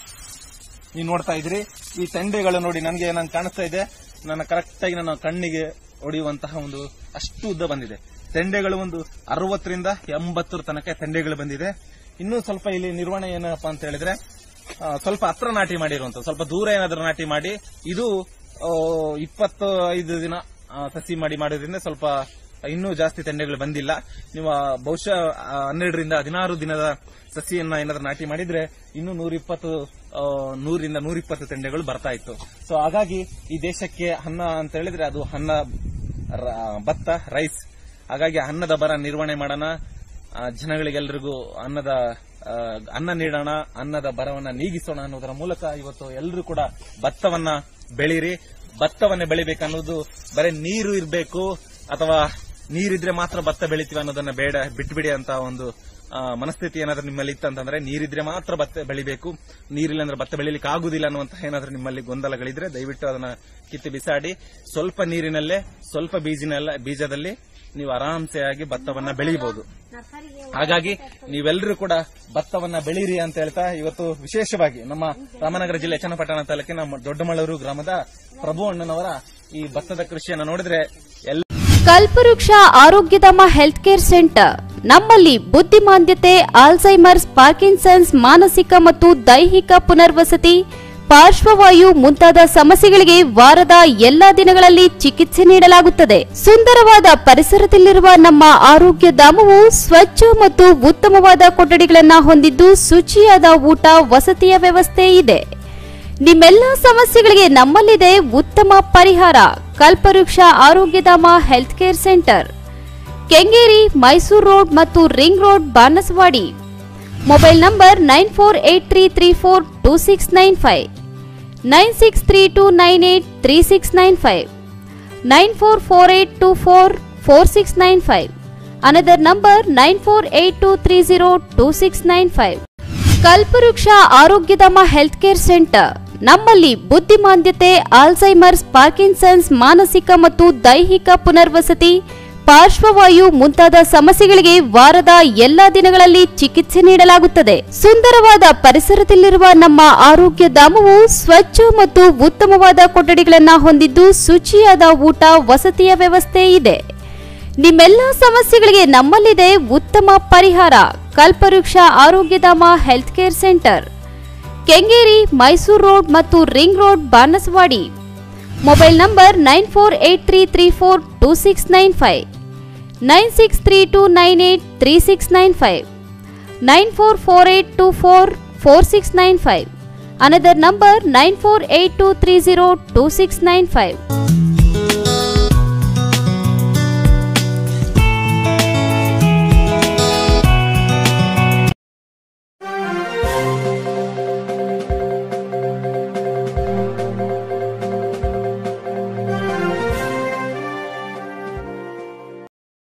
ನೀವು ನೋಡ್ತಾ ಇದ್ರಿ ಈ ತಂಡೆಗಳು ನೋಡಿ ನನಗೆ ನಂಗೆ ಕಾಣಿಸ್ತಾ ಇದೆ ನನ್ನ ಕರೆಕ್ಟ್ ಆಗಿ ನನ್ನ ಕಣ್ಣಿಗೆ ಹೊಡೆಯುವಂತಹ ಒಂದು ಅಷ್ಟು ಉದ್ದ ಬಂದಿದೆ ತೆಂಡೆಗಳು ಒಂದು ಅರವತ್ತರಿಂದ ಎಂಬತ್ತರ ತನಕ ತೆಂಡೆಗಳು ಬಂದಿದೆ ಇನ್ನೂ ಸ್ವಲ್ಪ ಇಲ್ಲಿ ನಿರ್ವಹಣೆ ಏನಪ್ಪಾ ಅಂತ ಹೇಳಿದ್ರೆ ಆ, ಸ್ವಲ್ಪ ಹತ್ರ ನಾಟಿ ಮಾಡಿರುವಂತ ಸ್ವಲ್ಪ ದೂರ ಏನಾದ್ರೂ ನಾಟಿ ಮಾಡಿ ಇದು ಆ, ಇಪ್ಪತ್ತು ಐದು ದಿನ ಆ, ಸಸಿ ಮಾಡಿ ಮಾಡೋದ್ರಿಂದ ಸ್ವಲ್ಪ ಇನ್ನೂ ಜಾಸ್ತಿ ತೆಂಡೆಗಳು ಬಂದಿಲ್ಲ ನೀವು ಆ, ಬಹುಶಃ ಆ, ಹನ್ನೆರಡರಿಂದ ಹದಿನಾರು ದಿನದ ಸಸಿಯನ್ನ ಏನಾದ್ರೂ ನಾಟಿ ಮಾಡಿದ್ರೆ ಇನ್ನೂ ನೂರಿಪ್ಪತ್ತು ಆ, ನೂರಿಂದ ನೂರಿಪ್ಪತ್ತು ತೆಂಡೆಗಳು ಬರ್ತಾ ಇತ್ತು ಸೊ ಹಾಗಾಗಿ ಈ ದೇಶಕ್ಕೆ ಅನ್ನ ಅಂತ ಹೇಳಿದ್ರೆ ಅದು ಅನ್ನ ರ- ಭತ್ತ ರೈಸ್ ಹಾಗಾಗಿ ಅನ್ನದ ಬರ ನಿರ್ವಹಣೆ ಮಾಡೋಣ ಆ, ಜನಗಳಿಗೆಲ್ರಿಗೂ ಅನ್ನದ ಆ, ಅನ್ನ ನೀಡೋಣ ಅನ್ನದ ಬರವನ್ನ ನೀಗಿಸೋಣ ಅನ್ನೋದರ ಮೂಲಕ ಇವತ್ತು ಎಲ್ಲರೂ ಕೂಡ ಭತ್ತವನ್ನ ಬೆಳೀರಿ ಭತ್ತವನ್ನ ಬೆಳಿಬೇಕನ್ನೋದು ಬರೀ ನೀರು ಇರಬೇಕು ಅಥವಾ ನೀರಿದ್ರೆ ಮಾತ್ರ ಭತ್ತ ಬೆಳಿತೀವಿ ಅನ್ನೋದನ್ನ ಬೇಡ ಬಿಟ್ಬಿಡಿ ಅಂತ ಒಂದು ಆ, ಮನಸ್ಥಿತಿ ಏನಾದ್ರೂ ನಿಮ್ಮಲ್ಲಿ ಇತ್ತಂತಂದ್ರೆ ನೀರಿದ್ರೆ ಮಾತ್ರ ಭತ್ತ ಬೆಳಿಬೇಕು ನೀರಿಲ್ಲ ಅಂದ್ರೆ ಭತ್ತ ಬೆಳಿಲಿಕ್ಕೆ ಆಗುದಿಲ್ಲ ಅನ್ನುವಂತಹ ಏನಾದ್ರೂ ನಿಮ್ಮಲ್ಲಿ ಗೊಂದಲಗಳಿದ್ರೆ ದಯವಿಟ್ಟು ಅದನ್ನ ಕಿತ್ತು ಬಿಸಾಡಿ ಸ್ವಲ್ಪ ನೀರಿನಲ್ಲೇ ಸ್ವಲ್ಪ ಬೀಜಿನಲ್ಲ ಬೀಜದಲ್ಲಿ ನೀವು ಆರಾಮ್ಸೆ ಆಗಿ ಭತ್ತವನ್ನ ಬೆಳೆಯಬಹುದು ಹಾಗಾಗಿ ನೀವೆಲ್ಲರೂ ಕೂಡ ಭತ್ತವನ್ನ ಬೆಳೀರಿ ಅಂತ ಹೇಳ್ತಾ ಇವತ್ತು ವಿಶೇಷವಾಗಿ ನಮ್ಮ ರಾಮನಗರ ಜಿಲ್ಲೆ ಚನ್ನಪಟ್ಟಣ ತಾಲೂಕಿನ ನಮ್ಮ ದೊಡ್ಡಮಳೂರು ಗ್ರಾಮದ ಪ್ರಭು ಅಣ್ಣನವರ ಈ ಭತ್ತದ ಕೃಷಿಯನ್ನು ನೋಡಿದ್ರೆ ಎಲ್ಲ ಕಲ್ಪವೃಕ್ಷ ಆರೋಗ್ಯಧಾಮ ಹೆಲ್ತ್ ಕೇರ್ ಸೆಂಟರ್ ನಮ್ಮಲ್ಲಿ ಬುದ್ಧಿಮಾಂದ್ಯತೆ ಆಲ್ಝೈಮರ್ಸ್ ಪಾರ್ಕಿನ್ಸನ್ಸ್ ಮಾನಸಿಕ ಮತ್ತು ದೈಹಿಕ ಪುನರ್ವಸತಿ ಪಾರ್ಶ್ವವಾಯು ಮುಂತಾದ ಸಮಸ್ಯೆಗಳಿಗೆ ವಾರದ ಎಲ್ಲಾ ದಿನಗಳಲ್ಲಿ ಚಿಕಿತ್ಸೆ ನೀಡಲಾಗುತ್ತದೆ ಸುಂದರವಾದ ಪರಿಸರದಲ್ಲಿರುವ ನಮ್ಮ ಆರೋಗ್ಯ ಧಾಮವು ಸ್ವಚ್ಛ ಮತ್ತು ಉತ್ತಮವಾದ ಕೊಠಡಿಗಳನ್ನ ಹೊಂದಿದ್ದು ಶುಚಿಯಾದ ಊಟ ವಸತಿಯ ವ್ಯವಸ್ಥೆ ಇದೆ ನಿಮ್ಮೆಲ್ಲ ಸಮಸ್ಯೆಗಳಿಗೆ ನಮ್ಮಲ್ಲಿದೆ ಉತ್ತಮ ಪರಿಹಾರ Kalpavriksha Arogyadhama health care centre Kengeri Mysuru road ಮತ್ತು ring road Banaswadi mobile number nine four eight three three four two six nine five nine six three two nine eight three six nine five nine four four eight two four four six nine five another number nine four eight two three zero two six nine five Kalpavriksha Arogyadhama health care centre ನಮ್ಮಲ್ಲಿ ಬುದ್ಧಿಮಾಂದ್ಯತೆ Alzheimer's Parkinson's ಮಾನಸಿಕ ಮತ್ತು ದೈಹಿಕ ಪುನರ್ವಸತಿ ಪಾರ್ಶ್ವವಾಯು ಮುಂತಾದ ಸಮಸ್ಯೆಗಳಿಗೆ ವಾರದ ಎಲ್ಲಾ ದಿನಗಳಲ್ಲಿ ಚಿಕಿತ್ಸೆ ನೀಡಲಾಗುತ್ತದೆ ಸುಂದರವಾದ ಪರಿಸರದಲ್ಲಿರುವ ನಮ್ಮ ಆರೋಗ್ಯ ಧಾಮವು ಸ್ವಚ್ಛ ಮತ್ತು ಉತ್ತಮವಾದ ಕೊಠಡಿಗಳನ್ನ ಹೊಂದಿದ್ದು ಶುಚಿಯಾದ ಊಟ ವಸತಿಯ ವ್ಯವಸ್ಥೆ ಇದೆ ನಿಮ್ಮೆಲ್ಲ ಸಮಸ್ಯೆಗಳಿಗೆ ನಮ್ಮಲ್ಲಿದೆ ಉತ್ತಮ ಪರಿಹಾರ Kalpavriksha Arogyadhama health care centre Kengeri Mysuru road ಮತ್ತು ring road Banaswadi mobile number nine four eight three three four two six nine five nine six three two nine eight three six nine five nine four four eight two four four six nine five another number nine four eight two three zero two six nine five